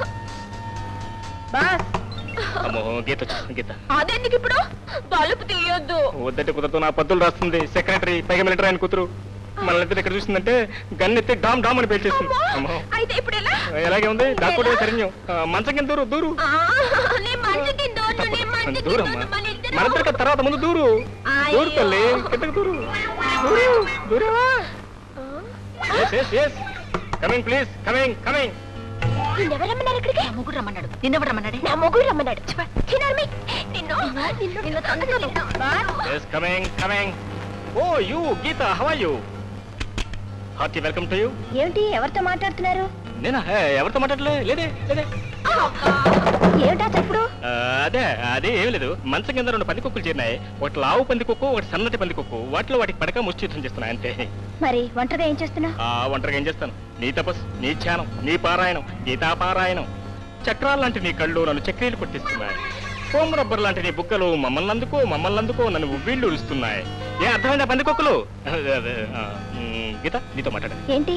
boss అమ్మో గీత వచ్చేసింది గీత అదెందుకు ఇప్పుడు బలుపు తీయొద్దు వద్దంటే కుదరదు నా పద్దులు రాస్తుంది సెక్రటరీ పైగా మిలిటరీ ఆయన కూతురు మనల్ని ఇద్దరు ఇక్కడ చూసిందంటే గన్ ఎత్తి డామ్ డామ్ అని పేల్చేస్తుంది అమ్మో అయితే ఇప్పుడు ఎలా ఎలాగే ఉంది దాక్కుంటే సరిన్యం ఆ, మంచం కింద దూరు దూరు ఆ, నీ మంచు కింద ఉండు, నీ మంచు కింద దూరమ్మా ఉండు, మన ఇద్దరం. మన ఇద్దరికి తర్వాత ముందు దూరు దూరు తల్లి కిందకి దూరు దూరు దూరవా yes yes yes coming please coming coming నిన్నెవరు రమ్మన్నారు ఇక్కడికి నా మొగుడు రమ్మన్నాడు నిన్నెవరు రమ్మన్నాడే నా మొగుడు రమ్మన్నాడు చిన్నారమి నిన్ను నిన్ను నిన్ను తొందరగా yes coming coming oh you Geetha how are you hearty welcome to you ఏమిటి ఎవరితో మాట్లాడుతున్నారు నేనా ఏ, ఎవరితో మాట్లాడలే లేదే లేదే ఏమిటా చెప్పుడు ఆ, అదే అదే ఏం లేదు మంచం కింద రెండు పంది కుక్కలు చేరినాయి ఒకటి లావు పంది కుక్కు ఒకటి సన్నటి పంది కుక్కు వాటిలో వాటికి పడక ముష్టి యుద్ధం చేస్తున్నాయి అంతే మరి ఒంటరిగా ఏం చేస్తున్నావు ఆ ఒంటరిగా ఏం చేస్తాను నీ తపస్సు నీ ధ్యానం నీ పారాయణం గీతా పారాయణం చక్రాలు లాంటి నీ కళ్ళు నన్ను చక్రీలు కొట్టిస్తున్నాయి ఫోమ్ రబ్బర్ లాంటి నీ బుక్కలు మమ్మల్ని అందుకో మమ్మల్ని అందుకో నన్ను ఉవ్విళ్ళు ఉరుస్తున్నాయి ఏ అర్థమైందా పంది కుక్కలు అదే, అదే, ఆ, మ్, గీత నీతో మాట్లాడాలి ఏంటి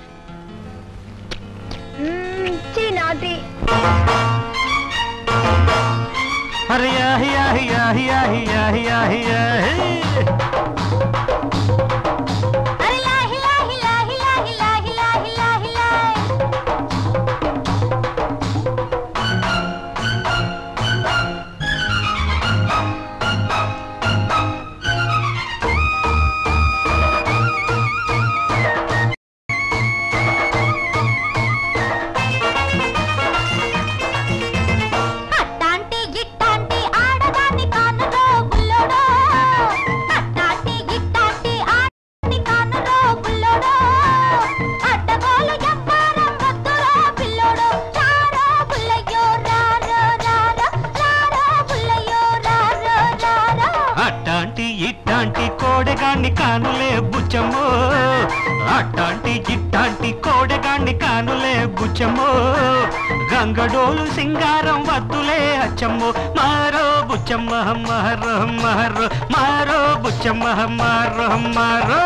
మ్మ్, చీ నాటి అరే యాహి యాహి యాహి యాహి యాహి యాహి యాహి అరే లాహి లాహి లాహి లాహి లాహి లాహి లాహి లాహి అట్టాంటి గిట్టాంటి ఆడదాన్ని కానురో బుల్లోడో అట్టాంటి గిట్టాంటి ఆడదాన్ని కానురో బుల్లోడో అడ్డగోలు ఎవ్వారం వద్దురో పిల్లోడో రారో బుల్లయ్యో రారో రారో రారో బుల్లయ్యో రారో రారో అట్టాంటి ఇట్టాంటి కోడెగాన్ని కానులే బుచ్చమ్మో అట్టాంటి ఇట్టాంటి కో కోడెగాన్ని కానులే బుచ్చమ్మో గంగడోలు సింగారం వద్దులే అచ్చమ్మో మారో బుచ్చమ్మ మారో మారో మారో బుచ్చమ్మ మారో మారో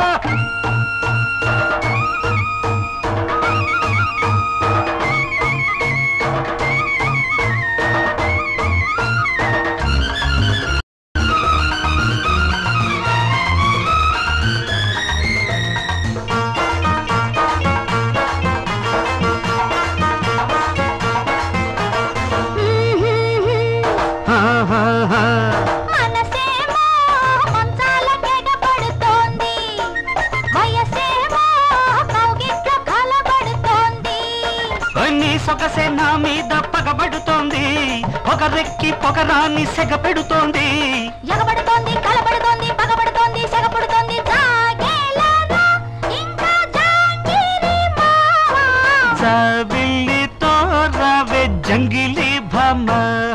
మనసేమో మంచాలకెగపడుతోంది వయసేమో కౌగిట్లో కలబడుతోంది నీ సొగసే నా మీద పగబడుతోంది పొగరెక్కి పొగరాన్ని సెగ పెడుతోంది ఎగబడుతోంది కలబడుతోంది పగబడుతోంది సెగపడుతోంది జాగేలాగా ఇంకా జాంగిరి మావా సవిల్లితో రవే జంగిలి భమ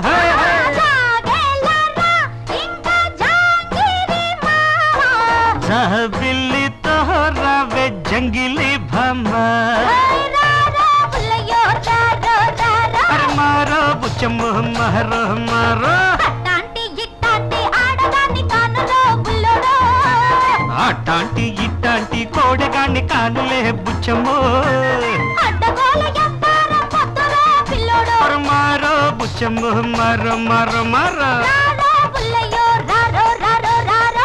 జాగేలాగా ఇంకా జాంగిరి మావా సవిల్లితో రవే జంగిలి భమ పుల్లయ్యో రారో రారో అరే మారో బుచ్చమ్మ మారో మారో అట్టాంటి ఇట్టాంటి ఆడదాన్ని కానులో బుల్లోడో అట్టాంటి ఇట్టాంటి కోడెగాన్ని కానులే బుచ్చమ్మో అడ్డగోల ఎవ్వారం పొద్దులో పిల్లోడో అరే మారో బుచ్చమ్మ మారో మారో మారో రారో పుల్లయ్యో రారో రారో రారో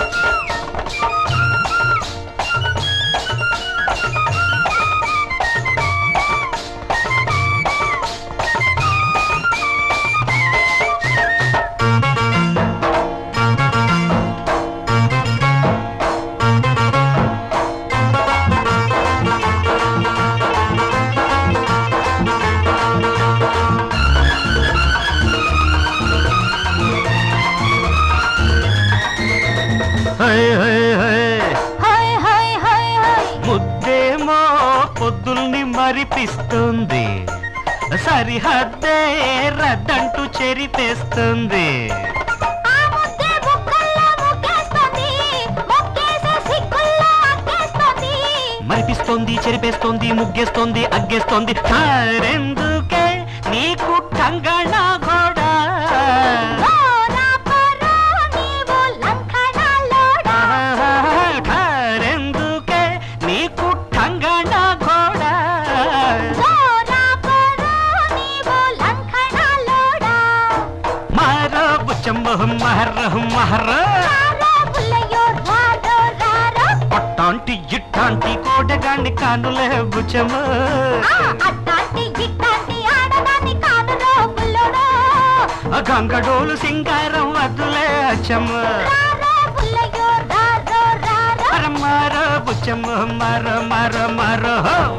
హై హై హై హై హై హై హై ముద్దేమో పొద్దుల్ని మరిపిస్తుంది సరిహద్దే రద్దంటూ చెరిపేస్తుంది ఆ ముద్దే బుక్కల్లో ముగ్గేస్తుంది మొక్కేసే సిగ్గుల్లో అక్కేస్తుంది మరిపిస్తోంది చెరిపేస్తోంది ముగ్గేస్తోంది అగ్గేస్తోంది కారెందుకే నీకు కంగణ కూడా పోరా పోరా నీవు లంకణాలోడా కారెందుకే నీకు కంగణ కూడా పోరా పోరా నీవు లంకణాలోడా మారో బుచ్చమ్మ మహర మహర రారో పుల్లయ్యో రారో రారో అట్టాంటి ఇట్టాంటి కోటగాన్ని కానులే బుచ్చమ్మ ఆ అట్టాంటి ఇట్టాంటి ఆడదాన్ని కానులో బుల్లోడో గంగడోలు సింగారం వద్దులే అచ్చమ్మ రారో పుల్లయ్యో రారో రారో మర మారో బుచ్చమ్మ మర మర మరో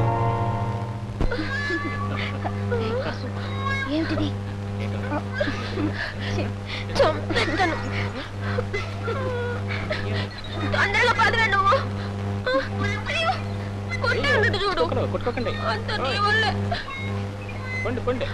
ఏమిటిది చంపెట్టను తొందరగా పదరా నువ్వు అయ్యో, కొట్టేఉన్నట్టు చూడు కొట్టుకోకండి అంత నీ వల్లే పండి పండి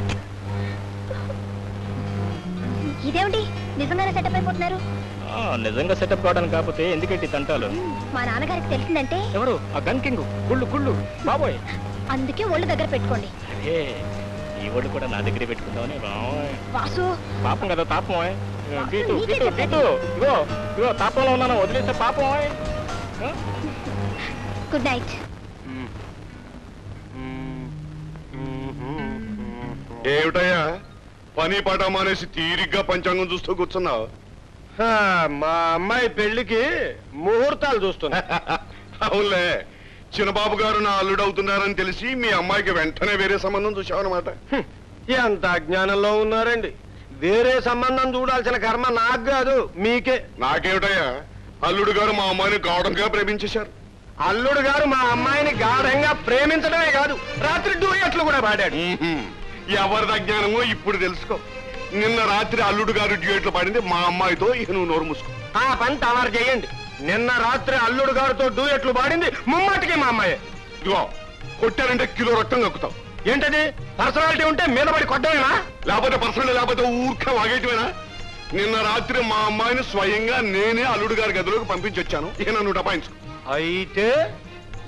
ఇదేమిటి నిజంగానే సెటప్ అయిపోతున్నారు ఆ, నిజంగా సెటప్ కావడానికి కాకపోతే ఎందుకంటే ఈ తంటాలు మా నాన్నగారికి తెలిసిందంటే ఎవరు ఆ గన్ కింగ్ గుళ్ళు గుళ్ళు బాబోయ్ అందుకే ఒళ్ళు దగ్గర పెట్టుకోండి అరే ఈ ఒళ్ళు కూడా నా దగ్గరే పెట్టుకుందామని బాబోయ్ వాసు పాపం కదా తాపం ఓయ్. గీతు నీకే గీతు చెప్పాను. గీతు ఇగో ఇగో తాపంలో ఉన్నాను వదిలేస్తే పాపం ఓయ్. ఆ? గుడ్ నైట్ ఏమిటయ్యా పని పాట మానేసి తీరిగ్గా పంచాంగం చూస్తూ కూర్చున్నావు మా అమ్మాయి పెళ్లికి ముహూర్తాలు చూస్తున్నా అవునులే చిన్నబాబు గారు నా అల్లుడు అవుతున్నారని తెలిసి మీ అమ్మాయికి వెంటనే వేరే సంబంధం చూసావన్నమాట ఎంత అజ్ఞానంలో ఉన్నారండి వేరే సంబంధం చూడాల్సిన కర్మ నాకు కాదు మీకే నాకేమిటయ్యా అల్లుడు గారు మా అమ్మాయిని గాఢంగా ప్రేమించేశారు అల్లుడు గారు మా అమ్మాయిని గాఢంగా ప్రేమించడమే కాదు రాత్రి డూయట్లు కూడా పాడాడు ఎవరిది అజ్ఞానమో ఇప్పుడు తెలుసుకో నిన్న రాత్రి అల్లుడు గారు డ్యూయట్లు పాడింది మా అమ్మాయితో ఇక నువ్వు నోరు మూసుకో ఆ పని తమరు చేయండి నిన్న రాత్రి అల్లుడు గారితో డూయట్లు పాడింది ముమ్మటికి మా అమ్మాయి ఇదిగో కొట్టారంటే కిలో రక్తం కక్కుతావు ఏంటది పర్సనాలిటీ ఉంటే మీద పడి కొట్టమేనా లేకపోతే పర్సనల్ లేకపోతే ఊరిక వాగేయటమేనా నిన్న రాత్రి మా అమ్మాయిని స్వయంగా నేనే అల్లుడు గారి గదిలోకి పంపించొచ్చాను ఇక నన్ను డపాయించుకో అయితే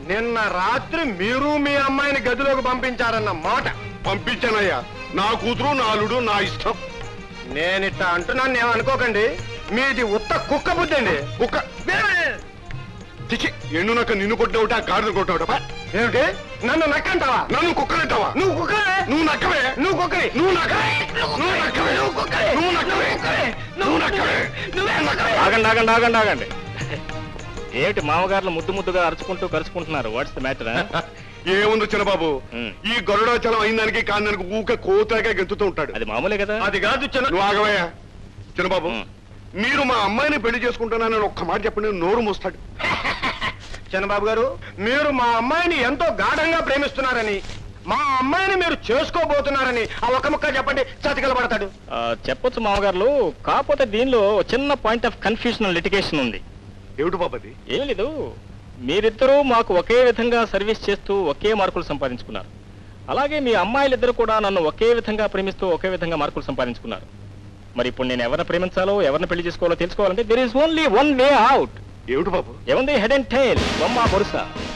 నిన్న రాత్రి మీరు మీ అమ్మాయిని గదిలోకి పంపించారన్న మాట పంపించానయ్యా నా కూతురు నా అల్లుడు నా ఇష్టం నేనిట్ట అంటున్నాను నేను అనుకోకండి మీది ఉత్త కుక్క బుద్ధి అండి కుక్క చిచి ఎండు నక్క నిన్ను కొట్టినవుట ఆ గాడిద కొట్టినవుట ఏమిటి నన్ను నక్కంటావా నన్ను కుక్కనంటావా నువ్వు కుక్కవే నువ్వు నక్కవే నువ్వు కుక్కవి నువ్వు నక్కవే నువ్వు నక్కవే నువ్వు నక్కవే నువ్వు నక్కవే నేను నక్కవే ఆగండి ఆగండి ఆగండి ఆగండి ఏమిటి మామగారులు ముద్దు ముద్దుగా అరుచుకుంటూ కరుచుకుంటున్నారు వాట్స్ ద మ్యాటర్ ఏముంది చిన్నబాబు ఈ గరుడాచలం అయిన దానికి కాని దానికి ఊకే కోతగా గెంతుతూ ఉంటాడు అది మామూలే కదా అది కాదు చిన్న నువ్వు ఆగవయ్యా చిన్నబాబు మీరు మా అమ్మాయిని పెళ్లి చేసుకుంటున్నానని ఒక్క మాట చెప్పండి నోరు మూస్తాడు చంద్రబాబు గారు మీరు మా అమ్మాయిని ఎంతో గాఢంగా ప్రేమిస్తున్నారని మా అమ్మాయిని మీరు చేసుకోబోతున్నారని ఆ ఒక్క ముక్క చెప్పండి చతికల పడతాడు ఆ, చెప్పొచ్చు మామగారులు కాకపోతే దీనిలో చిన్న పాయింట్ ఆఫ్ కన్ఫ్యూషన్ లిటిగేషన్ ఉంది ఏమిటి బాబది ఏం లేదు మీరిద్దరూ మాకు ఒకే విధంగా సర్వీస్ చేస్తూ ఒకే మార్కులు సంపాదించుకున్నారు అలాగే మీ అమ్మాయిలిద్దరు కూడా నన్ను ఒకే విధంగా ప్రేమిస్తూ ఒకే విధంగా మార్కులు సంపాదించుకున్నారు మరి ఇప్పుడు నేను ఎవరిని ప్రేమించాలో ఎవరిని పెళ్లి చేసుకోవాలో తెలుసుకోవాలంటే there is only one way out ఏమిటి బాబు ఏముంది హెడ్ అండ్ టైల్ బొమ్మ బొరుస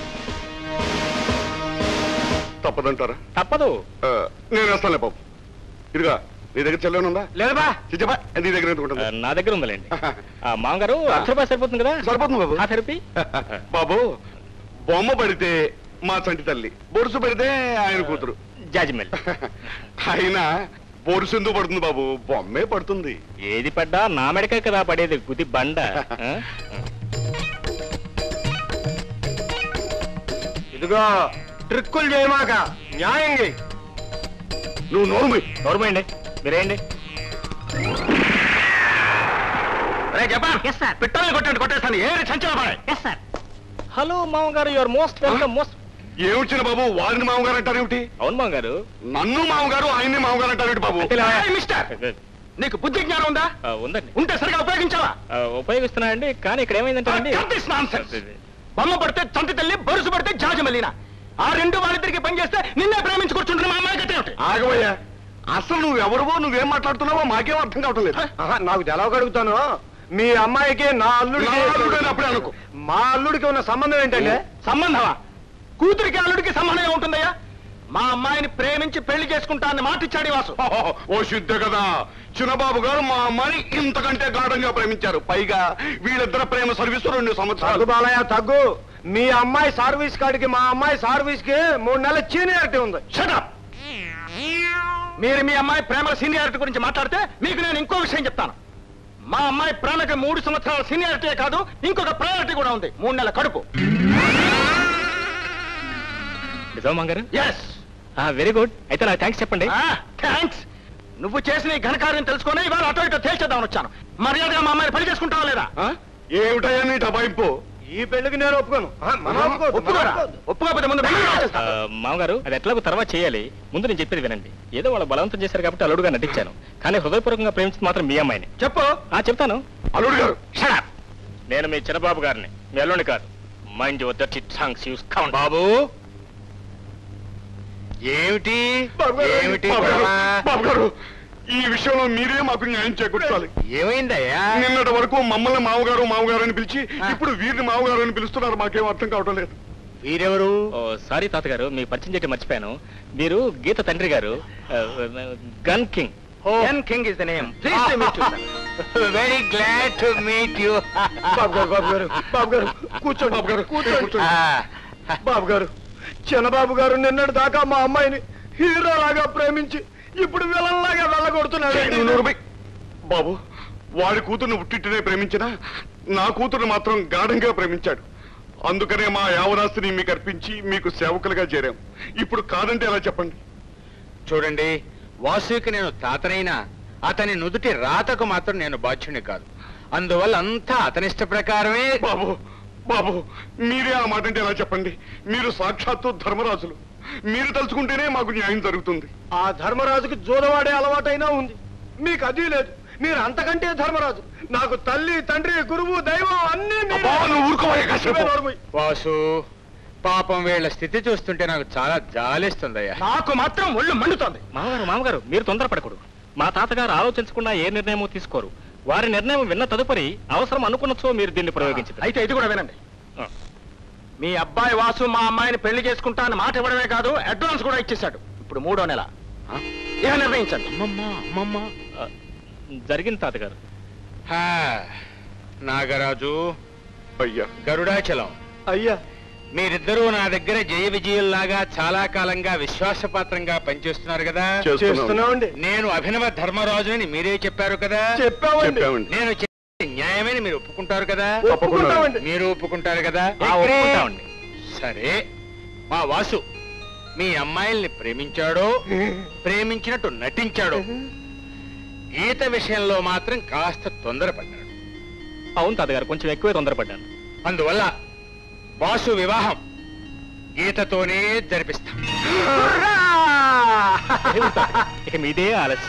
తప్పదంటారా తప్పదు ఆ, నేను వేస్తానులే బాబు ఇదిగా నీ దగ్గర చెల్లెనుందా లేదబా చిచ్చబా నీ దగ్గర ఎందుకు ఉంటుంది ఆ, నా దగ్గర ఉందిలేండి ఆ, మామగారు అర్ధ రూపాయలు సరిపోతుంది కదా సరిపోతుంది బాబు ఆ థెరపీ బాబు బొమ్మ పడితే మా చంటి తల్లి బొరుసు పడితే ఆయన కూతురు జాజిమెల్ అయినా బొరుసు ఎందుకు పడుతుంది బాబు బొమ్మే పడుతుంది ఏది పడ్డా నా మెడకే కదా పడేది గుది బండ ఆ? ఇదిగో ట్రిక్కులు చేయమాక న్యాయం చేయి నువ్వు నోరుమి నోరుమండి మీరేండి పిట్టలు కొట్టండి కొట్టేస్తాను ఏ సంచలన హలో మామగారు యువర్ మోస్ట్ వెల్కమ్ మోస్ట్ ఏమిచ్చిన బాబు వారిని మామగారు అంటారు ఏమిటి అవును మామగారు నన్ను మామగారు ఆయన్ని మామగారు అంటారు ఏమిటి బాబు ఏయ్, మిస్టర్ నీకు బుద్ధి జ్ఞానం ఉందా ఆ, ఉందండి ఉంటే సరిగా ఉపయోగించావా ఆ, ఉపయోగిస్తున్నా అండి కానీ ఇక్కడ ఏమైందంటే అండి Cut nonsense. బొమ్మ పడితే చంటి తల్లి బొరుసు పడితే జాజి మల్లిన ఆ రెండు వాళ్ళిద్దరికి పనిచేస్తే నిన్నే ప్రేమించి కూర్చుంటున్న మా అమ్మాయి గతి ఏమిటి ఆగవయ్యా అసలు నువ్వు ఎవరువో నువ్వేం మాట్లాడుతున్నావో మాకేం అర్థం కావటం లేదు ఆహా, నాకు తెలవగలుగుతాను మీ అమ్మాయికి నా అల్లుడికి నా అల్లుడని అప్పుడే అనుకో. మా అల్లుడికి ఉన్న సంబంధం ఏంటండి సంబంధమా కూతురికి అల్లుడికి సంబంధం ఉంటుందయ్యా మా అమ్మాయిని ప్రేమించి పెళ్లి చేసుకుంటా అని మాట ఇచ్చాడు ఈ వాసు ఓ శుద్ధ కదా చిన్నబాబు గారు మా అమ్మాయిని ఇంతకంటే గాఢంగా ప్రేమించారు పైగా వీళ్ళిద్దరు ప్రేమ సర్వీసు రెండు తగ్గు సంవత్సరాలు బాలయ్య తగ్గు మీ అమ్మాయి సర్వీస్ కాడికి మా అమ్మాయి సర్వీస్ కి మూడు నెలల సీనియారిటీ ఉంది షటప్ మీరు మీ అమ్మాయి ప్రేమ సీనియారిటీ గురించి మాట్లాడితే మీకు నేను ఇంకో విషయం చెప్తాను మా అమ్మాయి ప్రేమకి మూడు సంవత్సరాల సీనియారిటీ కాదు ఇంకొక ప్రయారిటీ కూడా ఉంది మూడు నెలల కడుపు నిజం మామగారు ఎస్ వెరీ గుడ్ అయితే నాకు థ్యాంక్స్ చెప్పండి థ్యాంక్స్ నువ్వు చేసిన ఈ ఘనకార్యం తెలుసుకొని ఇవాళ అటో ఇటో తేల్చేద్దామని వచ్చాను మర్యాదగా మా అమ్మాయిని పెళ్లి చేసుకుంటావా లేదా ఏమిటయ్యా నీ డబాయింపు ఈ పెళ్లికి నేను ఒప్పుకోను ఆ, మనం ఒప్పుకోవద్దు, మనం ఒప్పుకోరా ఒప్పుకోవద్దు. ఒప్పుకోకపోతే ముందు పెళ్లి చేస్తా. ఆ, మామగారు అది ఎట్లాగో తర్వాత చేయాలి ముందు నేను చెప్పేది వినండి ఏదో వాళ్ళు బలవంతం చేశారు కాబట్టి అల్లుడుగా నటించాను కానీ హృదయపూర్వకంగా ప్రేమించింది మాత్రం మీ అమ్మాయిని చెప్పు ఆ చెప్తాను అల్లుడు గారు షడప్ నేను మీ చిన్నబాబు గారిని మీ అల్లుడిని కాదు mind your that it songs use count బాబు ఏమిటి బాబు గారు, ఏమిటి బాబు గారు, గొడవ? బాబు గారు ఈ విషయంలో మీరే మాకు న్యాయం చేకూర్చాలి ఏమైందయ్యా నిన్నటి వరకు మమ్మల్ని మామగారు మామగారు అని పిలిచి ఇప్పుడు వీరిని మామగారు అని పిలుస్తున్నారు మాకేం అర్థం కావటం లేదు వీరెవరు ఓ సారీ తాతగారు మీ పరిచయం చేయటం మర్చిపోయాను మీరు గీత తండ్రి గారు gun king N king is the name please meet very glad to meet you బాబు గారు బాబు గారు బాబు గారు కూర్చోండి బాబు గారు కూర్చోండి బాబు గారు చిన్నబాబు గారు నిన్నటి దాకా మా అమ్మాయిని హీరో లాగా ప్రేమించి ఇప్పుడు విలన్ లాగా వెళ్ళగొడుతున్నాడు నువ్వు నోరుమై. బాబు వాడి కూతుర్ని ఉట్టిట్టునే ప్రేమించినా నా కూతురు మాత్రం గాఢంగా ప్రేమించాడు అందుకనే మా యావరాస్తిని మీకు అర్పించి మీకు సేవకులుగా చేరాం ఇప్పుడు కాదంటే ఎలా చెప్పండి చూడండి వాసుకి నేను తాతనైనా అతని నుదుటి రాతకు మాత్రం నేను బాధ్యుని కాదు అందువల్ల అంతా అతని ఇష్ట ప్రకారమే బాబు బాబు మీరే ఆ మాట అంటే ఎలా చెప్పండి మీరు సాక్షాత్తు ధర్మరాజులు మీరు తలుచుకుంటేనే మాకు న్యాయం జరుగుతుంది ఆ ధర్మరాజుకి జూదవాడే అలవాటైనా ఉంది మీకు అది లేదు మీరు అంతకంటే ధర్మరాజు నాకు తల్లి తండ్రి గురువు దైవం అన్ని మీరే. అబ్బా, నువ్వు ఊరుకోవయ్యా కాసేపు. నువ్వే నోరుమూయ్. వాసు పాపం వీళ్ళ స్థితి చూస్తుంటే నాకు చాలా జాలిస్తుందయ్యా నాకు మాత్రం ఒళ్ళు మండుతోంది మామగారు మామగారు మీరు తొందరపడకూడదు మా తాతగారు ఆలోచించకుండా ఏ నిర్ణయమో తీసుకోరు వారి నిర్ణయం విన్న తదుపరి అవసరం అనుకున్నచో మీరు దీన్ని ప్రయోగించదు అయితే ఇది కూడా వినండి మీ అబ్బాయి వాసు మా అమ్మాయిని పెళ్లి చేసుకుంటా అని మాట ఇవ్వడమే కాదు అడ్వాన్స్ కూడా ఇచ్చేశాడు ఇప్పుడు మూడో నెల ఆ? ఇక నిర్ణయించండి జరిగింది తాతగారు హా, నాగరాజు అయ్యా గరుడాచలం అయ్యా మీరిద్దరూ నా దగ్గర జయ విజయుల్లాగా చాలా కాలంగా విశ్వాసపాత్రంగా పనిచేస్తున్నారు కదా చేస్తున్నాం. చేస్తున్నామండి. నేను అభినవ ధర్మరాజుని మీరే చెప్పారు కదా చెప్పామండి. చెప్పామండి. నేను చెప్పేది న్యాయమని మీరు ఒప్పుకుంటారు కదా ఒప్పుకుంటామండి. మీరు ఒప్పుకుంటారు కదా ఆ, ఒప్పుకుంటామండి. సరే మా వాసు మీ అమ్మాయిల్ని ప్రేమించాడో ప్రేమించినట్టు నటించాడో గీత విషయంలో మాత్రం కాస్త తొందరపడ్డాడు అవును తాతగారు కొంచెం ఎక్కువే తొందరపడ్డాను అందువల్ల వాసు వివాహం గీతతోనే జరిపిస్తాం దేవుడు తాతగారు, ఇక మీదే ఆలస్యం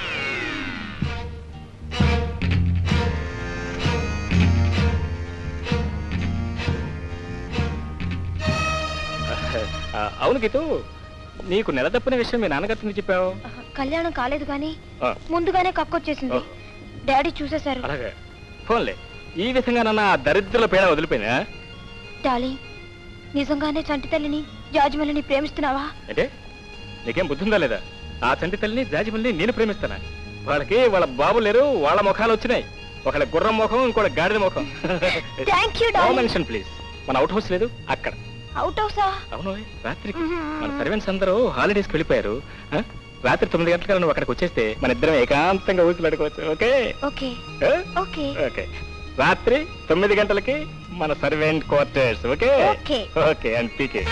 ఆ, అవును గీతు నీకు నెల తప్పిన విషయం మీ నాన్నగారితో ఎందుకు చెప్పావు కళ్యాణం కాలేదు కానీ ఆ, ముందుగానే కక్కొచ్చేసింది డాడీ చూసేశారు అలాగే ఫోన్లే ఈ విధంగా నన్న ఆ దరిద్రుల పేడ వదిలిపోయినా డార్లింగ్ నిజంగానే చంటి తల్లిని జాజిమల్లిని ప్రేమిస్తున్నావా అంటే నీకేం బుద్ధి ఉందా లేదా ఆ చంటి తల్లిని జాజిమల్ని నేను ప్రేమిస్తానా వాళ్ళకి వాళ్ళ బాబు లేరు వాళ్ళ ముఖాలు వచ్చినాయి ఒకళ్ళ గుర్రం ముఖం ఇంకోటి గాడిద ముఖం thank you no darling mention please మన అవుట్ హౌస్ లేదు అక్కడ అవుట్ హౌసా అవును రాత్రికి మన సర్వెంట్స్ అందరూ హాలిడేస్కి వెళ్ళిపోయారు ఆ? రాత్రి తొమ్మిది గంటల నువ్వు అక్కడికి వచ్చేస్తే మన ఇద్దరం ఏకాంతంగా ఊపిలాడుకోవచ్చు ఓకే ఓకే ఆ? ఓకే ఓకే రాత్రి తొమ్మిది గంటలకి మన servant quarters okay okay. Okay and PK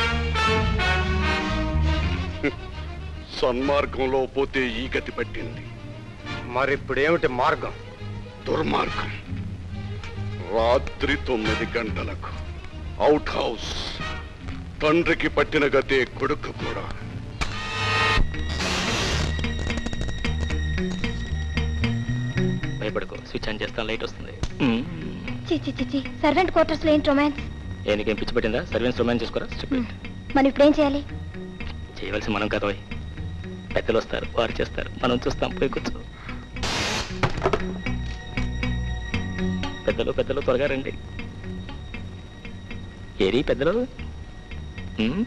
సన్మార్గంలో పోతే ఈ గతి పట్టింది మరి ఇప్పుడు ఏమిటి మార్గం దుర్మార్గం రాత్రి తొమ్మిది గంటలకు అవుట్ హౌస్ తండ్రికి పట్టిన గతే కొడుకు కూడా భయపడుకో స్విచ్ ఆన్ చేస్తాను లైట్ వస్తుంది చి చి చి చి సర్వెంట్ క్వార్టర్స్ లో ఏంటి రొమాన్స్ ఏ నీకేం పిచ్చి పెట్టిందా సర్వెంట్స్ రొమాన్స్ చేసుకోరా Stupid. మనం ఇప్పుడు ఏం చేయాలి చేయవలసి మనం కదా ఓయ్. పెద్దలు వస్తారు వారు చేస్తారు మనం చూస్తాం పోయి కూర్చో పెద్దలు పెద్దలు త్వరగా రండి ఏరి పెద్దలు ఉమ్?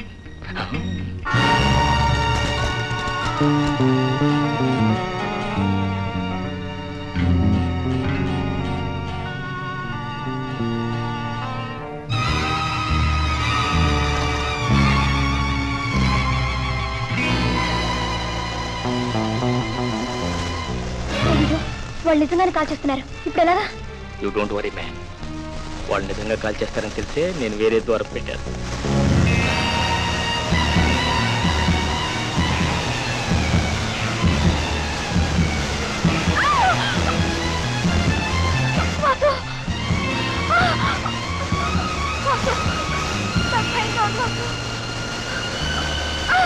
అయ్యో, వాళ్ళు నిజంగానే కాల్ చేస్తున్నారు ఇప్పుడు ఎలాగా యూ డోంట్ వరీ మ్యాన్ వాళ్ళు నిజంగా కాల్ చేస్తారని తెలిసే నేను వేరే ద్వారం పెట్టాను వాసు! ఆ! వాసు! నాకు భయంగా ఉంది, వాసు. ఆ!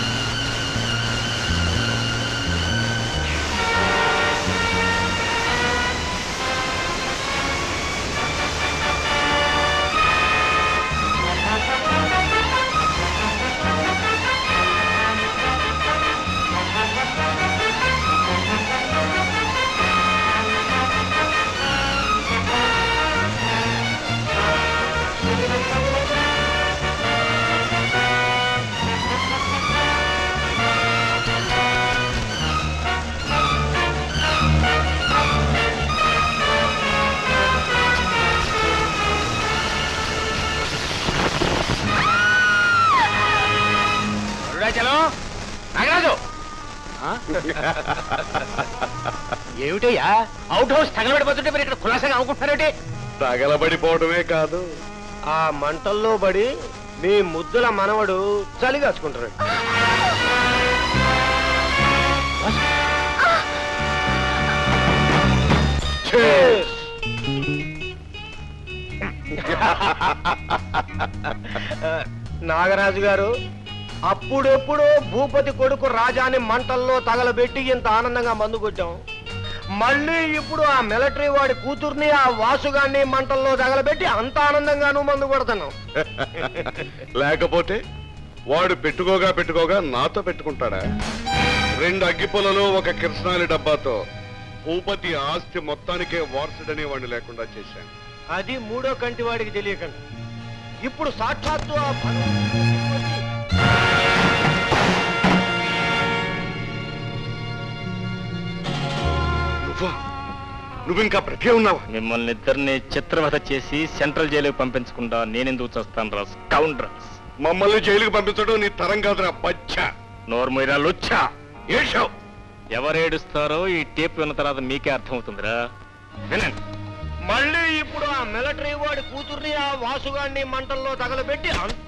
అరుణాచలం నాగరాజు ఆ? ఏమిటయ్యా అవుట్ హౌస్ తగలబడిపోతుంటే మీరు ఇక్కడ కులాసగా అనుకుంటున్నారేంటి తగలబడిపోవడమే కాదు ఆ మంటల్లో పడి మీ ముద్దుల మనవడు చలి కాచుకుంటాడు నాగరాజు గారు అప్పుడెప్పుడో భూపతి కొడుకు రాజాని మంటల్లో తగలబెట్టి ఇంత ఆనందంగా మందు కొట్టాం మళ్ళీ ఇప్పుడు ఆ మిలిటరీ వాడి కూతుర్ని ఆ వాసుగాన్ని మంటల్లో తగలబెట్టి అంత ఆనందంగాను మందు కొడుతున్నాం లేకపోతే వాడు పెట్టుకోగా పెట్టుకోగా నాతో పెట్టుకుంటాడా రెండు అగ్గిపులలో ఒక కిరసనాలి డబ్బాతో భూపతి ఆస్తి మొత్తానికే వారసుడనే వాడిని లేకుండా చేశాను అది మూడో కంటి వాడికి తెలియకండి ఇప్పుడు సాక్షాత్తు ఆ భగవంతుడు వచ్చి నువ్వా నువ్వు ఇంకా బ్రతికే ఉన్నావా మిమ్మల్ని ఇద్దరిని చిత్రవధ చేసి సెంట్రల్ జైలుకి పంపించకుండా నేనెందుకు చేస్తాను రా కౌండ్రస్ మమ్మల్ని జైలుకి పంపించడం నీ తరం కాదురా బచ్చ నోర్మోయిరా లొచ్చా ఏడ్చావు ఎవరేడుస్తారో ఈ టేప్ విన్న తర్వాత మీకే అర్థమవుతుందిరా వినండి మళ్ళీ ఇప్పుడు ఆ మిలిటరీ వాడి కూతుర్ని ఆ వాసుగాడిని మంటల్లో తగలబెట్టి అం-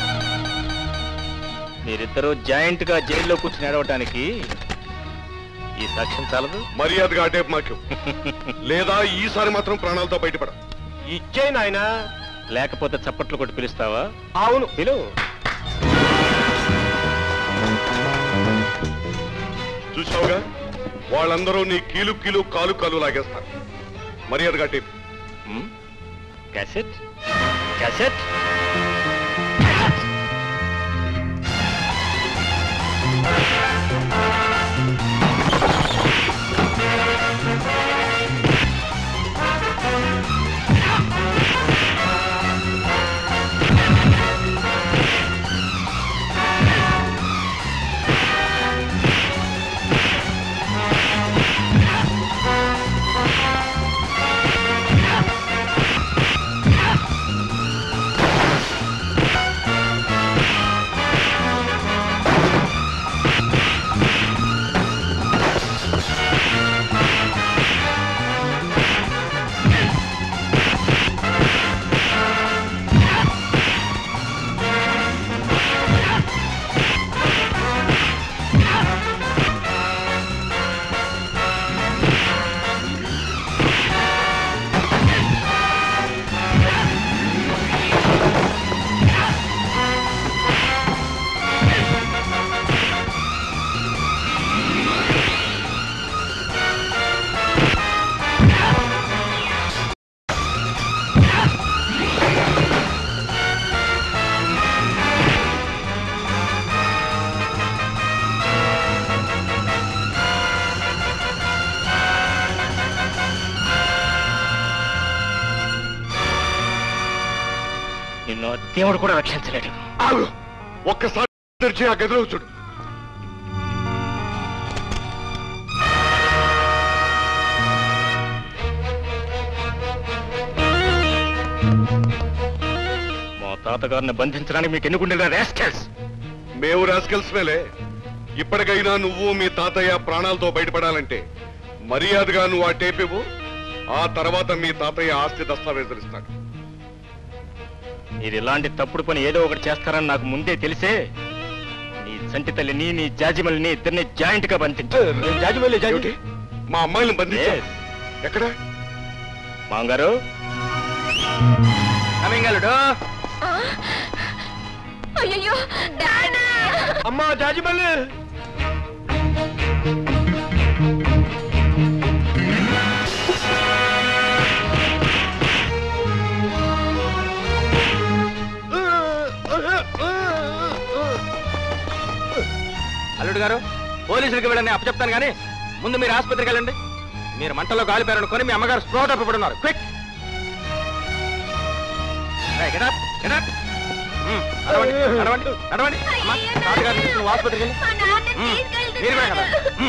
మీరిద్దరూ జాయింట్ గా జైల్లో కూర్చుని ఏడవటానికి ఈ సాక్ష్యం చాలదు మర్యాదగా ఆ టేప్ మాకు లేదా ఈసారి మాత్రం ప్రాణాలతో బయటపడ ఇచ్చే నాయనా లేకపోతే చప్పట్లు కొట్టి పిలుస్తావా అవును పిలువు చూసావుగా వాళ్ళందరూ నీ కీలు కీలు కాలు కాలు లాగేస్తారు మర్యాదగా టేప్ క్యాసెట్ క్యాసెట్ నిన్ను దేవుడు కూడా రక్షించలేడు ఆగు ఒక్కసారి తెరిచి ఆ గదిలో చూడు మా తాతగారిని బంధించడానికి మీకు ఎన్నుకుంటున్న రాస్కెల్స్ మేము రాస్కల్స్ మేలే ఇప్పటికైనా నువ్వు మీ తాతయ్య ప్రాణాలతో బయటపడాలంటే మర్యాదగా నువ్వు ఆ టేప్ ఇవ్వు ఆ తర్వాత మీ తాతయ్య ఆస్తి దస్తావేజులు ఇస్తాడు మీరు ఇలాంటి తప్పుడు పని ఏదో ఒకటి చేస్తారని నాకు ముందే తెలిసే నీ సంటి తల్లిని నీ జాజిమల్ని ఇద్దరిని జాయింట్ గా బంధించారు జాజిమల్లి జాయింట్ మా అమ్మాయిని బంధించారు ఎక్కడ మాంగారు అమింగలుడు అయ్యో డాడీ అమ్మా జాజిమల్లి అల్లుడు గారు పోలీసులకి వెళ్ళని అప్పచెప్తాను కానీ ముందు మీరు ఆసుపత్రికి వెళ్ళండి మీరు మంటలో కాలిపోయారనుకొని మీ అమ్మగారు స్ప్రో తప్పిపడున్నారు క్విక్ నడవండి నడవండి నడవండి అమ్మా తాతగారిని తీసుకుని ఆసుపత్రికి వెళ్ళి ఉమ్, మీరు కూడా కదా ఉమ్.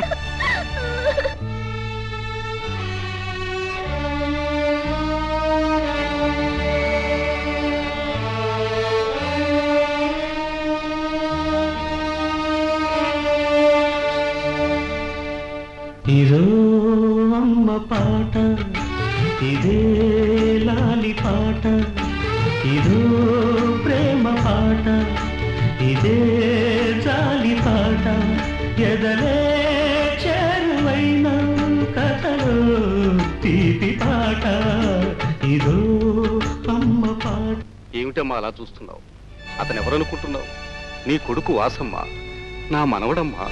ఇదో అమ్మ పాట ఇదే లాలి పాట ఇదో ప్రేమ పాట ఇదే జాలి పాట ఎదలే చేరువైన కథలో తీపి పాట ఇదో అమ్మ పాట ఏమిటమ్మా అలా చూస్తున్నావు అతను ఎవరనుకుంటున్నావు నీ కొడుకు వాసమ్మ నా మనవడమ్మా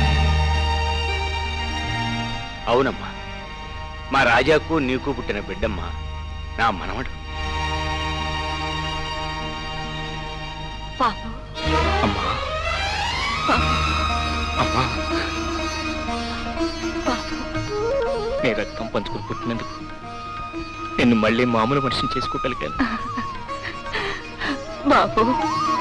అవునమ్మా మా రాజాకు నీకు పుట్టిన బిడ్డమ్మా నా మనవడు పాపం అమ్మా అమ్మా నీ రక్తం పంచుకుని పుట్టినందుకు నిన్ను మళ్ళీ మామూలు మనిషిని చేసుకోగలిగాను బాబు